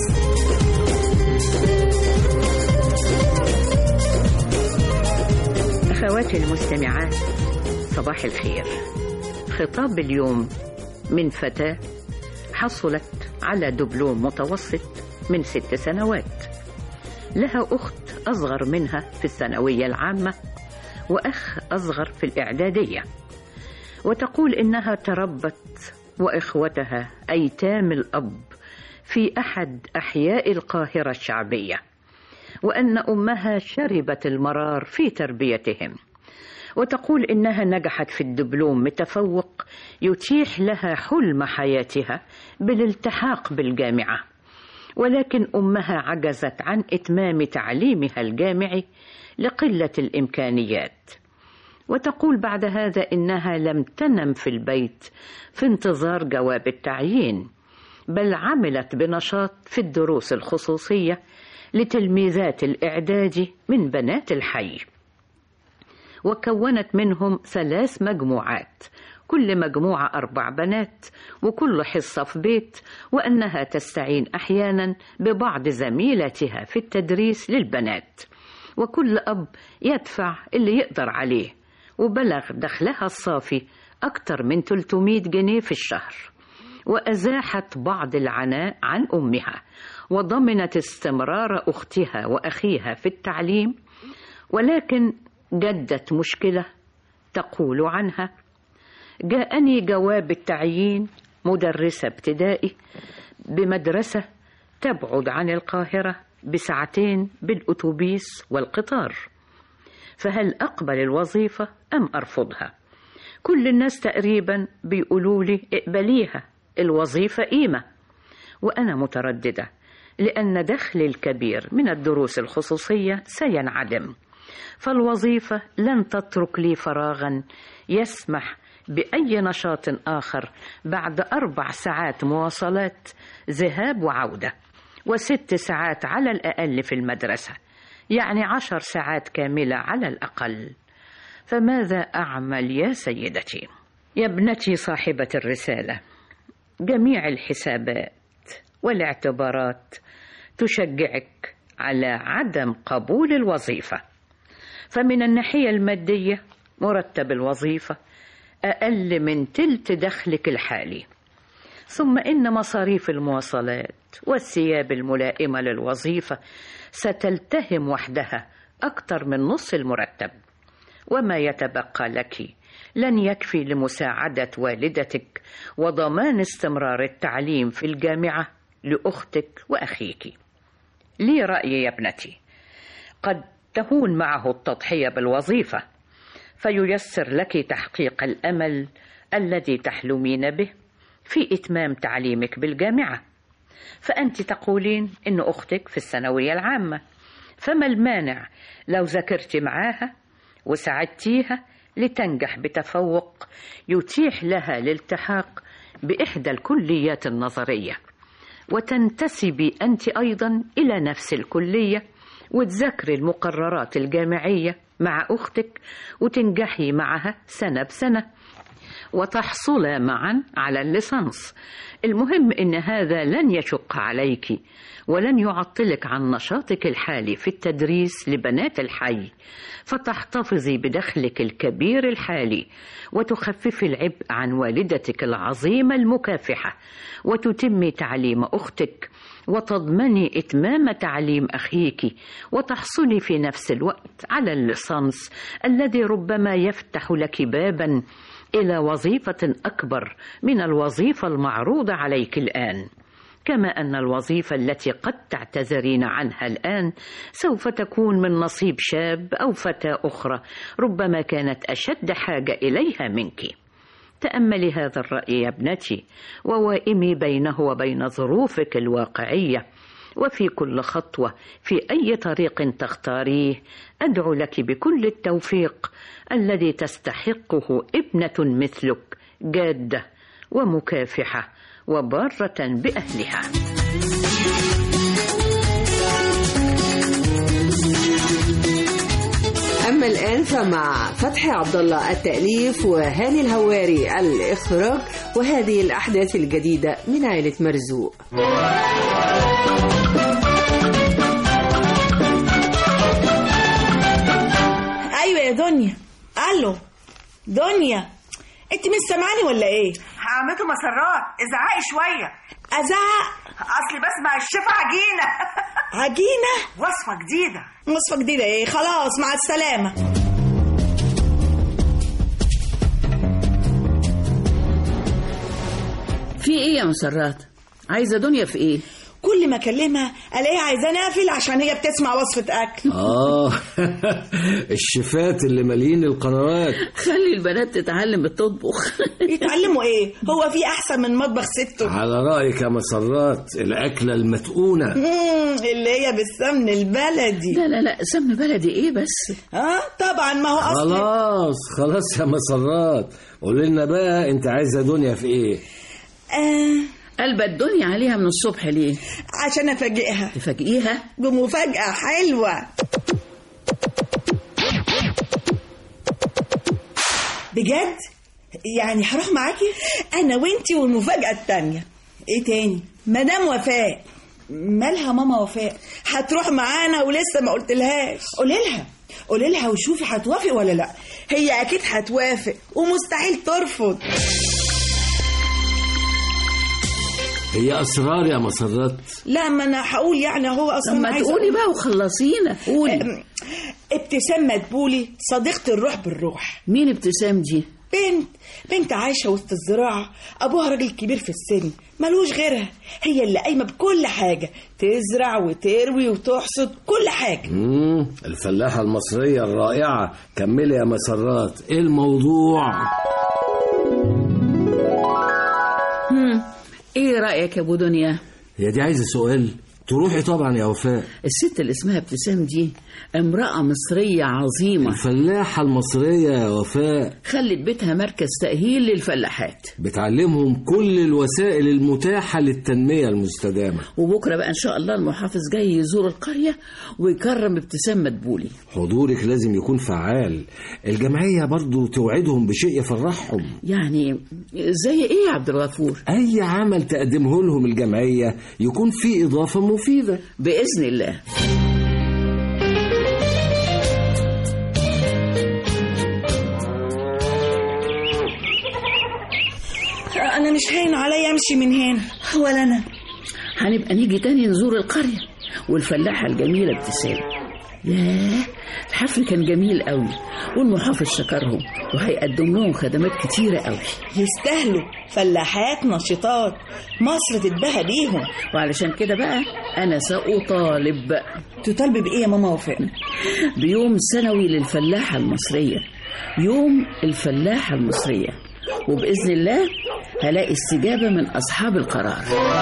[SPEAKER 23] أخواتي المستمعات صباح الخير خطاب اليوم من فتاة حصلت على دبلوم متوسط من ست سنوات لها أخت أصغر منها في الثانوية العامة وأخ أصغر في الإعدادية وتقول إنها تربت وإخوتها أيتام الأب في أحد أحياء القاهرة الشعبية وأن أمها شربت المرار في تربيتهم وتقول إنها نجحت في الدبلوم متفوق يتيح لها حلم حياتها بالالتحاق بالجامعة ولكن أمها عجزت عن إتمام تعليمها الجامعي لقلة الإمكانيات وتقول بعد هذا إنها لم تنم في البيت في انتظار جواب التعيين بل عملت بنشاط في الدروس الخصوصية لتلميذات الإعداد من بنات الحي وكونت منهم ثلاث مجموعات كل مجموعة أربع بنات وكل حصة في بيت وأنها تستعين أحيانا ببعض زميلاتها في التدريس للبنات وكل أب يدفع اللي يقدر عليه وبلغ دخلها الصافي أكثر من 300 جنيه في الشهر وأزاحت بعض العناء عن أمها وضمنت استمرار أختها وأخيها في التعليم ولكن جدت مشكلة تقول عنها جاءني جواب التعيين مدرسة ابتدائي بمدرسة تبعد عن القاهرة بساعتين بالأتوبيس والقطار فهل أقبل الوظيفة أم أرفضها كل الناس تقريبا بيقولوا لي اقبليها الوظيفة قيمة وأنا مترددة لأن دخلي الكبير من الدروس الخصوصية سينعدم فالوظيفة لن تترك لي فراغا يسمح بأي نشاط آخر بعد أربع ساعات مواصلات ذهاب وعودة وست ساعات على الأقل في المدرسة يعني عشر ساعات كاملة على الأقل فماذا أعمل يا سيدتي؟ يا ابنتي صاحبة الرسالة جميع الحسابات والاعتبارات تشجعك على عدم قبول الوظيفة فمن الناحية المادية مرتب الوظيفة أقل من تلت دخلك الحالي ثم إن مصاريف المواصلات والثياب الملائمة للوظيفة ستلتهم وحدها أكثر من نصف المرتب وما يتبقى لك لن يكفي لمساعدة والدتك وضمان استمرار التعليم في الجامعة لأختك وأخيك لي رأي يا ابنتي قد تهون معه التضحية بالوظيفة فييسر لك تحقيق الأمل الذي تحلمين به في إتمام تعليمك بالجامعة فأنت تقولين إن أختك في الثانوية العامة فما المانع لو ذاكرت معاها وساعدتيها لتنجح بتفوق يتيح لها الالتحاق بإحدى الكليات النظرية وتنتسبي أنت أيضا إلى نفس الكلية وتذاكري المقررات الجامعية مع أختك وتنجحي معها سنة بسنة وتحصلا معا على الليسانس المهم ان هذا لن يشق عليك ولن يعطلك عن نشاطك الحالي في التدريس لبنات الحي فتحتفظي بدخلك الكبير الحالي وتخففي العبء عن والدتك العظيمه المكافحه وتتمي تعليم اختك وتضمني اتمام تعليم اخيك وتحصلي في نفس الوقت على الليسانس الذي ربما يفتح لك بابا الى وظيفه اكبر من الوظيفه المعروضه عليك الان كما ان الوظيفه التي قد تعتذرين عنها الان سوف تكون من نصيب شاب او فتاه اخرى ربما كانت اشد حاجه اليها منك تاملي هذا الراي يا ابنتي ووائمي بينه وبين ظروفك الواقعيه وفي كل خطوه في اي طريق تختاريه ادعو لك بكل التوفيق الذي تستحقه ابنه مثلك جاده ومكافحه وباره باهلها
[SPEAKER 9] أما الآن فمع فتحي عبد الله التأليف وهاني الهواري الإخراج وهذه الأحداث الجديدة من عائلة مرزوق
[SPEAKER 4] ايوه يا دنيا الو دنيا انت مش سامعاني ولا ايه
[SPEAKER 10] عمته مسرات ازعقي شويه
[SPEAKER 4] ازعق
[SPEAKER 10] اصلي بسمع الشفا عجينه
[SPEAKER 4] عجينه
[SPEAKER 10] وصفه جديده
[SPEAKER 4] وصفه جديده ايه خلاص مع السلامه
[SPEAKER 15] في ايه يا مسرات عايزه دنيا في ايه
[SPEAKER 4] كل ما اكلمها الاقيها عايزاني اقفل عشان هي بتسمع وصفه اكل
[SPEAKER 24] اه الشفات اللي مالين القنوات
[SPEAKER 15] خلي البنات تتعلم تطبخ
[SPEAKER 4] يتعلموا ايه هو في احسن من مطبخ سته
[SPEAKER 24] على رايك يا مسرات الاكله المتقونه
[SPEAKER 4] مم، اللي هي بالسمن البلدي
[SPEAKER 15] لا لا لا سمن بلدي ايه بس
[SPEAKER 4] اه طبعا ما هو اصلا
[SPEAKER 24] خلاص خلاص يا مسرات قولي لنا بقى انت عايزه دنيا في ايه
[SPEAKER 4] آه
[SPEAKER 15] قلب الدنيا عليها من الصبح ليه
[SPEAKER 4] عشان افاجئها
[SPEAKER 15] تفاجئيها
[SPEAKER 4] بمفاجاه حلوه بجد يعني هروح معاكي انا وانتي والمفاجاه التانية ايه تاني مدام وفاء مالها ماما وفاء هتروح معانا ولسه ما قلتلهاش قولي لها قولي لها وشوفي هتوافق ولا لا هي اكيد هتوافق ومستحيل ترفض
[SPEAKER 24] هي اسرار يا مسرات
[SPEAKER 4] لا ما انا هقول يعني هو اصلا
[SPEAKER 15] لما
[SPEAKER 4] عايزة
[SPEAKER 15] تقولي
[SPEAKER 4] أقول.
[SPEAKER 15] بقى وخلصينا قولي
[SPEAKER 4] أم، ابتسام مدبولي صديقة الروح بالروح
[SPEAKER 15] مين ابتسام دي
[SPEAKER 4] بنت بنت عايشة وسط الزراعة أبوها راجل كبير في السن ملوش غيرها هي اللي قايمة بكل حاجة تزرع وتروي وتحصد كل حاجة
[SPEAKER 24] مم. الفلاحه المصريه الرائعه كملي يا مسرات ايه الموضوع
[SPEAKER 15] هم. ايه رايك يا ابو دنيا
[SPEAKER 24] هي دي عايزه سؤال
[SPEAKER 1] تروحي طبعا يا وفاء
[SPEAKER 15] الست اللي اسمها ابتسام دي امرأة مصرية عظيمة
[SPEAKER 1] الفلاحة المصرية يا وفاء
[SPEAKER 15] خلت بيتها مركز تأهيل للفلاحات
[SPEAKER 1] بتعلمهم كل الوسائل المتاحة للتنمية المستدامة
[SPEAKER 15] وبكرة بقى إن شاء الله المحافظ جاي يزور القرية ويكرم ابتسام مدبولي
[SPEAKER 1] حضورك لازم يكون فعال الجمعية برضو توعدهم بشيء يفرحهم
[SPEAKER 15] يعني زي إيه يا عبد الغفور
[SPEAKER 1] أي عمل تقدمه لهم الجمعية يكون فيه إضافة مفيدة
[SPEAKER 15] بإذن الله
[SPEAKER 4] انا مش هين عليا امشي من هنا ولا انا
[SPEAKER 15] هنبقى نيجي تاني نزور القرية والفلاحة الجميلة ابتسام ياه الحفل كان جميل قوي والمحافظ شكرهم وهيقدم لهم خدمات كتيرة قوي
[SPEAKER 4] يستاهلوا فلاحات نشيطات مصر تتباهى بيهم
[SPEAKER 15] وعلشان كده بقى أنا سأطالب
[SPEAKER 4] تطالب بإيه يا ماما وفاء؟
[SPEAKER 15] بيوم سنوي للفلاحة المصرية يوم الفلاحة المصرية وبإذن الله هلاقي استجابة من أصحاب القرار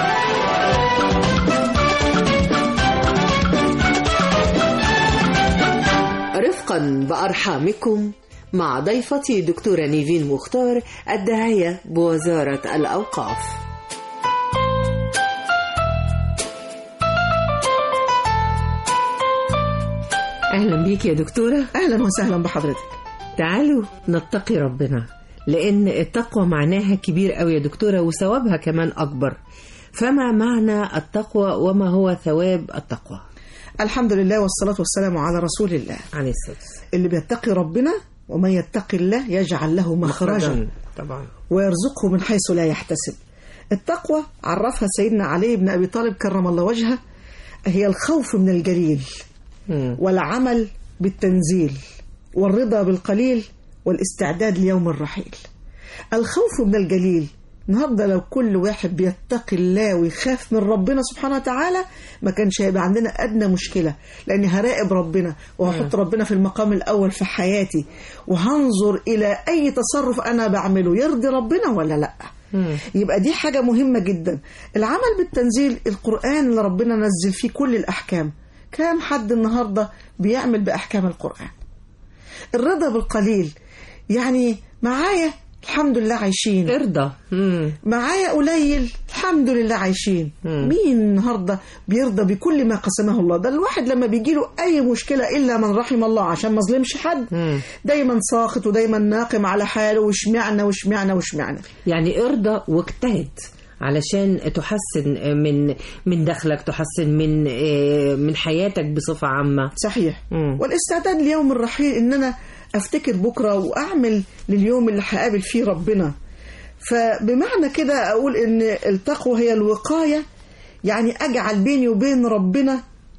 [SPEAKER 9] رفقا بأرحامكم مع ضيفتي دكتورة نيفين مختار الداعية بوزارة الأوقاف أهلا بيك يا دكتورة
[SPEAKER 2] أهلا وسهلا بحضرتك
[SPEAKER 9] تعالوا نتقي ربنا لأن التقوى معناها كبير قوي يا دكتورة وثوابها كمان أكبر فما معنى التقوى وما هو ثواب التقوى
[SPEAKER 2] الحمد لله والصلاة والسلام على رسول الله
[SPEAKER 9] عليه الصلاة والسلام
[SPEAKER 2] اللي بيتقي ربنا ومن يتقي الله يجعل له مخرجا
[SPEAKER 9] طبعا
[SPEAKER 2] ويرزقه من حيث لا يحتسب التقوى عرفها سيدنا علي بن أبي طالب كرم الله وجهه هي الخوف من الجليل والعمل بالتنزيل والرضا بالقليل والاستعداد ليوم الرحيل الخوف من الجليل النهارده لو كل واحد بيتقي الله ويخاف من ربنا سبحانه وتعالى ما كانش هيبقى عندنا ادنى مشكله لاني هراقب ربنا وهحط ربنا في المقام الاول في حياتي وهنظر الى اي تصرف انا بعمله يرضي ربنا ولا لا يبقى دي حاجه مهمه جدا العمل بالتنزيل القران اللي ربنا نزل فيه كل الاحكام كام حد النهارده بيعمل باحكام القران الرضا بالقليل يعني معايا الحمد لله عايشين
[SPEAKER 9] ارضى
[SPEAKER 2] معايا قليل الحمد لله عايشين مم. مين النهارده بيرضى بكل ما قسمه الله ده الواحد لما بيجي له اي مشكله الا من رحم الله عشان ما ظلمش حد
[SPEAKER 9] مم.
[SPEAKER 2] دايما ساخط ودايما ناقم على حاله وشمعنا وشمعنا وشمعنا
[SPEAKER 9] يعني ارضى واجتهد علشان تحسن من من دخلك تحسن من من حياتك بصفه عامه
[SPEAKER 2] صحيح
[SPEAKER 9] مم.
[SPEAKER 2] والاستعداد ليوم الرحيل ان انا افتكر بكره واعمل لليوم اللي هقابل فيه ربنا فبمعنى كده اقول ان التقوى هي الوقايه يعني اجعل بيني وبين ربنا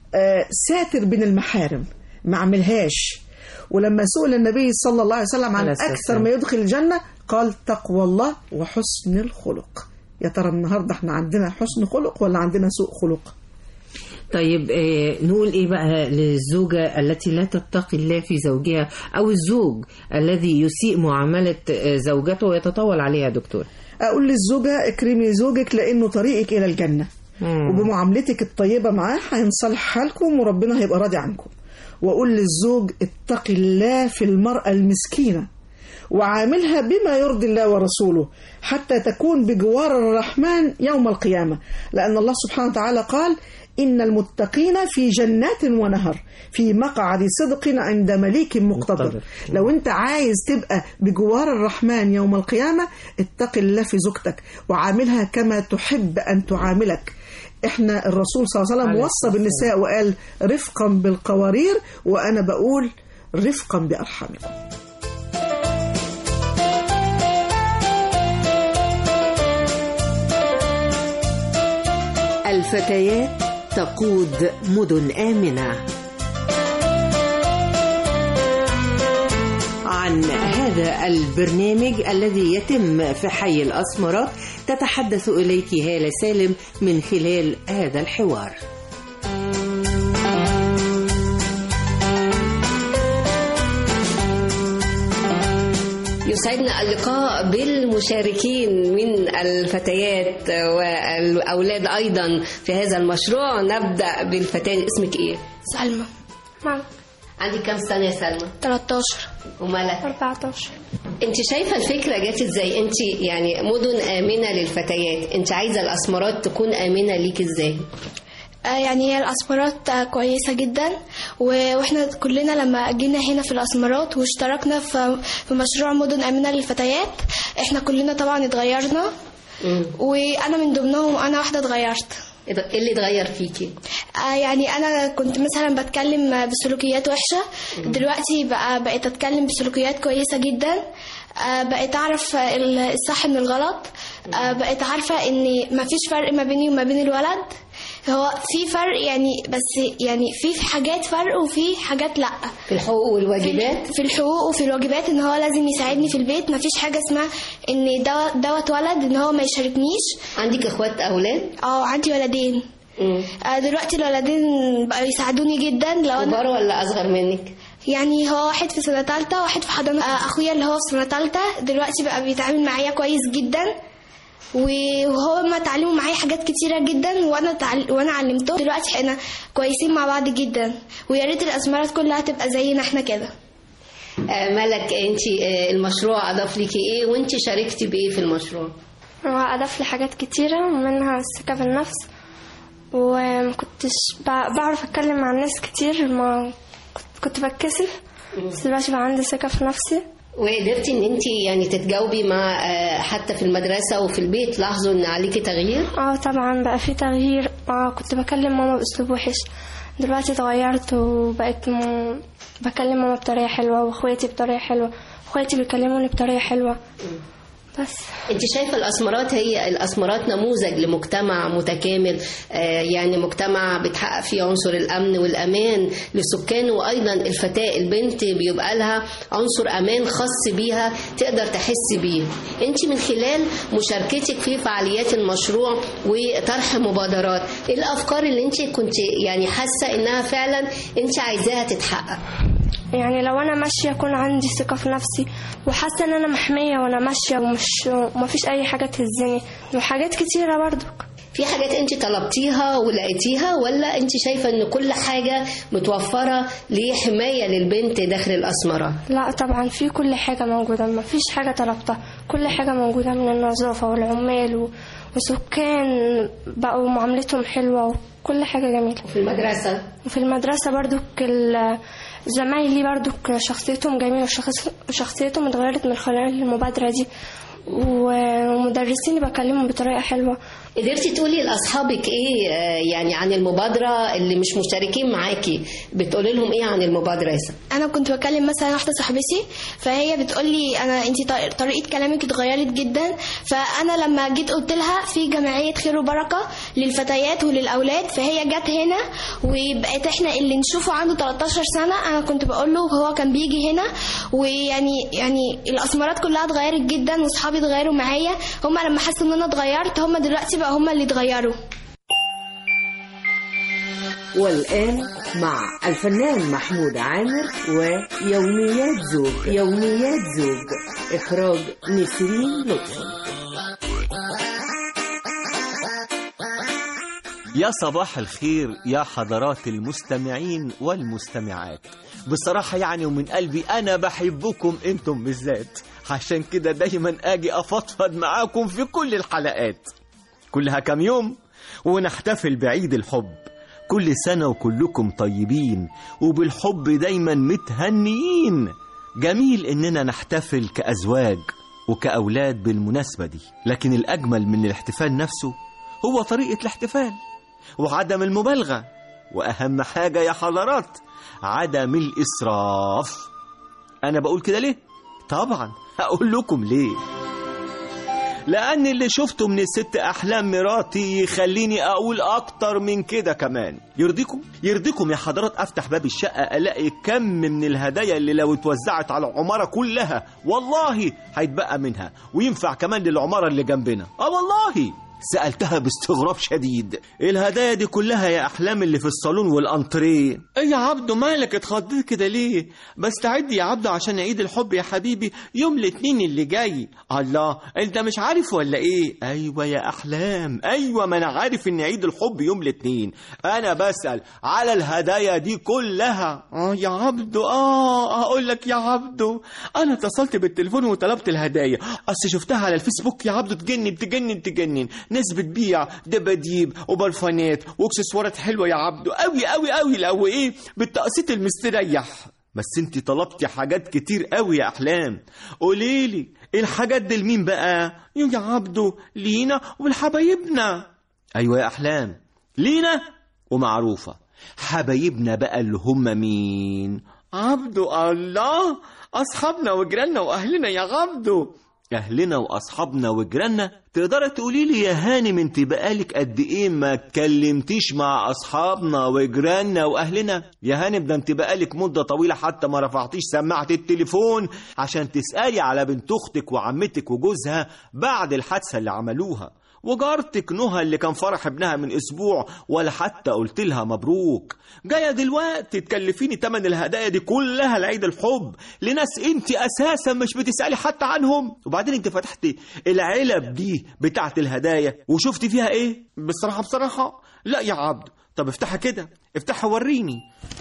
[SPEAKER 2] ساتر بين المحارم ما اعملهاش ولما سئل النبي صلى الله عليه وسلم عن اكثر ما يدخل الجنه قال تقوى الله وحسن الخلق يا ترى النهارده احنا عندنا حسن خلق ولا عندنا سوء خلق
[SPEAKER 9] طيب آه نقول ايه بقى للزوجة التي لا تتقي الله في زوجها او الزوج الذي يسيء معاملة آه زوجته ويتطاول عليها دكتور
[SPEAKER 2] اقول للزوجة اكرمي زوجك لانه طريقك الى الجنة
[SPEAKER 9] مم.
[SPEAKER 2] وبمعاملتك الطيبة معاه هينصلح حالكم وربنا هيبقى راضي عنكم واقول للزوج اتقي الله في المرأة المسكينة وعاملها بما يرضي الله ورسوله حتى تكون بجوار الرحمن يوم القيامة لأن الله سبحانه وتعالى قال إن المتقين في جنات ونهر في مقعد صدق عند مليك مقتدر لو أنت عايز تبقى بجوار الرحمن يوم القيامة اتق الله في زوجتك وعاملها كما تحب أن تعاملك احنا الرسول صلى الله عليه وسلم وصى بالنساء وقال رفقا بالقوارير وأنا بقول رفقا بأرحامكم
[SPEAKER 9] الفتيات تقود مدن آمنة عن هذا البرنامج الذي يتم في حي الأسمرات تتحدث إليك هالة سالم من خلال هذا الحوار
[SPEAKER 11] يسعدنا اللقاء بالمشاركين من الفتيات والأولاد أيضا في هذا المشروع نبدأ بالفتاة اسمك إيه؟
[SPEAKER 13] سلمى نعم
[SPEAKER 11] عندك كم سنة يا سلمى؟
[SPEAKER 13] 13
[SPEAKER 11] وملك
[SPEAKER 13] 14
[SPEAKER 11] انت شايفة الفكرة جت ازاي انت يعني مدن آمنة للفتيات انت عايزة الأسمرات تكون آمنة ليك ازاي
[SPEAKER 13] آه، يعني هي الأسمرات آه، كويسة جدا و- واحنا كلنا لما جينا هنا في الأسمرات واشتركنا في في مشروع مدن آمنة للفتيات احنا كلنا طبعا اتغيرنا وأنا من ضمنهم أنا واحدة اتغيرت
[SPEAKER 11] ايه اللي اتغير فيكي؟
[SPEAKER 13] آه يعني أنا كنت مثلا بتكلم آه، بسلوكيات وحشة دلوقتي بقى بقيت أتكلم بسلوكيات كويسة جدا آه بقيت أعرف آه، الصح من الغلط آه بقيت عارفة إن مفيش فرق ما بيني وما بين الولد هو في فرق يعني بس يعني في حاجات فرق وفي حاجات لا
[SPEAKER 11] في الحقوق والواجبات
[SPEAKER 13] في, في الحقوق وفي الواجبات ان هو لازم يساعدني في البيت مفيش حاجه اسمها ان دوت دوت ولد ان هو ما يشاركنيش
[SPEAKER 11] عندك اخوات اولاد
[SPEAKER 13] اه عندي ولدين آه دلوقتي الولدين بقوا يساعدوني جدا لو انا
[SPEAKER 11] كبار ولا اصغر منك
[SPEAKER 13] يعني هو واحد في سنه ثالثه وواحد في حضانه آه اخويا اللي هو في سنه ثالثه دلوقتي بقى بيتعامل معايا كويس جدا وهو ما اتعلموا معايا حاجات كتيرة جدا وانا تعل... وانا علمته دلوقتي احنا كويسين مع بعض جدا ويا ريت الاسمرات كلها تبقى زينا احنا كده
[SPEAKER 11] آه ملك انت آه المشروع اضاف ليكي ايه وانت شاركتي بايه في المشروع
[SPEAKER 13] هو أضاف لي حاجات كتيرة منها الثقة بالنفس ومكنتش بع- بعرف أتكلم مع الناس كتير ما كنت- كنت بتكسف بس دلوقتي بقى عندي ثقة في نفسي
[SPEAKER 11] وقدرتي ان انت يعني تتجاوبي مع آه، حتى في المدرسه وفي البيت لاحظوا ان عليكي تغيير
[SPEAKER 13] اه طبعا بقى في تغيير اه كنت بكلم ماما بأسلوب وحش دلوقتي اتغيرت وبقيت م... بكلم ماما بطريقة حلوة واخواتي بطريقة حلوة اخواتي بيكلموني بطريقة حلوة بس
[SPEAKER 11] انت شايفه الاسمرات هي الاسمرات نموذج لمجتمع متكامل آه، يعني مجتمع بتحقق فيه عنصر الامن والامان لسكانه وايضا الفتاه البنت بيبقى لها عنصر امان خاص بيها تقدر تحس بيه انت من خلال مشاركتك في فعاليات المشروع وطرح مبادرات ايه الافكار اللي انت كنت يعني حاسه انها فعلا انت عايزاها تتحقق
[SPEAKER 13] يعني لو انا ماشيه اكون عندي ثقه في نفسي وحاسه ان انا محميه وانا ماشيه ومش ومفيش اي حاجه تهزني وحاجات كتيره برضو
[SPEAKER 11] في حاجات انت طلبتيها ولقيتيها ولا انت شايفه ان كل حاجه متوفره لحمايه للبنت داخل الاسمرات
[SPEAKER 13] لا طبعا في كل حاجه موجوده مفيش حاجه طلبتها كل حاجه موجوده من النظافه والعمال و... وسكان بقوا معاملتهم حلوه وكل حاجه جميله
[SPEAKER 11] في المدرسه
[SPEAKER 13] وفي المدرسه برضو ال- زمايلي برضو شخصيتهم جميله وشخص- وشخصيتهم اتغيرت من خلال المبادره دي ومدرسيني بكلمهم بطريقه حلوه
[SPEAKER 11] قدرتي تقولي لاصحابك ايه آه، يعني عن المبادره اللي مش مشتركين معاكي بتقولي لهم ايه عن المبادره يا سنة؟
[SPEAKER 13] انا كنت بكلم مثلا واحده صاحبتي فهي بتقول لي انا انت طريقه كلامك اتغيرت جدا فانا لما جيت قلت لها في جمعيه خير وبركه للفتيات وللاولاد فهي جت هنا وبقيت احنا اللي نشوفه عنده 13 سنه انا كنت بقول له هو كان بيجي هنا ويعني يعني الاسمرات كلها اتغيرت جدا واصحابي اتغيروا معايا هم لما حسوا ان انا اتغيرت هم دلوقتي بقى هم اللي اتغيروا
[SPEAKER 9] والآن مع الفنان محمود عامر ويوميات زوج يوميات زوج إخراج نسرين لطفي
[SPEAKER 14] يا صباح الخير يا حضرات المستمعين والمستمعات بصراحة يعني ومن قلبي أنا بحبكم أنتم بالذات عشان كده دايما أجي أفضفض معاكم في كل الحلقات كلها كام يوم ونحتفل بعيد الحب كل سنة وكلكم طيبين وبالحب دايما متهنيين جميل إننا نحتفل كأزواج وكأولاد بالمناسبة دي لكن الأجمل من الاحتفال نفسه هو طريقة الاحتفال وعدم المبالغة وأهم حاجة يا حضرات عدم الإسراف أنا بقول كده ليه؟ طبعا هقول لكم ليه لأن اللي شفته من الست أحلام مراتي يخليني أقول أكتر من كده كمان يرضيكم؟ يرضيكم يا حضرات أفتح باب الشقة ألاقي كم من الهدايا اللي لو اتوزعت على العمارة كلها والله هيتبقى منها وينفع كمان للعمارة اللي جنبنا آه والله سألتها باستغراب شديد الهدايا دي كلها يا أحلام اللي في الصالون والأنتريه إيه يا عبدو مالك اتخضيت كده ليه بستعد يا عبدو عشان عيد الحب يا حبيبي يوم الاثنين اللي جاي الله انت مش عارف ولا ايه ايوه يا احلام ايوه ما انا عارف ان عيد الحب يوم الاثنين انا بسأل على الهدايا دي كلها اه يا عبدو اه هقول لك يا عبدو انا اتصلت بالتليفون وطلبت الهدايا اصل شفتها على الفيسبوك يا عبدو تجنن تجنن تجنن ناس بتبيع دباديب وبرفانات واكسسوارات حلوه يا عبدو قوي قوي قوي لو ايه بالتقسيط المستريح بس انت طلبتي حاجات كتير قوي يا احلام قوليلي الحاجات دي لمين بقى يا عبدو لينا ولحبايبنا ايوه يا احلام لينا ومعروفه حبايبنا بقى اللي هم مين عبدو الله اصحابنا وجيراننا واهلنا يا عبدو اهلنا واصحابنا وجيراننا تقدر تقولي لي يا هانم انت بقالك قد ايه ما اتكلمتيش مع اصحابنا وجيراننا واهلنا يا هانم ده انت بقالك مده طويله حتى ما رفعتيش سماعه التليفون عشان تسالي على بنت اختك وعمتك وجوزها بعد الحادثه اللي عملوها وجارتك نهى اللي كان فرح ابنها من اسبوع ولا حتى قلت لها مبروك جايه دلوقتي تكلفيني تمن الهدايا دي كلها لعيد الحب لناس انت اساسا مش بتسالي حتى عنهم وبعدين انت فتحتي العلب دي بتاعت الهدايا وشفتي فيها ايه بصراحه بصراحه لا يا عبد طب افتحها كده افتحها وريني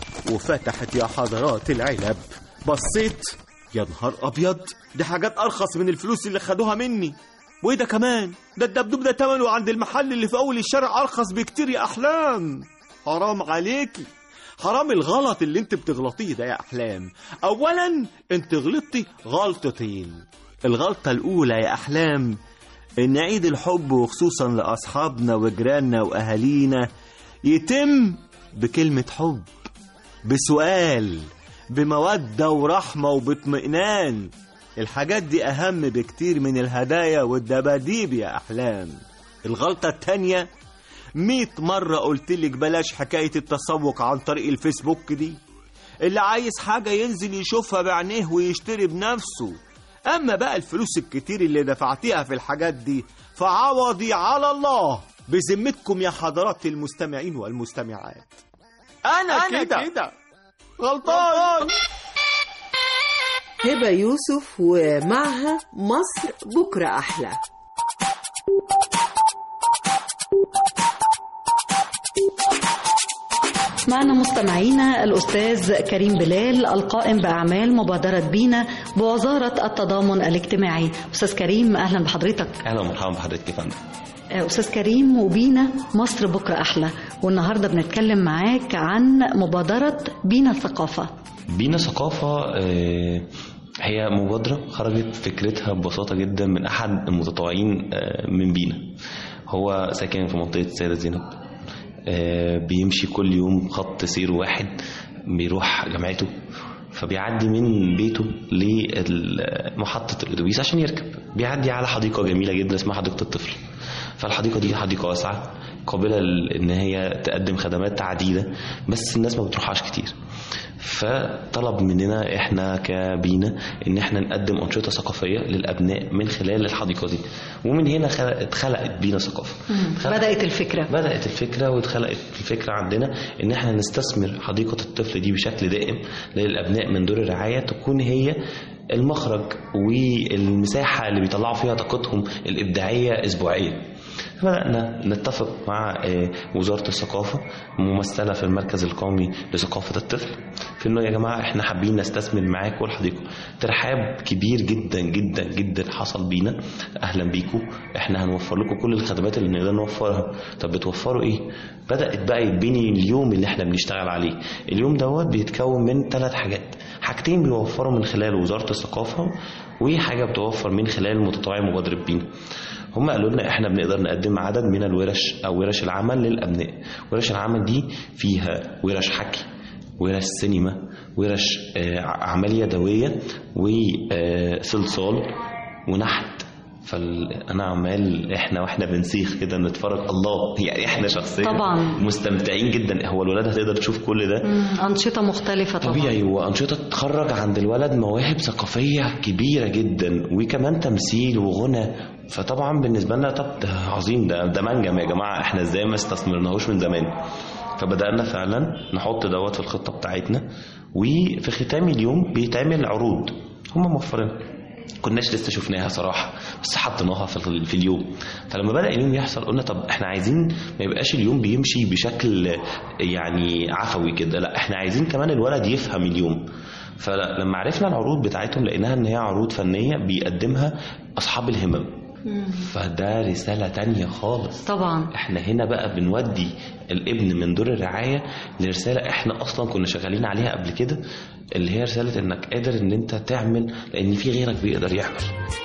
[SPEAKER 14] وفتحت يا حضرات العلب بصيت يا نهار ابيض دي حاجات ارخص من الفلوس اللي خدوها مني وايه ده كمان ده الدبدوب ده تمنه عند المحل اللي في اول الشارع ارخص بكتير يا احلام حرام عليكي حرام الغلط اللي انت بتغلطيه ده يا احلام اولا انت غلطتي غلطتين الغلطه الاولى يا احلام ان عيد الحب وخصوصا لاصحابنا وجيراننا واهالينا يتم بكلمه حب بسؤال بموده ورحمه وباطمئنان الحاجات دي أهم بكتير من الهدايا والدباديب يا أحلام الغلطة التانية مية مرة قلتلك بلاش حكاية التسوق عن طريق الفيسبوك دي اللي عايز حاجة ينزل يشوفها بعينيه ويشتري بنفسه أما بقى الفلوس الكتير اللي دفعتيها في الحاجات دي فعوضي على الله بذمتكم يا حضرات المستمعين والمستمعات أنا, أنا كده, كده. غلطان
[SPEAKER 9] هبة يوسف ومعها مصر بكرة أحلى
[SPEAKER 16] معنا مستمعينا الأستاذ كريم بلال القائم بأعمال مبادرة بينا بوزارة التضامن الاجتماعي أستاذ كريم أهلا بحضرتك
[SPEAKER 17] اهلا ومرحبا بحضرتك يا فندم
[SPEAKER 16] أستاذ كريم وبينا مصر بكرة أحلى والنهاردة بنتكلم معاك عن مبادرة بينا الثقافة
[SPEAKER 17] بينا ثقافة آه، هي مبادرة خرجت فكرتها ببساطة جدا من أحد المتطوعين آه، من بينا هو ساكن في منطقة السيدة زينب آه، بيمشي كل يوم خط سير واحد بيروح جامعته فبيعدي من بيته لمحطة الأتوبيس عشان يركب بيعدي على حديقة جميلة جدا اسمها حديقة الطفل فالحديقة دي حديقة واسعة قابلة إن هي تقدم خدمات عديدة بس الناس ما بتروحهاش كتير فطلب مننا احنا كبينا ان احنا نقدم انشطه ثقافيه للابناء من خلال الحديقه دي ومن هنا خلق- اتخلقت بينا ثقافه خلق-
[SPEAKER 16] بدأت الفكرة
[SPEAKER 17] بدأت الفكرة واتخلقت الفكرة عندنا إن إحنا نستثمر حديقة الطفل دي بشكل دائم للأبناء من دور الرعاية تكون هي المخرج والمساحة اللي بيطلعوا فيها طاقتهم الإبداعية أسبوعيا بدأنا نتفق مع آه، وزارة الثقافة ممثلة في المركز القومي لثقافة الطفل في إنه يا جماعة إحنا حابين نستثمر معاكم الحديقة ترحاب كبير جدا جدا جدا حصل بينا أهلا بيكم إحنا هنوفر لكم كل الخدمات اللي نقدر نوفرها طب بتوفروا إيه؟ بدأت بقى يتبني اليوم اللي إحنا بنشتغل عليه اليوم دوت بيتكون من ثلاث حاجات حاجتين بيوفروا من خلال وزارة الثقافة وحاجة بتوفر من خلال متطوعي مبادرة بينا هم قالوا لنا احنا بنقدر نقدم عدد من الورش او ورش العمل للابناء ورش العمل دي فيها ورش حكي ورش سينما ورش آه، اعمال يدويه وصلصال ونحت فانا عمال احنا واحنا بنسيخ كده نتفرج الله يعني احنا شخصيا
[SPEAKER 16] طبعاً.
[SPEAKER 17] مستمتعين جدا هو الولاد هتقدر تشوف كل ده
[SPEAKER 16] مم، أنشطة مختلفة طبعا
[SPEAKER 17] طبيعي وأنشطة تخرج عند الولد مواهب ثقافية كبيرة جدا وكمان تمثيل وغنى فطبعا بالنسبة لنا طب ده عظيم ده ده منجم يا جماعة احنا ازاي ما استثمرناهوش من زمان فبدأنا فعلا نحط دوت في الخطة بتاعتنا وفي ختام اليوم بيتعمل عروض هم موفرين كناش لسه شفناها صراحة بس حطيناها في, ال- في اليوم فلما بدأ اليوم يحصل قلنا طب احنا عايزين ما يبقاش اليوم بيمشي بشكل يعني عفوي كده لا احنا عايزين كمان الولد يفهم اليوم فلما عرفنا العروض بتاعتهم لقيناها ان هي عروض فنية بيقدمها اصحاب الهمم فده رسالة تانية خالص
[SPEAKER 16] طبعا
[SPEAKER 17] احنا هنا بقى بنودي الابن من دور الرعاية لرسالة احنا اصلا كنا شغالين عليها قبل كده اللي هي رسالة انك قادر ان انت تعمل لان في غيرك بيقدر يعمل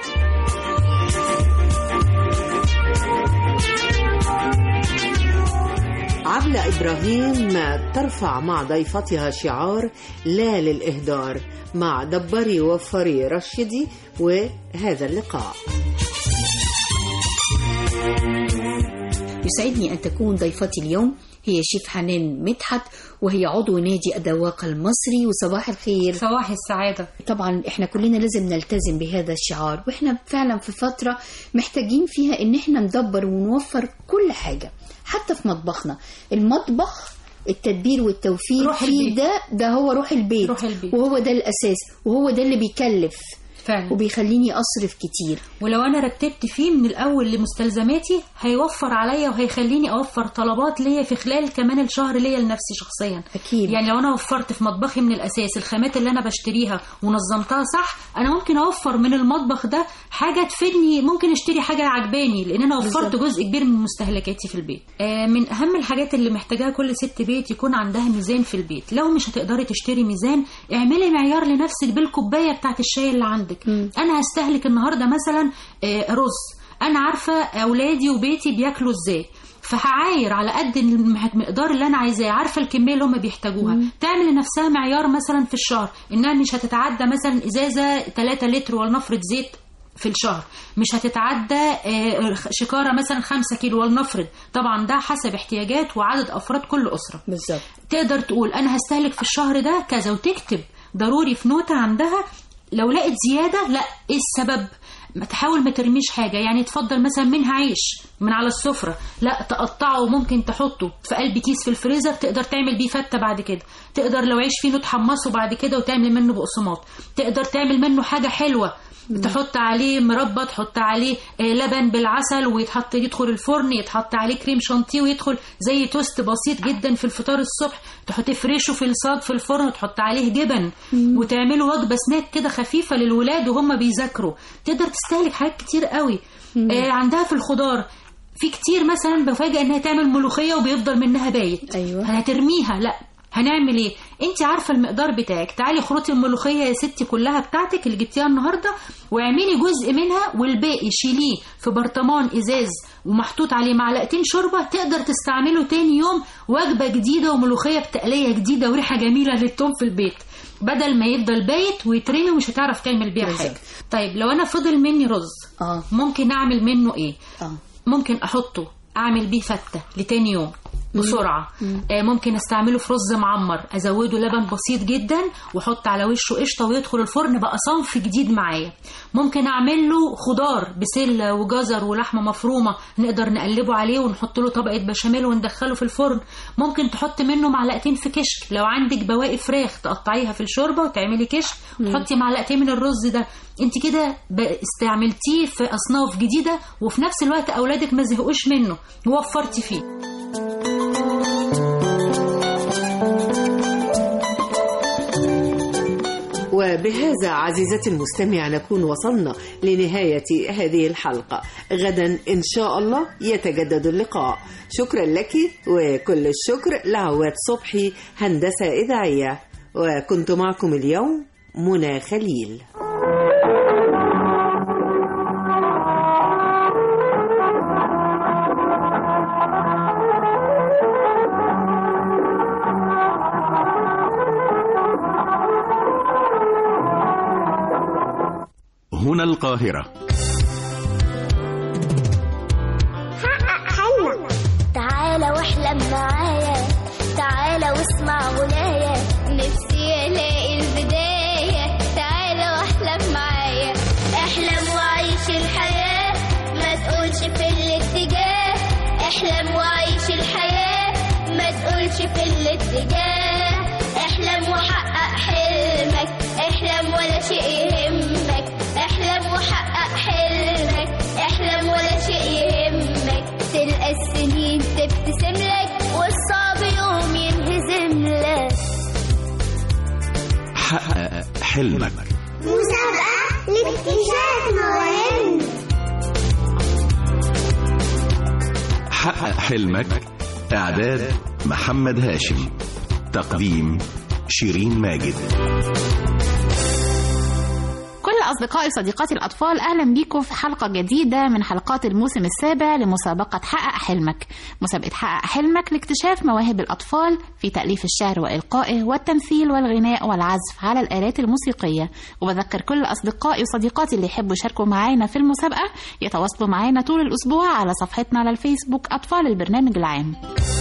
[SPEAKER 9] عبلة إبراهيم ترفع مع ضيفتها شعار لا للإهدار مع دبري وفري رشدي وهذا اللقاء
[SPEAKER 12] يسعدني أن تكون ضيفتي اليوم هي شيف حنان مدحت وهي عضو نادي الدواق المصري وصباح الخير
[SPEAKER 18] صباح السعادة
[SPEAKER 12] طبعا احنا كلنا لازم نلتزم بهذا الشعار واحنا فعلا في فترة محتاجين فيها ان احنا ندبر ونوفر كل حاجة حتى في مطبخنا المطبخ التدبير والتوفير
[SPEAKER 18] روح
[SPEAKER 12] فيه
[SPEAKER 18] البيت.
[SPEAKER 12] ده ده هو روح البيت.
[SPEAKER 18] روح البيت.
[SPEAKER 12] وهو ده الأساس وهو ده اللي بيكلف
[SPEAKER 18] فعلا
[SPEAKER 12] وبيخليني أصرف كتير
[SPEAKER 18] ولو انا رتبت فيه من الاول لمستلزماتي هيوفر عليا وهيخليني اوفر طلبات ليا في خلال كمان الشهر ليا لنفسي شخصيا
[SPEAKER 12] اكيد
[SPEAKER 18] يعني لو انا وفرت في مطبخي من الاساس الخامات اللي انا بشتريها ونظمتها صح انا ممكن اوفر من المطبخ ده حاجه تفيدني ممكن اشتري حاجه عجباني لان انا وفرت
[SPEAKER 12] بالظبط.
[SPEAKER 18] جزء كبير من مستهلكاتي في البيت آه، من اهم الحاجات اللي محتاجاها كل ست بيت يكون عندها ميزان في البيت لو مش هتقدري تشتري ميزان اعملي معيار لنفسك بالكوبايه بتاعت الشاي اللي عندك انا هستهلك النهارده مثلا آه، رز انا عارفه اولادي وبيتي بياكلوا ازاي فهعاير على قد المح- المقدار اللي انا عايزاه عارفه الكميه اللي هم بيحتاجوها تعمل لنفسها معيار مثلا في الشهر انها مش هتتعدى مثلا ازازه 3 لتر ولنفرض زيت في الشهر مش هتتعدى آه، شكارة مثلا 5 كيلو ولنفرض طبعا ده حسب احتياجات وعدد أفراد كل أسرة
[SPEAKER 12] بالظبط
[SPEAKER 18] تقدر تقول أنا هستهلك في الشهر ده كذا وتكتب ضروري في نوتة عندها لو لقيت زيادة لا ايه السبب ما تحاول ما ترميش حاجة يعني تفضل مثلا منها عيش من على السفرة لا تقطعه وممكن تحطه في قلب كيس في الفريزر تقدر تعمل بيه فتة بعد كده تقدر لو عيش فيه تحمصه بعد كده وتعمل منه بقسماط تقدر تعمل منه حاجة حلوة تحط عليه مربى تحط عليه آه، لبن بالعسل ويتحط يدخل الفرن يتحط عليه كريم شانتيه ويدخل زي توست بسيط جدا في الفطار الصبح تحط تفرشه في الصاج في الفرن وتحط عليه جبن وتعملوا وجبه سناك كده خفيفه للولاد وهم بيذاكروا تقدر تستهلك حاجات كتير قوي آه عندها في الخضار في كتير مثلا بفاجئ انها تعمل ملوخيه وبيفضل منها بايت
[SPEAKER 12] ايوه
[SPEAKER 18] هترميها لا هنعمل ايه انت عارفه المقدار بتاعك تعالي خروطي الملوخيه يا ستي كلها بتاعتك اللي جبتيها النهارده واعملي جزء منها والباقي شيليه في برطمان ازاز ومحطوط عليه معلقتين شوربه تقدر تستعمله تاني يوم وجبه جديده وملوخيه بتقليه جديده وريحه جميله للتوم في البيت بدل ما يفضل بايت ويترمي ومش هتعرف تعمل بيها
[SPEAKER 12] بالظبط.
[SPEAKER 18] حاجه طيب لو انا فضل مني رز
[SPEAKER 12] اه
[SPEAKER 18] ممكن اعمل منه ايه
[SPEAKER 12] اه
[SPEAKER 18] ممكن احطه اعمل بيه فته لتاني يوم بسرعه
[SPEAKER 12] مم.
[SPEAKER 18] آه ممكن استعمله في رز معمر ازوده لبن بسيط جدا واحط على وشه قشطه ويدخل الفرن بقى صنف جديد معايا ممكن اعمل له خضار بسله وجزر ولحمه مفرومه نقدر نقلبه عليه ونحط له طبقه بشاميل وندخله في الفرن ممكن تحط منه معلقتين في كشك لو عندك بواقي فراخ تقطعيها في الشوربه وتعملي كشك
[SPEAKER 12] مم.
[SPEAKER 18] وتحطي معلقتين من الرز ده انت كده ب- استعملتيه في اصناف جديده وفي نفس الوقت اولادك ما زهقوش منه ووفرتي فيه
[SPEAKER 9] وبهذا عزيزتي المستمع نكون وصلنا لنهاية هذه الحلقة غدا إن شاء الله يتجدد اللقاء شكرا لك وكل الشكر لعواد صبحي هندسة إذاعية وكنت معكم اليوم منى خليل
[SPEAKER 8] هنا القاهرة
[SPEAKER 19] تعالى واحلم معايا تعالى واسمع غنايا نفسي الاقي البداية تعالى واحلم معايا احلم وعيش الحياة ما تقولش في الاتجاه احلم وعيش الحياة ما تقولش في الاتجاه احلم وحقق حلمك احلم ولا شيء يهمك احلم وحقق حلمك احلم ولا شيء يهمك تلقى السنين تبتسم لك والصعب يوم ينهزم لك
[SPEAKER 8] حقق حلمك
[SPEAKER 19] مسابقة لاكتشاف مواهب
[SPEAKER 8] حقق حلمك إعداد محمد هاشم تقديم شيرين ماجد
[SPEAKER 20] كل أصدقائي وصديقاتي الأطفال أهلا بيكم في حلقة جديدة من حلقات الموسم السابع لمسابقة حقق حلمك مسابقة حقق حلمك لاكتشاف مواهب الأطفال في تأليف الشعر وإلقائه والتمثيل والغناء والعزف على الآلات الموسيقية وبذكر كل أصدقائي وصديقاتي اللي يحبوا يشاركوا معانا في المسابقة يتواصلوا معانا طول الأسبوع على صفحتنا على الفيسبوك أطفال البرنامج العام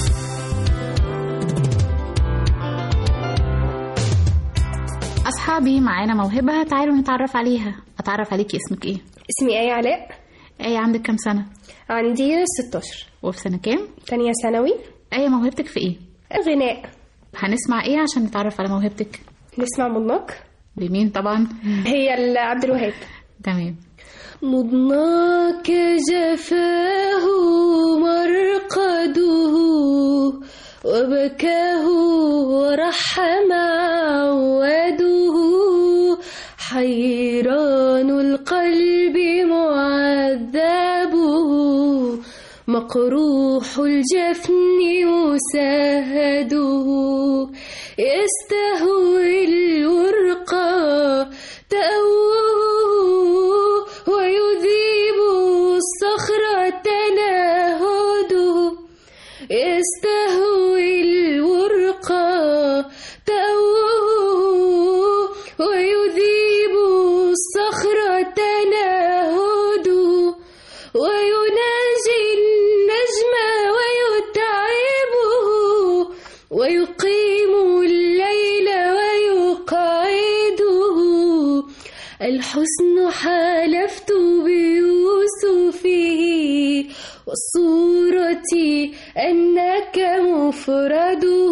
[SPEAKER 20] أصحابي معانا موهبة تعالوا نتعرف عليها أتعرف عليكي اسمك إيه؟
[SPEAKER 21] اسمي آية علاء
[SPEAKER 20] آية عندك كام سنة؟
[SPEAKER 21] عندي 16
[SPEAKER 20] وفي سنة كام؟
[SPEAKER 21] تانية ثانوي
[SPEAKER 20] آية موهبتك في إيه؟
[SPEAKER 21] غناء
[SPEAKER 20] هنسمع إيه عشان نتعرف على موهبتك؟
[SPEAKER 21] نسمع مضناك
[SPEAKER 20] بمين طبعا؟
[SPEAKER 21] هي عبد الوهاب
[SPEAKER 20] تمام
[SPEAKER 19] مضناك جفاه مرقده وبكاه ورحم عواده حيران القلب معذبه مقروح الجفن مسهده يستهوي الورقة تأوه ويذيب الصخر تنهده يستهوي الورقة تأوه ويذيب الصخر تنهده ويناجي النجم ويتعبه ويقيم الليل ويقعده الحسن حالفت بيوسفه والصورة أنك مفرده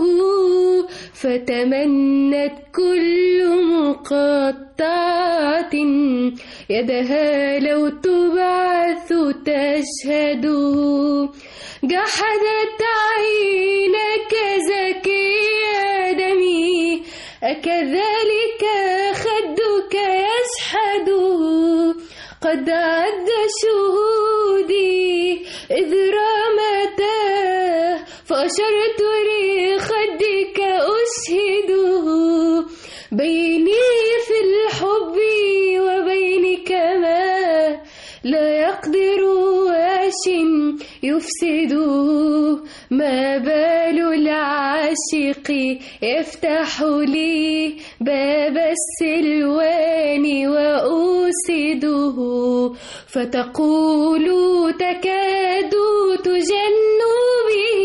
[SPEAKER 19] فتمنت كل مقطعة يدها لو تبعث تشهده جحدت عينك زكي دمي أكذلك خدك يشحد قد عد شهودي إذ رمته فأشرت لخدك أشهده بيني في الحب وبينك ما لا يقدر واش يفسده ما بال العاشق يفتح لي باب السلوان وأوسده فتقول تكاد تجن به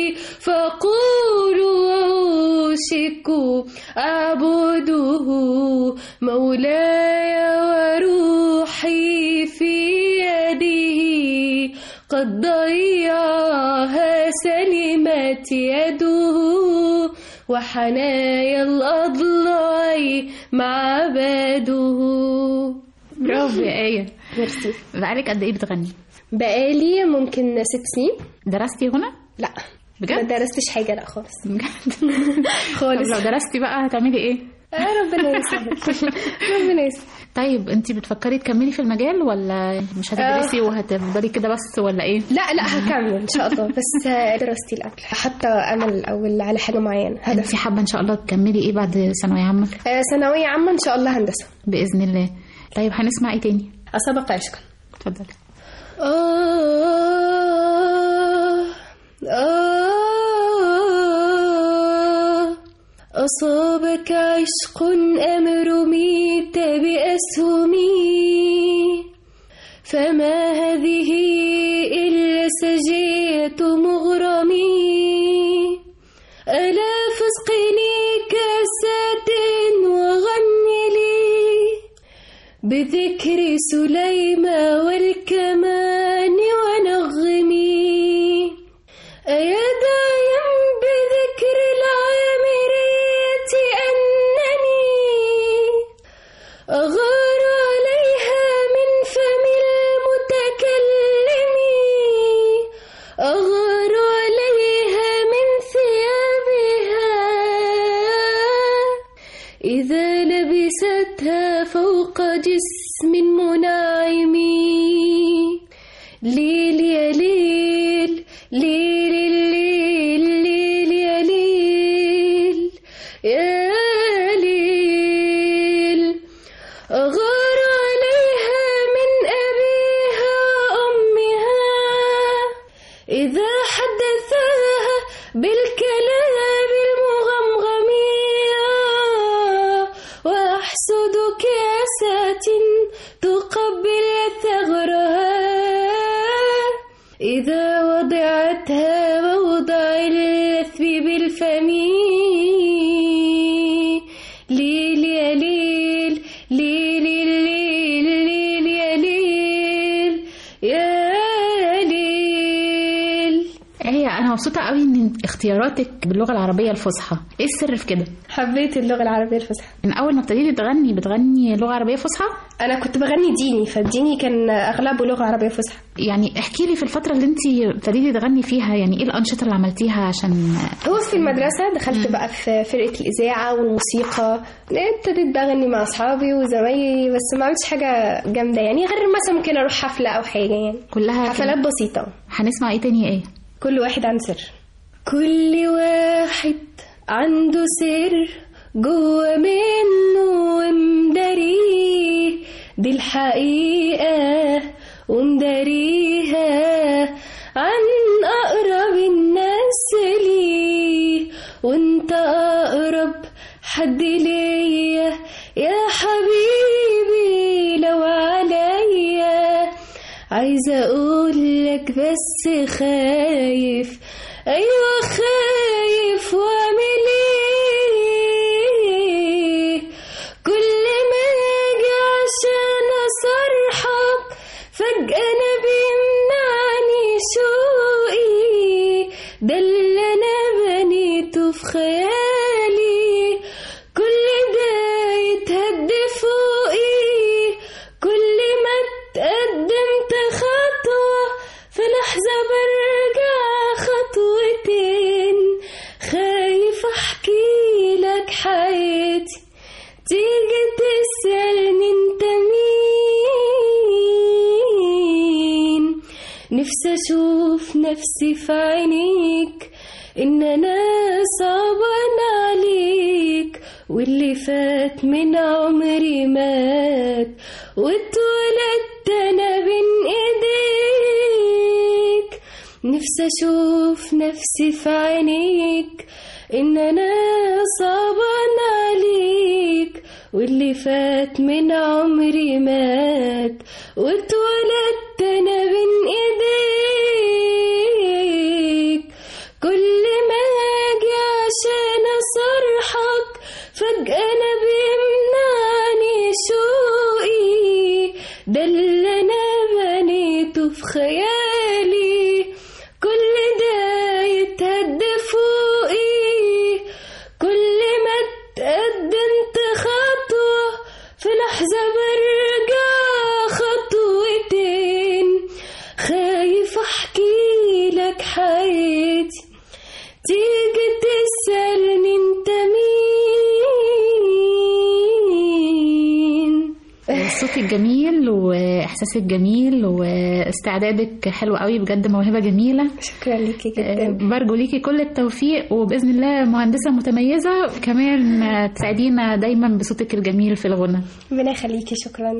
[SPEAKER 19] فقول أوشك أعبده مولاي وروحي في يده قد ضيعها سلمت يده وحنايا الأضلاع معبده
[SPEAKER 20] برافو يا آية
[SPEAKER 21] ميرسي
[SPEAKER 20] بقالك قد إيه بتغني؟
[SPEAKER 21] بقالي ممكن ست سنين
[SPEAKER 20] درستي هنا؟
[SPEAKER 21] لا
[SPEAKER 20] بجد؟
[SPEAKER 21] ما درستش حاجة لا خالص
[SPEAKER 20] بجد؟
[SPEAKER 21] خالص
[SPEAKER 20] طب لو درستي بقى هتعملي إيه؟
[SPEAKER 21] آه ربنا يسهل ربنا يسهل
[SPEAKER 20] طيب انت بتفكري تكملي في المجال ولا مش هتدرسي وهتفضلي كده بس ولا ايه
[SPEAKER 21] لا لا هكمل ان شاء الله بس دراستي الاول حتى امل الاول على حاجه معينه
[SPEAKER 20] انت حابه ان شاء الله تكملي ايه بعد ثانويه عامه
[SPEAKER 21] آه، ثانويه عامه ان شاء الله هندسه
[SPEAKER 20] باذن الله طيب هنسمع ايه تاني
[SPEAKER 21] اسابق عشقا
[SPEAKER 20] اتفضلي
[SPEAKER 19] آه آه أصابك عشق أم رميت بأسهمي فما هذه إلا سجية مغرمي بذكر سليمة والكمان ونغمي أيا دايم بذكر العامرية أنني أغار عليها من فم المتكلم أغار عليها من ثيابها إذا لبستها فوق جسم منعم ليل يا ليل ليل الليل ليل يا ليل يا ليل أغار عليها من أبيها وأمها إذا حدثاها بالكلام المغمغم وأحسد كاسات تقبل ثغرها إذا وضعتها موضع اللثم بالفم ليل يا ليل ليل الليل ليل يا ليل يا ليل
[SPEAKER 20] هي انا مبسوطه قوي ان اختياراتك باللغه العربيه الفصحى ايه السر في كده
[SPEAKER 21] حبيت اللغة العربية الفصحى
[SPEAKER 20] من اول ما ابتديتي تغني بتغني لغه عربيه فصحى
[SPEAKER 21] أنا كنت بغني ديني فالديني كان أغلبه لغة عربية فصحى
[SPEAKER 20] يعني احكي لي في الفتره اللي انت ابتديتي تغني فيها يعني ايه الانشطه اللي عملتيها عشان
[SPEAKER 21] هو في المدرسة دخلت بقى في فرقة الإذاعة والموسيقى ابتديت بقى أغني مع أصحابي وزمايلي بس ما عملتش حاجة جامدة يعني غير مثلا ممكن أروح حفلة أو حاجة يعني
[SPEAKER 20] كلها
[SPEAKER 21] حفلات بسيطة
[SPEAKER 20] هنسمع ايه تاني ايه
[SPEAKER 21] كل واحد عن سر كل واحد عنده سر جوه منه ومداريه دي الحقيقة ومداريها عن أقرب الناس ليه وانت أقرب حد ليا يا حبيبي لو عليا عايزة أقولك بس خايف أيوة خايف وأعمل إيه كل ما أجي عشان أصرحك فجأة أنا بيمنعني شوقي ده اللي أنا بنيته في خيالي كل ده يتهد فوقي كل ما اتقدمت خطوة في لحظة برجع خطوتين خايف احكي لك حياتي تيجي تسألني انت مين نفسي اشوف نفسي في عينيك ان انا صعبان عليك واللي فات من عمري مات واتولدت انا بين ايديك نفسي اشوف نفسي في عينيك ان انا صعبان عليك واللي فات من عمري مات واتولدت انا بين ايديك كل ما اجي عشان اصرحك فجأة انا بيمنعني شوقي ده اللي انا بنيته في خيالي كل ده يتهد فوقي كل ما اتقدمت خطوة في لحظة برجع خطوتين خايف احكي لك حياتي تيجي تسألني انت مين
[SPEAKER 20] صوتك جميل واحساسك جميل واستعدادك حلو قوي بجد موهبه جميله
[SPEAKER 21] شكرا ليكي جدا
[SPEAKER 20] برجو ليكي كل التوفيق وباذن الله مهندسه متميزه كمان تساعدينا دايما بصوتك الجميل في الغنى
[SPEAKER 21] ربنا يخليكي شكرا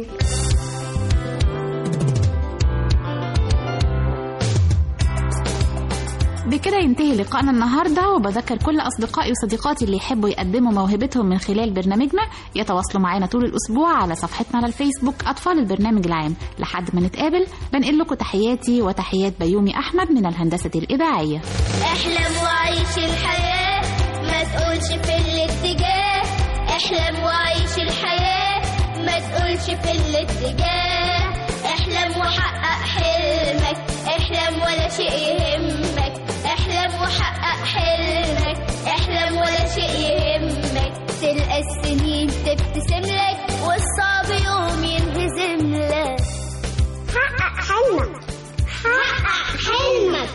[SPEAKER 20] بكده ينتهي لقائنا النهارده وبذكر كل اصدقائي وصديقاتي اللي يحبوا يقدموا موهبتهم من خلال برنامجنا يتواصلوا معانا طول الاسبوع على صفحتنا على الفيسبوك اطفال البرنامج العام لحد ما نتقابل بنقل لكم تحياتي وتحيات بيومي احمد من الهندسه الاذاعيه
[SPEAKER 3] احلم وعيش الحياة ما تقولش في الاتجاه احلم وعيش الحياة وما تقولش في الاتجاه احلم وحقق حلمك احلم ولا شيء يهمك احلم وحقق حلمك احلم ولا شيء يهمك تلقى السنين تبتسم لك والصعب يوم ينهزم لك حقق حلمك حقق حلمك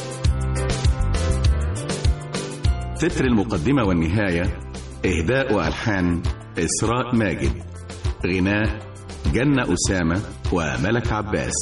[SPEAKER 8] تتر المقدمة والنهاية إهداء وألحان إسراء ماجد غناء جنة أسامة وملك عباس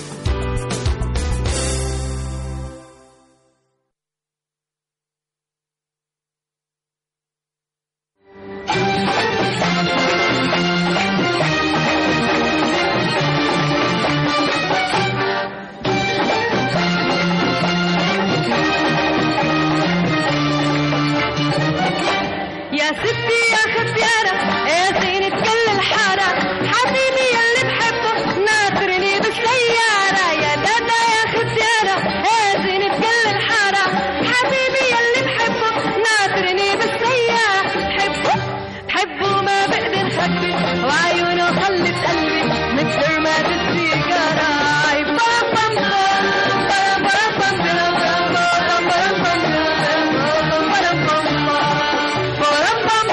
[SPEAKER 5] يا ستي يا ختيارة يا زينة كل الحارة حبيبي يلي بحبه ناطرني بالسيارة يا دادا يا ختيارة يا زينة كل الحارة حبيبي يلي بحبه ناطرني بالسيارة بحبه بحبه ما بقدر خبي وعيونه خلت قلبي مثل ما بالسيجارة عي بام بام بام بام بام بام بام بام بام بام بام بام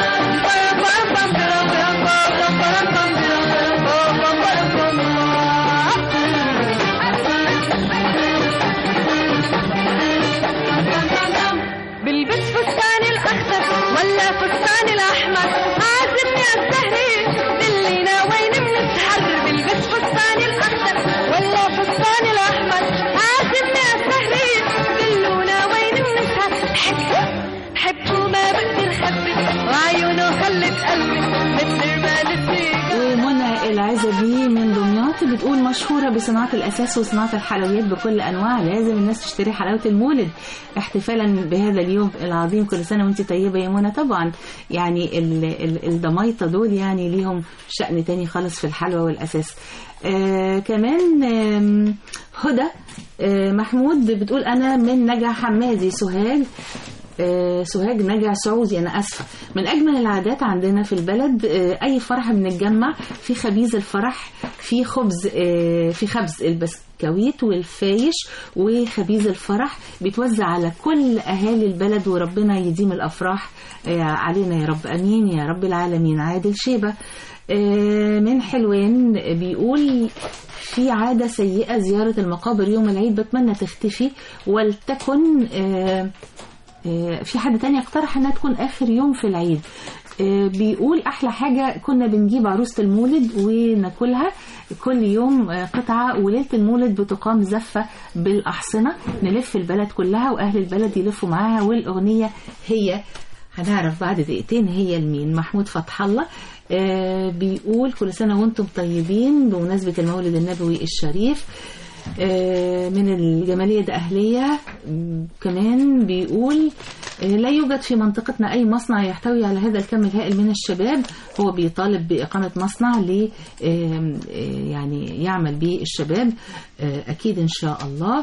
[SPEAKER 5] بلبس فستان الاخضر ولا فستان الاحمر عازمني على السهرة دلينا وين بنسهر بلبس فستان الاخضر ولا فستان الاحمر عازمني على السهرة دلونا وين بنسهر بحبه بحبه ما بقدر خبي وعيونه خلت قلبي مثل ما نسيت
[SPEAKER 6] ومنى العزبي من دمياط بتقول مشهورة بصناعة الأساس وصناعة الحلويات بكل أنواع لازم الناس تشتري حلاوة المولد احتفالا بهذا اليوم العظيم كل سنة وانت طيبة يا منى طبعا يعني ال- ال- الضمايطة دول يعني ليهم شأن تاني خالص في الحلوى والأساس آه كمان آم، هدى آه محمود بتقول أنا من نجع حمادي سوهاج آه، سوهاج نجع سعودي أنا آسفة من أجمل العادات عندنا في البلد آه، أي فرح بنتجمع في خبيز الفرح في خبز آه، في خبز البسكويت والفايش وخبيز الفرح بيتوزع على كل أهالي البلد وربنا يديم الأفراح آه، علينا يا رب أمين يا رب العالمين عادل شيبة آه، من حلوان بيقول في عادة سيئة زيارة المقابر يوم العيد بتمنى تختفي ولتكن آه، آه، في حد تاني اقترح انها تكون اخر يوم في العيد آه، بيقول احلى حاجه كنا بنجيب عروسه المولد وناكلها كل يوم آه، قطعه وليله المولد بتقام زفه بالاحصنه نلف البلد كلها واهل البلد يلفوا معاها والاغنيه هي هنعرف بعد دقيقتين هي لمين محمود فتح الله آه، بيقول كل سنه وانتم طيبين بمناسبه المولد النبوي الشريف آه، من الجمالية ده أهلية م، كمان بيقول آه، لا يوجد في منطقتنا أي مصنع يحتوي على هذا الكم الهائل من الشباب هو بيطالب بإقامة مصنع ل آم، آه، يعني يعمل به الشباب آه، أكيد إن شاء الله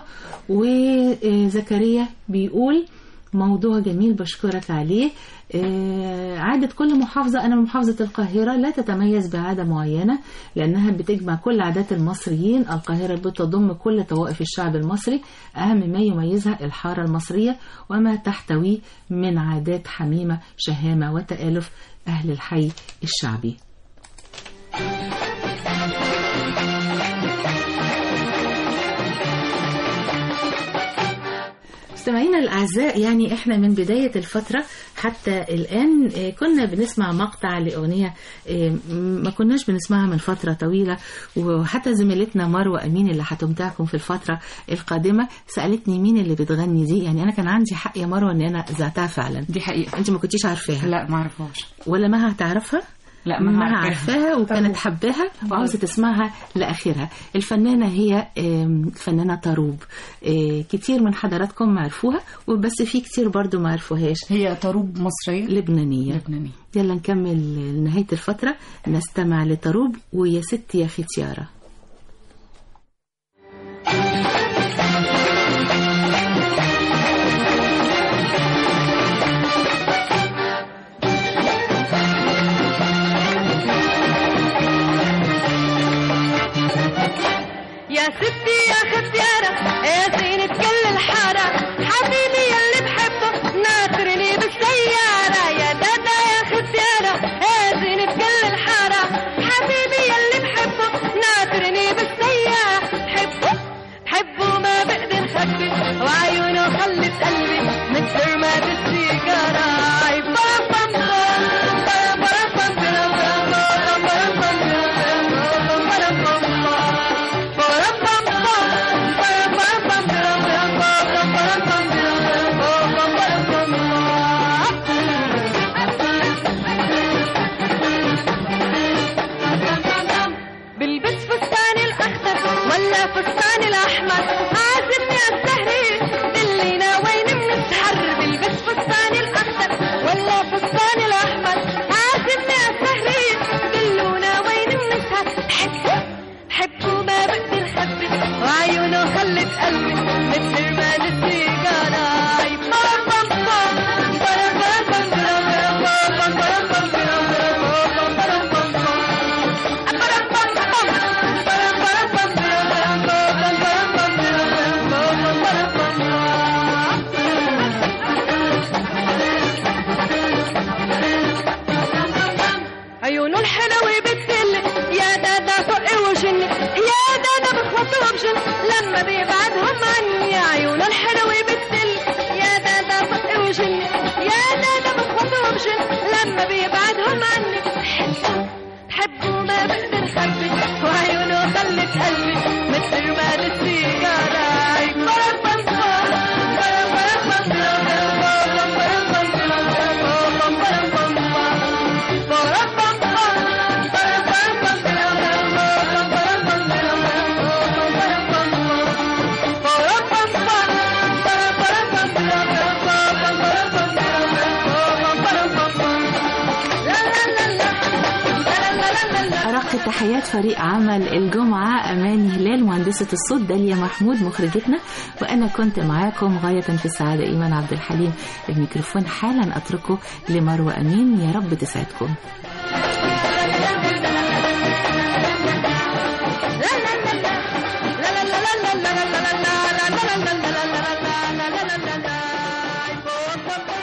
[SPEAKER 6] وزكريا بيقول موضوع جميل بشكرك عليه آه، عادة كل محافظة أنا من محافظة القاهرة لا تتميز بعادة معينة لأنها بتجمع كل عادات المصريين القاهرة بتضم كل طوائف الشعب المصري أهم ما يميزها الحارة المصرية وما تحتويه من عادات حميمة شهامة وتآلف أهل الحي الشعبي مستمعينا الأعزاء يعني إحنا من بداية الفترة حتى الآن آه، كنا بنسمع مقطع لأغنية آه، ما كناش بنسمعها من فترة طويلة وحتى زميلتنا مروة أمين اللي هتمتعكم في الفترة القادمة سألتني مين اللي بتغني دي يعني أنا كان عندي حق يا مروة إن أنا ذاتها فعلا
[SPEAKER 7] دي حقيقة
[SPEAKER 6] أنت ما كنتيش عارفاها
[SPEAKER 7] لا ما اعرفهاش
[SPEAKER 6] ولا ما هتعرفها
[SPEAKER 7] لا ما
[SPEAKER 6] ما
[SPEAKER 7] عارفاها.
[SPEAKER 6] عارفاها وكانت حباها وعاوزة تسمعها لآخرها الفنانة هي آم، الفنانة طروب آه، كتير من حضراتكم عرفوها وبس في كتير برضو ما عرفوهاش
[SPEAKER 7] هي طروب مصرية
[SPEAKER 6] لبنانية
[SPEAKER 7] لبنانية
[SPEAKER 6] يلا نكمل نهاية الفترة نستمع لطروب ويا ستي يا ختيارة
[SPEAKER 5] وعيونه خلت قلبي مثل ما بالسيجارة عي بام بام بام بام بام بام بام بام بام بام بام بام بلبس فستان الاخضر ولا فستان الاحمر عازمني على السهرة دلينا وين بنسهر بلبس فستان الاخضر ولا فستان الاحمر عازمني على السهرة دلونا وين بنسهر حبوا حبوا ما بقدر خبي وعيونه خلت قلبي مثل ما السيجارة عي بام بام بام بام بام بام بام بام بام بام بام بام عيونه الحلوة بتدل يا دادا فوق وجني يا دادا بخوته بجن لما بيبعدهم عني عيونه الحلوة بتدل يا دادا فوق وجني يا دادا بخوته بجن لما بيبعدهم عني حبوا حبوا ما بقدر خبي وعيونه خلت قلبي مثل ما السيجارة عي برم بم بم برم برم بم برم برم بم برم برم بم
[SPEAKER 6] أرق تحيات فريق عمل الجمعة أماني هلال مهندسة الصوت داليا محمود مخرجتنا وأنا كنت معاكم غاية في السعادة إيمان عبد الحليم الميكروفون حالا أتركه لمروة أمين يا رب تسعدكم
[SPEAKER 5] la la la la